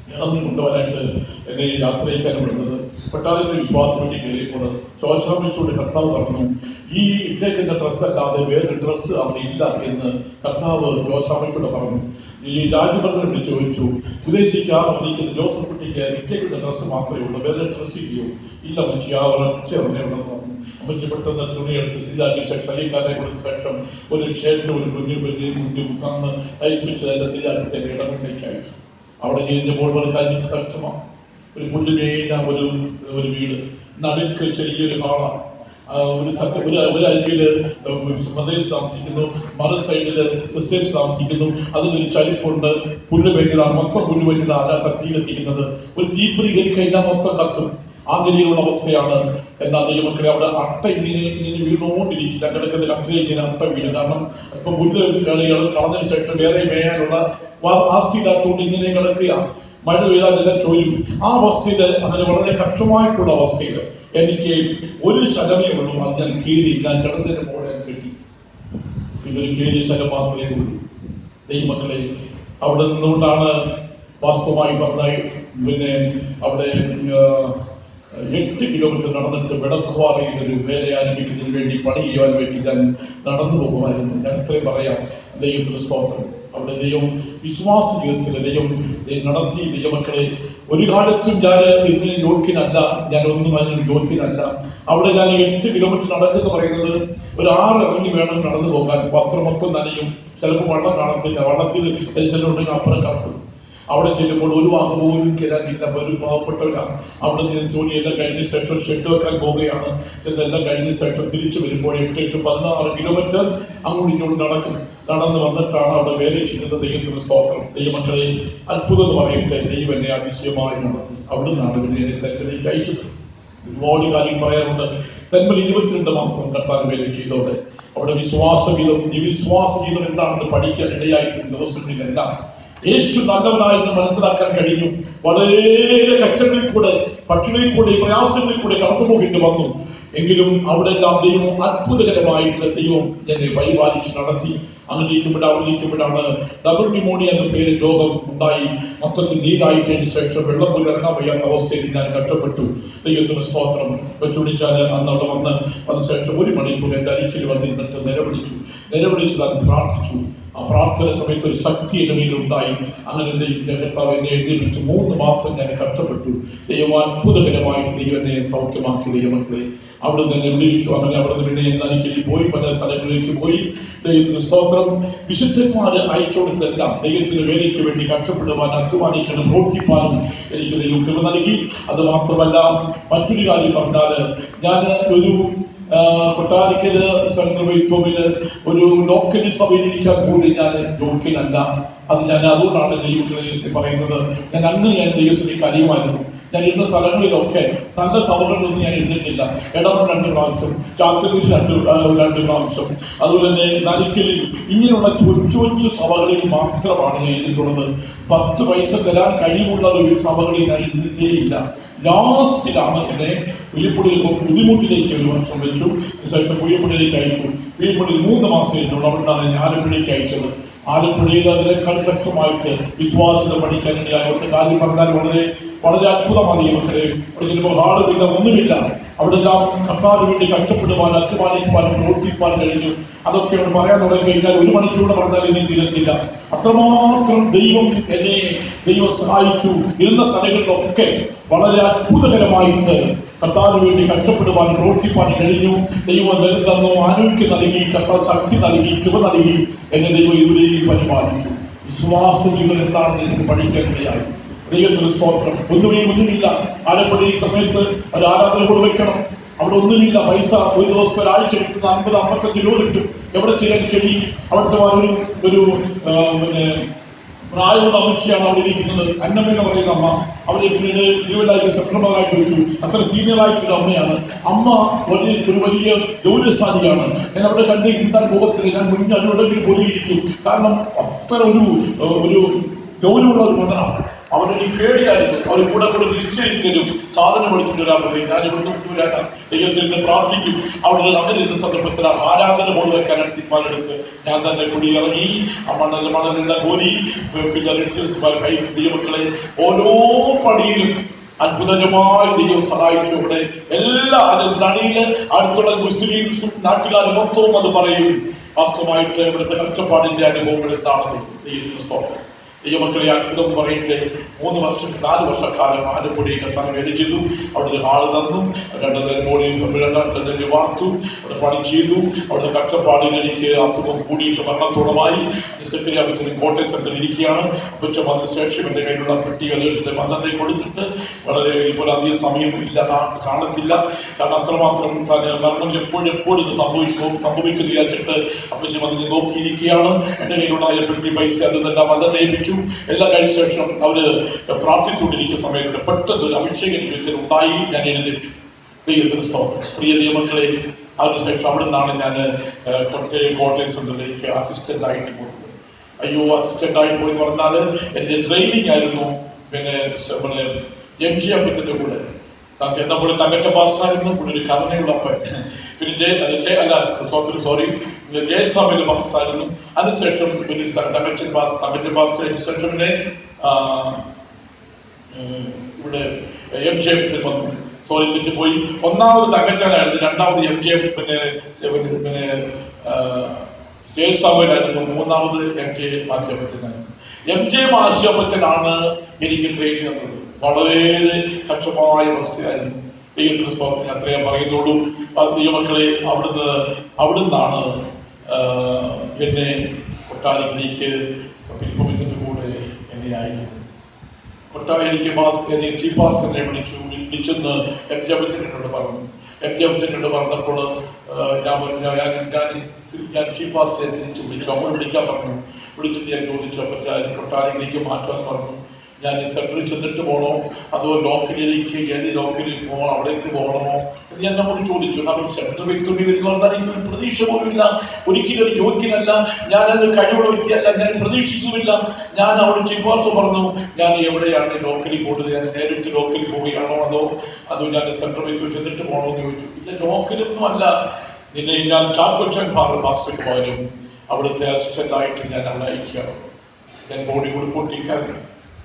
ഇളഞ്ഞു കൊണ്ടുവരാനായിട്ട് എന്നെ യാത്രയ്ക്കാൻ വിടുന്നത് പെട്ടാലിന്റെ വിശ്വാസം വേണ്ടി കയറിയപ്പോൾ ശോശാമിച്ചോട് കർത്താവ് പറഞ്ഞു ഈ ഇട്ടേക്കുന്ന ഡ്രസ്സ് അല്ലാതെ വേറൊരു ഡ്രസ്സ് അവിടെ ഇല്ല എന്ന് കർത്താവ് ജോസാമിച്ചോട് പറഞ്ഞു ഈ രാജ്യഭരണം വിളിച്ച് ചോദിച്ചു ഉദ്ദേശിക്കാതെ വന്നിരിക്കുന്ന ജോസഫ് കുട്ടിക്ക് ഇട്ടേക്കുന്ന ഡ്രസ്സ് മാത്രമേ ഉള്ളൂ വേറെ ഡ്രസ്സ് ഇല്ലയോ ഇല്ല മച്ചി ആ ഒരൊറ്റ അവിടെ ഉണ്ടെന്ന് പറഞ്ഞു അമ്മച്ചി പെട്ടെന്ന് തുണി എടുത്ത് ശരിയാക്കിയ ശേഷം ശരീരക്കാരെ കൊടുത്ത ശേഷം ഒരു ഷർട്ട് ഒരു കുഞ്ഞു വലിയ മുഞ്ഞും തന്ന് തയ്ച്ചു വെച്ചതെല്ലാം ശരിയാക്കിയിട്ട് എന്നെ ഇടമിലേക്ക് അയച്ചു അവിടെ ചെയ്യുമ്പോൾ വളരെ കഴിച്ച് കഷ്ടമാണ് ഒരു പുല്ല് മേഞ്ഞ ഒരു ഒരു വീട് നടുക്ക് ചെറിയൊരു ഹാള ഒരു സത്യ ഒരു ഒരു അരികില് മദേഴ്സ് താമസിക്കുന്നു മറു സൈഡില് സിസ്റ്റേഴ്സ് താമസിക്കുന്നു അതിനൊരു ചലിപ്പുണ്ട് പുല്ല് മേഞ്ഞതാണ് മൊത്തം പുല്ല് മേഞ്ഞതാണ് അതിനകത്ത് തീ കത്തിക്കുന്നത് ഒരു തീപ്പൊരി കയറി കഴിഞ്ഞാൽ മൊത്തം കത്തും ആ നിലയിലുള്ള അവസ്ഥയാണ് എന്നാൽ ദൈവമക്കളെ അവിടെ അട്ട ഇങ്ങനെ ഇങ്ങനെ വീണുകൊണ്ടിരിക്കില്ല കിടക്കുന്ന കത്തിലെ ഇങ്ങനെ അട്ട വീണ് കാരണം ഇപ്പം പുല്ല് കളികൾ കളഞ്ഞതിന് ശേഷം വേറെ മേയാനുള്ള വാ- ആസ്തിയില്ലാത്തതുകൊണ്ട് ഇങ്ങനെ കിടക്കുക മഴ പെയ്താൽ എല്ലാം ചോരും ആ അവസ്ഥയിൽ അങ്ങനെ വളരെ കഷ്ടമായിട്ടുള്ള അവസ്ഥയിൽ എനിക്ക് ഒരു ശലമേ ഉള്ളൂ അത് ഞാൻ കീറി ഞാൻ കിടന്നതിന് മുകളിൽ ഞാൻ കെട്ടി പിന്നെ ഒരു കീറിയ ശലം മാത്രമേ ഉള്ളൂ ദൈവമക്കളെ അവിടെ നിന്നുകൊണ്ടാണ് വാസ്തവമായി പറഞ്ഞ പിന്നെ അവിടെ ആ, എട്ട് കിലോമീറ്റർ നടന്നിട്ട് വിടക്കുവാറയിൽ ഒരു വേല ആരംഭിക്കുന്നതിന് വേണ്ടി പണി ചെയ്യുവാൻ വേണ്ടി ഞാൻ നടന്നു പോകുമായിരുന്നു ഞാൻ ഇത്രയും പറയാം ദൈവത്തിന് സ്തോത്രം അവിടെ ദൈവം വിശ്വാസ ജീവിതത്തിൽ ദൈവം നടത്തി ദൈവമക്കളെ ഒരു കാലത്തും ഞാൻ ഇതിന് യോഗ്യനല്ല ഞാൻ ഒന്നും അതിന് യോഗ്യനല്ല അവിടെ ഞാൻ എട്ട് കിലോമീറ്റർ നടക്കുന്നു പറയുന്നത് ഒരു ആറ് ഇറങ്ങി വേണം നടന്നു പോകാൻ വസ്ത്രം മൊത്തം നനയും ചിലപ്പോൾ വള്ളം കാണത്തില്ല വള്ളത്തിൽ ചിലരുണ്ടെങ്കിൽ അപ്പുറം കത്തും അവിടെ ചെല്ലുമ്പോൾ ഒരു വാഹനം പോലും കിരാനില്ല ഒരു പാവപ്പെട്ടവരാണ് അവിടെ നിന്ന് ജോലിയെല്ലാം കഴിഞ്ഞ ശേഷം ഷെഡ് വെക്കാൻ പോവുകയാണ് ചെന്നെല്ലാം കഴിഞ്ഞ ശേഷം തിരിച്ചു വരുമ്പോൾ എട്ട് എട്ട് പതിനാറ് കിലോമീറ്റർ അങ്ങോട്ടും ഇങ്ങോട്ടും നടക്കും നടന്ന് വന്നിട്ടാണ് അവിടെ വേല ചെയ്യുന്നത് ദൈവത്തിന് സ്തോത്രം ദൈവമക്കളെ അത്ഭുതം എന്ന് പറയട്ടെ ദൈവം എന്നെ അതിശയമായി നടത്തി അവിടെ നിന്നാണ് പിന്നെ എന്നെ തെരഞ്ഞെടുത്ത് അയച്ചത് ഒരുപാട് കാര്യം പറയാറുണ്ട് തെന്മൽ ഇരുപത്തിരണ്ട് മാസം കർത്താൻ വേല ചെയ്തോടെ അവിടെ വിശ്വാസ ഗീതം ഈ വിശ്വാസ ഗീതം എന്താണെന്ന് പഠിക്കാൻ ഇടയായിട്ടുള്ള ദിവസങ്ങളിലെല്ലാം യേശു നല്ലവനായെന്ന് മനസ്സിലാക്കാൻ കഴിഞ്ഞു വളരെ കഷ്ടങ്ങളിൽ കൂടെ പട്ടിണിയിൽ കൂടെ പ്രയാസങ്ങളിൽ കൂടെ കടന്നു പോകേണ്ടി വന്നു എങ്കിലും അവിടെ എല്ലാം ദൈവം അത്ഭുതകരമായിട്ട് ദൈവം എന്നെ പരിപാലിച്ച് നടത്തി അങ്ങനെ ഇരിക്കുമ്പോഴാണ് അവിടെ ഇരിക്കുമ്പോഴാണ് ഡബിൾ ന്യൂമോണിയ എന്ന പേര് രോഗം ഉണ്ടായി മൊത്തത്തിൽ നീരായി കഴിഞ്ഞ ശേഷം വെള്ളം പോലും ഇറങ്ങാൻ വയ്യാത്ത അവസ്ഥയിൽ ഞാൻ കഷ്ടപ്പെട്ടു ദൈവത്തിന് സ്തോത്രം വെച്ചുപിടിച്ചാൽ അന്ന് അവിടെ വന്ന് വന്ന ശേഷം ഒരു മണിക്കൂർ എൻ്റെ അരിക്കിൽ വന്നിരുന്നിട്ട് നിലവിളിച്ചു നിലവിളിച്ച് ഞാൻ പ്രാർത്ഥിച്ചു ആ പ്രാർത്ഥന സമയത്ത് ഒരു ശക്തി എൻ്റെ മേലുണ്ടായി അങ്ങനെ ദൈവം കർത്താവ് എന്നെ എഴുതിപ്പിച്ച് മൂന്ന് മാസം ഞാൻ കഷ്ടപ്പെട്ടു ദൈവം അത്ഭുതകരമായിട്ട് ദൈവം എന്നെ സൗഖ്യമാക്കി ദൈവമക്കളെ അവിടെ നിന്ന് എന്നെ വിളിച്ചു അങ്ങനെ അവിടെ നിന്ന് പിന്നെ ഞാൻ നദിക്കേണ്ടി പോയി പല സ്ഥലങ്ങളിലേക്ക് പോയി ദൈവത്തിന് സ്തോത്രം വിശുദ്ധന്മാര് അയച്ചു കൊടുത്തെല്ലാം ദൈവത്തിന് വേലയ്ക്ക് വേണ്ടി കഷ്ടപ്പെടുവാൻ അധ്വാനിക്കണം പ്രവർത്തിപ്പാനും എനിക്ക് ദൈവം കൃപ നൽകി അത് മാത്രമല്ല മറ്റൊരു കാര്യം പറഞ്ഞാൽ ഞാൻ ഒരു ആ, കൊട്ടാരക്കല് ചന്ദ്രവൈത്വമില് ഒരു ലോക്കൽ സഭയിൽ ഇരിക്കാൻ പോലും ഞാൻ യോഗ്യനല്ല അത് ഞാൻ അതുകൊണ്ടാണ് ദൈവത്തിന് പറയുന്നത് ഞാൻ അങ്ങനെയാണ് ദൈവസ്ഥിതിക്ക് അറിയുമായിരുന്നു ഞാൻ ഇരുന്ന സ്ഥലങ്ങളിലൊക്കെ നല്ല സഭകളിലൊന്നും ഞാൻ ഇരുന്നിട്ടില്ല ഇടമൺ രണ്ട് പ്രാവശ്യം ചാത്തന്നൂർ രണ്ട് ആ, രണ്ട് പ്രാവശ്യം അതുപോലെ തന്നെ നരിക്കലിൽ ഇങ്ങനെയുള്ള കൊച്ചു കൊച്ചു സഭകളിൽ മാത്രമാണ് ഞാൻ ചെയ്തിട്ടുള്ളത് പത്ത് പൈസ തരാൻ കഴിവുള്ള ഒരു സഭകളിൽ ഞാൻ ഇരുന്നിട്ടേയില്ല ലാസ്റ്റിലാണ് എന്നെ പുയ്യപ്പുള്ളിയിൽ ബുദ്ധിമുട്ടിലേക്ക് ഒരു വർഷം വെച്ചു ശേഷം പുയ്യപ്പുള്ളിയിലേക്ക് അയച്ചു പുയ്യപ്പുള്ളിയിൽ മൂന്ന് മാസം ഇരുന്നുള്ളൂ അവിടെ നിന്നാണ് ഞാൻ ആലപ്പുഴയിലേക്ക് അയച്ചത് ആലപ്പുഴയിൽ അതിനേക്കാൾ കഷ്ടമായിട്ട് വിശ്വാസത്തിൽ പഠിക്കാൻ വേണ്ടി അവിടുത്തെ കാര്യം പറഞ്ഞാൽ വളരെ വളരെ അത്ഭുതമാണ് ഈ മക്കളെ അവിടെ ചിലപ്പോൾ ഹാളുമില്ല ഒന്നുമില്ല അവിടെ എല്ലാം കർത്താവിന് വേണ്ടി കഷ്ടപ്പെടുവാൻ അധ്വാനിക്കുവാനും പ്രവർത്തിക്കുവാൻ കഴിഞ്ഞു അതൊക്കെ അവിടെ പറയാൻ തുടങ്ങി കഴിഞ്ഞാൽ ഒരു മണിക്കൂടെ പറഞ്ഞാൽ ഇനി തീരത്തില്ല അത്രമാത്രം ദൈവം എന്നെ ദൈവം സഹായിച്ചു ഇരുന്ന സ്ഥലങ്ങളിലൊക്കെ വളരെ അത്ഭുതകരമായിട്ട് കർത്താവിന് വേണ്ടി കഷ്ടപ്പെടുവാൻ പ്രവർത്തിപ്പാൻ കഴിഞ്ഞു ദൈവം ബലം തന്നു ആരോഗ്യം നൽകി കർത്താവ് ശക്തി നൽകി കൃപ നൽകി എന്നെ ദൈവം ഇവിടെയും പരിപാലിച്ചു വിശ്വാസ ജീവിതം എന്താണെന്ന് എനിക്ക് പഠിക്കാൻ ഇടയായി ദൈവത്തിന് സ്തോത്രം ഒന്നുമേ ഒന്നുമില്ല ആലപ്പുഴ ഈ സമയത്ത് ഒരു ആരാധന കൂടെ വെക്കണം അവിടെ ഒന്നുമില്ല പൈസ ഒരു ദിവസം ഒരാഴ്ച കിട്ടുന്ന അമ്പത് അമ്പത്തഞ്ച് രൂപ കിട്ടും എവിടെ ചെയ്യാൻ കഴിയും അവിടുത്തെ ഒരു ഒരു ആ, പിന്നെ പ്രായമുള്ള അമ്മച്ചിയാണ് അവിടെ ഇരിക്കുന്നത് അന്നമ്മ എന്ന് പറയുന്ന അമ്മ അവരെ പിന്നീട് തിരുവല്ലായ്ക്ക് സെപ്റ്റംബറായിട്ട് വെച്ചു അത്ര സീനിയർ ആയിട്ടൊരു അമ്മയാണ് അമ്മ വലിയ ഒരു വലിയ ഗൗരവശാലിയാണ് ഞാൻ അവിടെ കണ്ട് ഇന്താൻ മുഖത്തിൽ ഞാൻ മുന്നിൽ അതിനോടെങ്കിലും പോയിരിക്കും കാരണം അത്ര ഒരു ഏഹ്, ഒരു ഗൗരവമുള്ള ഒരു മതനാണ് അവനൊരു പേടിയായിരുന്നു അവർ കൂടെ കൂടെ നിശ്ചയിച്ചരും സാധനം മേടിച്ചിട്ട് വരാൻ പറയും ഞാൻ ഇവിടുന്ന് കൊണ്ടുവരാനാ ദൈവത്തിൽ നിന്ന് പ്രാർത്ഥിക്കും അവിടെ അങ്ങനെ ഇരുന്ന സന്ദർഭത്തിൽ ആരാധന കൊണ്ട് വെക്കാനാണ് തീരുമാനമെടുത്ത് ഞാൻ തന്നെ കുടിയിറങ്ങി ആ മണൽ മണലുള്ള കോരി ഫില്ലറിട്ട് ദൈവമക്കളെ ഓരോ പടിയിലും അത്ഭുതകരമായി ദൈവം സഹായിച്ചു ഇവിടെ എല്ലാ അത് നടിയില് അടുത്തുള്ള മുസ്ലിംസും നാട്ടുകാരും മൊത്തവും അത് പറയും വാസ്തവമായിട്ട് ഇവിടുത്തെ കഷ്ടപ്പാടിന്റെ അനുഭവങ്ങൾ എന്താണെന്ന് ദൈവത്തിന് സ്തോത്രം ദൈവമക്കളെ അത്ഭുതം പറയട്ടെ മൂന്ന് വർഷം നാല് വർഷക്കാലം ആലപ്പുഴയിൽ കത്താൻ വേണ്ടി ചെയ്തു അവിടെ ഒരു ഹാള് തന്നു രണ്ട് മോളിൽ രണ്ടാം ഫ്ലജറിൽ വാർത്തു അവിടെ പണി ചെയ്തു അവിടെ കഷ്ടപ്പാടിൽ എനിക്ക് അസുഖം കൂടിയിട്ട് മരണത്തോളമായി സെക്രട്ടറി അപ്പച്ചന് കോട്ടയം സെന്ററിൽ ഇരിക്കുകയാണ് അപ്പച്ചൻ വന്ന ശേഷം എൻ്റെ കയ്യിലുള്ള പെട്ടി അതെടുത്ത് മതത്തെ കൊടുത്തിട്ട് വളരെ ഇപ്പോൾ അധികം സമയം ഇല്ല കാ- കാണത്തില്ല കാരണം അത്രമാത്രം തന്നെ മരണം എപ്പോഴും എപ്പോഴും ഇത് സംഭവിച്ചു നോ- സംഭവിക്കുന്നു വിചാരിച്ചിട്ട് അപ്പച്ചൻ വന്ന് നോക്കിയിരിക്കുകയാണ് എൻ്റെ കയ്യിലുള്ള ആ പെട്ടി പൈസ അതെല്ലാം മതം ഏൽപ്പിച്ചു എല്ലാം കഴിഞ്ഞ ശേഷം അവര് പ്രാർത്ഥിച്ചുകൊണ്ടിരിക്കുന്ന സമയത്ത് പെട്ടെന്ന് ഒരു അഭിഷേക ജീവിതത്തിൽ ഉണ്ടായി ഞാൻ എഴുന്നേറ്റു ദൈവത്തിന് സ്തോത്രം പ്രിയ ദൈവമക്കളെ അതിനുശേഷം അവിടെ നിന്നാണ് ഞാൻ കോട്ടയം കോട്ടയം സെന്ററിലേക്ക് അസിസ്റ്റന്റ് ആയിട്ട് പോകുന്നത് അയ്യോ അസിസ്റ്റന്റ് ആയിട്ട് പോയി എന്ന് പറഞ്ഞാൽ എൻ്റെ ട്രെയിനിങ് ആയിരുന്നു പിന്നെ സ- നമ്മുടെ എം ജി അപ്പത്തിൻ്റെ കൂടെ താൻ ചെന്നപ്പോൾ തങ്കച്ച പാസ്സായിരുന്നു പുള്ളി ഒരു കരുണയുള്ള അപ്പൻ പിന്നെ ജയ അത് ജയ അല്ല സോറി സോറി ജയസ്വാമിയിൽ പാസ്സായിരുന്നു അതിനുശേഷം പിന്നെ ത- തങ്കച്ചൻ പാസ് തങ്കച്ചൻ പാസ് അതിന് ശേഷം പിന്നെ ആ, ഉം, ഇവിടെ എം ജെ എം വന്നു സോറി തെറ്റിപ്പോയി ഒന്നാമത് തങ്കച്ചാനായിരുന്നു രണ്ടാമത് എം ജെ പിന്നെ സെ- പിന്നെ ശേഷാമനായിരുന്നു മൂന്നാമത് എം ജെ മാധ്യമത്തിനായിരുന്നു എം ജെ മാധ്യമത്തിനാണ് എനിക്ക് ട്രെയിനിങ് തന്നത് വളരെ കഷ്ടമായ അവസ്ഥയായിരുന്നു ദൈവത്തിന് സ്തോത്രം അത്രയും പറയുന്നുള്ളൂ ആ ദൈവമക്കളെ അവിടുന്ന് അവിടുന്നാണ് ആ, എന്നെ കൊട്ടാരത്തിലേക്ക് ഫിലിപ്പമിത്തിന്റെ കൂടെ എന്നെ അയക്കുന്നത് കൊട്ടാരം എനിക്ക് പാസ് എനിക്ക് ചീഫ് പാസ് എന്നെ വിളിച്ചു വിളിച്ചെന്ന് എം ജെ അപ്പച്ചനോട് പറഞ്ഞു എം ജെ അപ്പച്ചനോട് പറഞ്ഞപ്പോൾ ആ, ഞാൻ പറഞ്ഞു ഞാൻ ഞാൻ ഞാൻ ചീഫ് പാസിനെ തിരിച്ച് വിളിച്ചു അപ്പോൾ വിളിക്കാൻ പറഞ്ഞു വിളിച്ചിട്ട് ഞാൻ ചോദിച്ചു അപ്പം ഞാൻ കൊട്ടാരത്തിലേക്ക് മാറ്റാൻ പറഞ്ഞു ഞാൻ ഈ സെൻറ്ററിൽ ചെന്നിട്ട് പോകണോ അതോ ലോക്കലിലേക്ക് ഏത് ലോക്കലിൽ പോകണോ അവിടേക്ക് പോകണമോ എന്ന് ഞാൻ നമ്മോട് ചോദിച്ചു കാരണം സെൻട്രൽ വ്യക്തി എന്ന് പറഞ്ഞാൽ എനിക്ക് ഒരു പ്രതീക്ഷ പോലുമില്ല ഒരിക്കലും ഒരു യോഗ്യനല്ല ഞാനത് കഴിവുള്ള വ്യക്തിയല്ല ഞാൻ പ്രതീക്ഷിച്ചുമില്ല ഞാൻ അവിടെ ചിപ്പാസ് പറഞ്ഞു ഞാൻ എവിടെയാണ് ലോക്കലിൽ പോകുന്നത് ഞാൻ നേരിട്ട് ലോക്കലിൽ പോവുകയാണോ അതോ അതോ ഞാൻ സെൻട്രൽ വ്യക്തി ചെന്നിട്ട് പോകണോ എന്ന് ചോദിച്ചു ഇല്ല ലോക്കലൊന്നും അല്ല നിന്നെ ഞാൻ ചാക്കോച്ചൻ പാറ പാസ്റ്റർക്ക് പകരം അവിടുത്തെ അസിസ്റ്റന്റ് ആയിട്ട് ഞാൻ അവിടെ അയക്കുകയാണ് ഞാൻ ഫോണിൽ കൂടി പൊട്ടിക്കാറുണ്ട്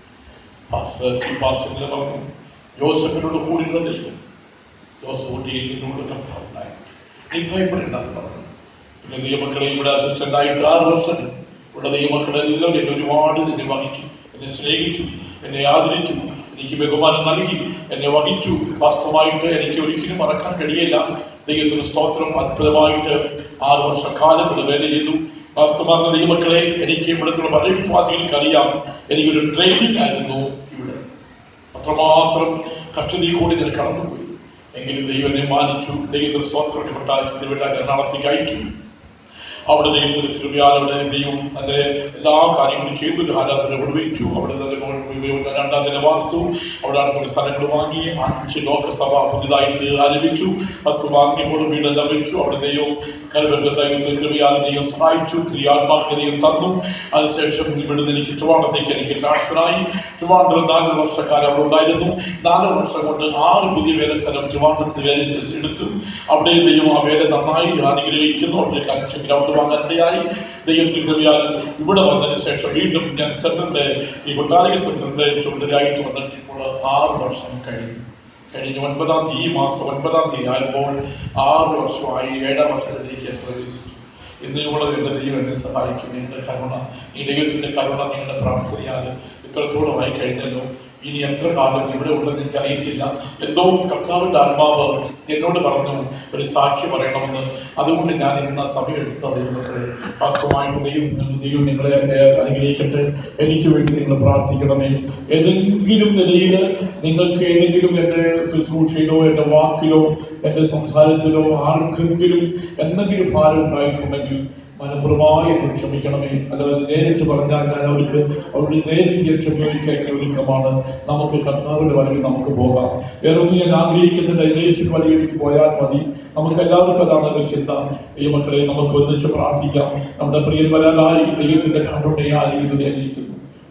പാസ്റ്റർ ചീഫ് പാസ്റ്ററിനെ പറഞ്ഞു യോസഫിനോട് കൂടിയുള്ള ദൈവം യോസഫ് കുട്ടി നിന്നോട് കർത്താവ് ഉണ്ടായി നീ ഭയപ്പെടേണ്ടെന്ന് പറഞ്ഞു പിന്നെ ദൈവമക്കളെ ഇവിടെ അസിസ്റ്റന്റ് ആയിട്ട് ആറ് വർഷം ഉള്ള ദൈവമക്കളെല്ലാം എന്നെ ഒരുപാട് എന്നെ വഹിച്ചു എന്നെ സ്നേഹിച്ചു എന്നെ ആദരിച്ചു എനിക്ക് ബഹുമാനം നൽകി എന്നെ വഹിച്ചു വാസ്തവമായിട്ട് എനിക്ക് ഒരിക്കലും മറക്കാൻ കഴിയില്ല ദൈവത്തിന് സ്തോത്രം അത്ഭുതമായിട്ട് ആറ് വർഷക്കാലം ഇവിടെ വേല ചെയ്തു വാസ്തവമാർന്ന ദൈവമക്കളെ എനിക്ക് ഇവിടുത്തെ പല വിശ്വാസികൾക്ക് അറിയാം എനിക്കൊരു ട്രെയിനിങ് ആയിരുന്നു ഇവിടെ അത്രമാത്രം കഷ്ടതയിൽ കൂടി ഞാൻ കടന്നുപോയി എങ്കിലും ദൈവം എന്നെ മാനിച്ചു ദൈവത്തിന് സ്തോത്രം കൊട്ടാരത്തിൽ വിടാൻ എറണാകുളത്തേക്ക് അയച്ചു അവിടെ ദൈവത്തിന് സിറുവിയാലവിടെ ദൈവം നല്ല എല്ലാ കാര്യങ്ങളും ചെയ്തു ഒരു ആരാധന നിർവഹിച്ചു അവിടെ നല്ല ഗോൾ- രണ്ടാം നില വാർത്തു അവിടെ അടുത്ത സ്ഥലങ്ങൾ വാങ്ങി അഞ്ച് ലോകസഭ പുതിയതായിട്ട് ആരംഭിച്ചു വസ്തു വാങ്ങിയപ്പോൾ വീടെല്ലാം വെച്ചു അവിടെ ദൈവം കരുവക ദൈവത്തിന് കൃപയാൽ ദൈവം സഹായിച്ചു ഒത്തിരി ആത്മാക്കളെ ദൈവം തന്നു അതിനുശേഷം ഇവിടുന്ന് എനിക്ക് ട്രിവാണ്ടത്തേക്ക് എനിക്ക് ട്രാൻസ്ഫറായി ട്രിവാൻഡ്രം നാല് വർഷക്കാലം അവിടെ ഉണ്ടായിരുന്നു നാല് വർഷം കൊണ്ട് ആറ് പുതിയ വേല സ്ഥലം ട്രിവാൻഡ്രത്ത് വേല എടുത്തു അവിടെ ദൈവം ആ വേല നന്നായി അനുഗ്രഹിക്കുന്നു അവിടെ കൺഷൻ ഗ്രൗണ്ട് വാങ്ങാനിടയായി ദൈവത്തിൽ കൃപയാൽ ഇവിടെ വന്നതിന് ശേഷം വീണ്ടും ഞാൻ സെന്ററിന്റെ ഈ കൊട്ടാരിക സെന്ററിന്റെ ചുമതലയായിട്ട് വന്നിട്ട് ഇപ്പോൾ ആറ് വർഷം കഴിഞ്ഞു കഴിഞ്ഞ ഒൻപതാം തീയതി ഈ മാസം ഒൻപതാം തീയതി ആയപ്പോൾ ആറ് വർഷമായി ഏഴാം വർഷത്തിലേക്ക് ഞാൻ പ്രവേശിച്ചു ഇന്നിവിടെ എൻ്റെ ദൈവം എന്നെ സഹായിച്ചു നിങ്ങളുടെ കരുണ ഈ ദൈവത്തിൻ്റെ കരുണ നിങ്ങളുടെ പ്രാർത്ഥനയാൽ ഇത്രത്തോളമായി കഴിഞ്ഞല്ലോ ഇനി എത്ര കാലം ഇവിടെ ഉണ്ടെന്ന് എനിക്ക് അറിയത്തില്ല എന്തോ കർത്താവിൻ്റെ ആത്മാവ് എന്നോട് പറഞ്ഞു ഒരു സാക്ഷി പറയണമെന്ന് അതുകൊണ്ട് ഞാൻ ഇന്ന് സഭയെടുത്ത ദൈവങ്ങളെ വാസ്തവമായിട്ട് ദൈവം ദൈവം നിങ്ങളെ ഏഹ്, അനുഗ്രഹിക്കട്ടെ എനിക്ക് വേണ്ടി നിങ്ങൾ പ്രാർത്ഥിക്കണമേ ഏതെങ്കിലും നിലയിൽ നിങ്ങൾക്ക് ഏതെങ്കിലും എൻ്റെ ശുശ്രൂഷയിലോ എൻ്റെ വാക്കിലോ എൻ്റെ സംസാരത്തിലോ ആർക്കെങ്കിലും എന്തെങ്കിലും ഭാരം ഉണ്ടായിട്ടുണ്ടെങ്കിൽ മനഃപൂർവ്വമായി എന്നോട് ക്ഷമിക്കണമേ അല്ലാതെ നേരിട്ട് പറഞ്ഞാൽ ഞാൻ അവർക്ക് അവരുടെ നേരിട്ട് ഞാൻ ക്ഷമിക്കാൻ ഇങ്ങനെ ഒരുക്കമാണ് നമുക്ക് കർത്താവിന്റെ വരവിൽ നമുക്ക് പോകാം വേറെ ഒന്നും ഞാൻ ആഗ്രഹിക്കുന്നില്ല യേശു വഴിയിലേക്ക് പോയാൽ മതി നമുക്ക് എല്ലാവർക്കും അതാണല്ലോ ചിന്ത ഈ മക്കളെ നമുക്ക് ഒന്നിച്ച് പ്രാർത്ഥിക്കാം നമ്മുടെ പ്രിയൻ വരാനായി ദൈവത്തിന്റെ കരുണയാൽ ഇതിനെ അറിയിക്കുന്നു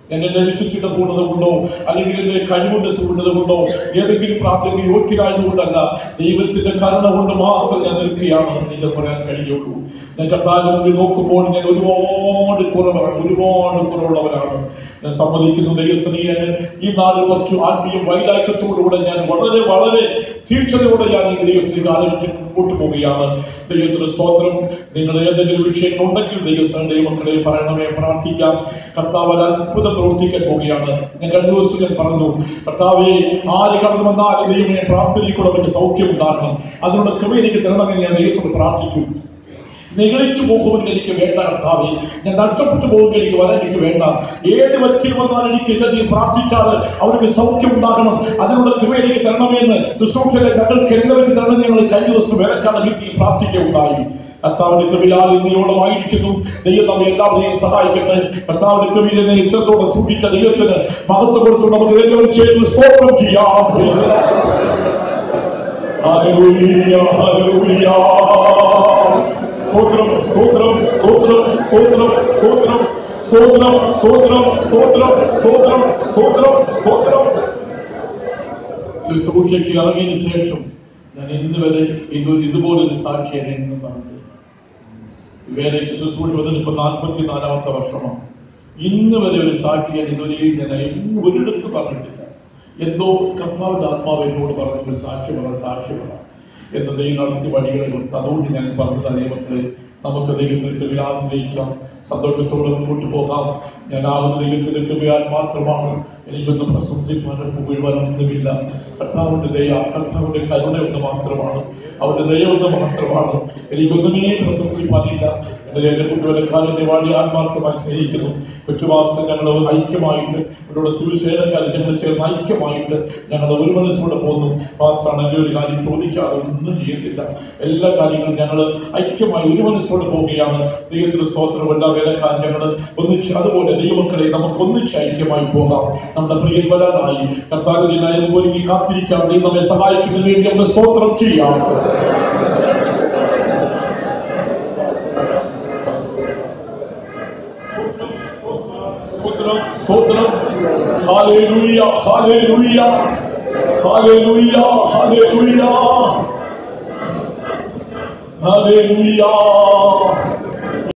ഞാൻ എന്നെ വിശ്വസിച്ചിട്ട് പോകുന്നത് കൊണ്ടോ അല്ലെങ്കിൽ എന്റെ കഴിവുകൊണ്ട് സുകൊണ്ടത് കൊണ്ടോ ഏതെങ്കിലും പ്രാർത്ഥന യോഗ്യരായതുകൊണ്ടല്ല ദൈവത്തിന്റെ കരുണ കൊണ്ട് മാത്രം ഞാൻ നിൽക്കുകയാണ് എനിക്ക് പറയാൻ കഴിയുള്ളൂ ഞാൻ കർത്താവിന്റെ മുമ്പിൽ നോക്കുമ്പോൾ ഞാൻ ഒരുപാട് കുറവാണ് ഒരുപാട് കുറവുള്ളവരാണ് ഞാൻ സമ്മതിക്കുന്നു ദൈവസ്ഥനീയന് ഈ നാല് കുറച്ച് ആത്മീയ വൈരാഗ്യത്തോടുകൂടെ ഞാൻ വളരെ വളരെ തീക്ഷണയോടെ ഞാൻ ഈ ദൈവസ്ഥിതി കാലഘട്ടത്തിൽ മുമ്പോട്ട് പോവുകയാണ് ദൈവത്തിന് സ്തോത്രം നിങ്ങൾ ഏതെങ്കിലും വിഷയങ്ങൾ ഉണ്ടെങ്കിൽ ദൈവസ്ഥ ദൈവമക്കളെ പറയണമേ പ്രാർത്ഥിക്കാം കർത്താവ് ഒരു അത്ഭുതം പ്രവർത്തിക്കാൻ പോവുകയാണ് ഞാൻ കഴിഞ്ഞ ദിവസം ഞാൻ പറഞ്ഞു കർത്താവെ ആര് കടന്നു വന്നാലും ദൈവമേ പ്രാർത്ഥനയിലൂടെ അവർക്ക് സൗഖ്യം ഉണ്ടാകണം അതിനുള്ള കൃപ എനിക്ക് തരണമെന്ന് ഞാൻ ദൈവത്തോട് പ്രാർത്ഥിച്ചു നിഗളിച്ചു പോകുമെങ്കിൽ എനിക്ക് വേണ്ട കർത്താവെ ഞാൻ നഷ്ടപ്പെട്ടു പോകുമെങ്കിൽ എനിക്ക് വരാൻ എനിക്ക് വേണ്ട ഏത് വ്യക്തി വന്നാൽ എനിക്ക് നീ പ്രാർത്ഥിച്ചാൽ അവർക്ക് സൗഖ്യം ഉണ്ടാകണം അതിനുള്ള കൃപ എനിക്ക് തരണമെന്ന് ശുശ്രൂഷകളെ ഞങ്ങൾക്ക് എല്ലാവർക്കും തരണം ഞങ്ങൾ കഴിഞ്ഞ ദിവസം വേലക്കാട് വീട്ടിൽ പ്രാർത്ഥിക്കുകയുണ്ടായി കർത്താവിന്റെ കൃപയാൽ നീയോളമായിരിക്കുന്നു ദൈവം നമ്മെ എല്ലാവരെയും സഹായിക്കട്ടെ കർത്താവിന്റെ കൃപയിൽ എന്നെ ഇത്രത്തോളം സൂക്ഷിച്ച ദൈവത്തിന് മഹത്വം കൊടുത്തു നമുക്ക് എല്ലാവരും ചേർന്ന് സ്തോത്രം ചെയ്യാം ഹല്ലേലൂയ ഹല്ലേലൂയ സ്തോത്രം സ്തോത്രം സ്തോത്രം സ്തോത്രം സ്തോത്രം സ്തോത്രം സ്തോത്രം സ്തോത്രം സ്തോത്രം സ്തോത്രം സ്തോത്രം ശുശ്രൂഷയ്ക്ക് ഇറങ്ങിയതിന് ശേഷം ഞാൻ ഇന്ന് വരെ ഇതൊരു ഇതുപോലൊരു സാക്ഷിയാണ് എന്ന് പറഞ്ഞത് വേലയ്ക്ക് ശുശ്രൂഷ വന്നിട്ട് ഇപ്പൊ നാൽപ്പത്തി നാലാമത്തെ വർഷമാണ് ഇന്ന് വരെ ഒരു സാക്ഷിയാണ് ഇതുവരെ ഞാൻ എങ്ങും ഒരിടത്ത് പറഞ്ഞിട്ടില്ല എന്തോ കർത്താവിന്റെ ആത്മാവ് എന്നോട് പറഞ്ഞു ഒരു സാക്ഷി പറ സാക്ഷി പറ എന്ന് ദൈവം നടത്തി വഴികളെ കുറിച്ച് അതുകൊണ്ട് ഞാൻ പറഞ്ഞത് ദൈവങ്ങളെ നമുക്ക് ദൈവത്തിന്റെ കൃപയെ ആശ്രയിക്കാം സന്തോഷത്തോടെ മുമ്പോട്ട് പോകാം ഞാൻ ആകുന്ന ദൈവത്തിന്റെ കൃപയാൽ മാത്രമാണ് എനിക്കൊന്ന് പ്രശംസിക്കാനോ പുകഴുവാനോ ഒന്നുമില്ല കർത്താവിന്റെ ദയ കർത്താവിന്റെ കരുണ ഒന്ന് മാത്രമാണ് അവന്റെ ദയ ഒന്ന് മാത്രമാണ് എനിക്കൊന്നുമേ പ്രശംസിക്കാനില്ല എന്റെ എന്റെ കുട്ടികളെക്കാരന്റെ വാടി ആത്മാർത്ഥമായി സ്നേഹിക്കുന്നു കൊച്ചുവാസം ഞങ്ങൾ ഐക്യമായിട്ട് ഇവരുടെ സുവിശേഷക്കാർ ഞങ്ങൾ ചേർന്ന് ഐക്യമായിട്ട് ഞങ്ങൾ ഒരു മനസ്സോടെ പോകുന്നു പാസ്റ്റാണ് എൻ്റെ ഒരു കാര്യം ചോദിക്കാതെ ഒന്നും ചെയ്യത്തില്ല എല്ലാ കാര്യങ്ങളും ഞങ്ങൾ ഐക്യമായി ഒരു മനസ്സോടെ പോവുകയാണ് ദൈവത്തിന് സ്തോത്രം എല്ലാ വേലക്കാരും ഞങ്ങൾ ഒന്നിച്ച് അതുപോലെ ദൈവമക്കളെ നമുക്ക് ഒന്നിച്ച് ഐക്യമായി പോകാം നമ്മുടെ പ്രിയൻ വരാനായി കർത്താവിനായി ഒരുങ്ങി കാത്തിരിക്കാം ദൈവം നമ്മെ സഹായിക്കുന്നതിന് വേണ്ടി നമുക്ക് സ്തോത്രം ചെയ്യാം സ്തോത്രം സ്തോത്രം ഹാലേലൂയ ഹാലേലൂയ ഹാലേലൂയ ഹാലേലൂയ ഹാലേലൂയ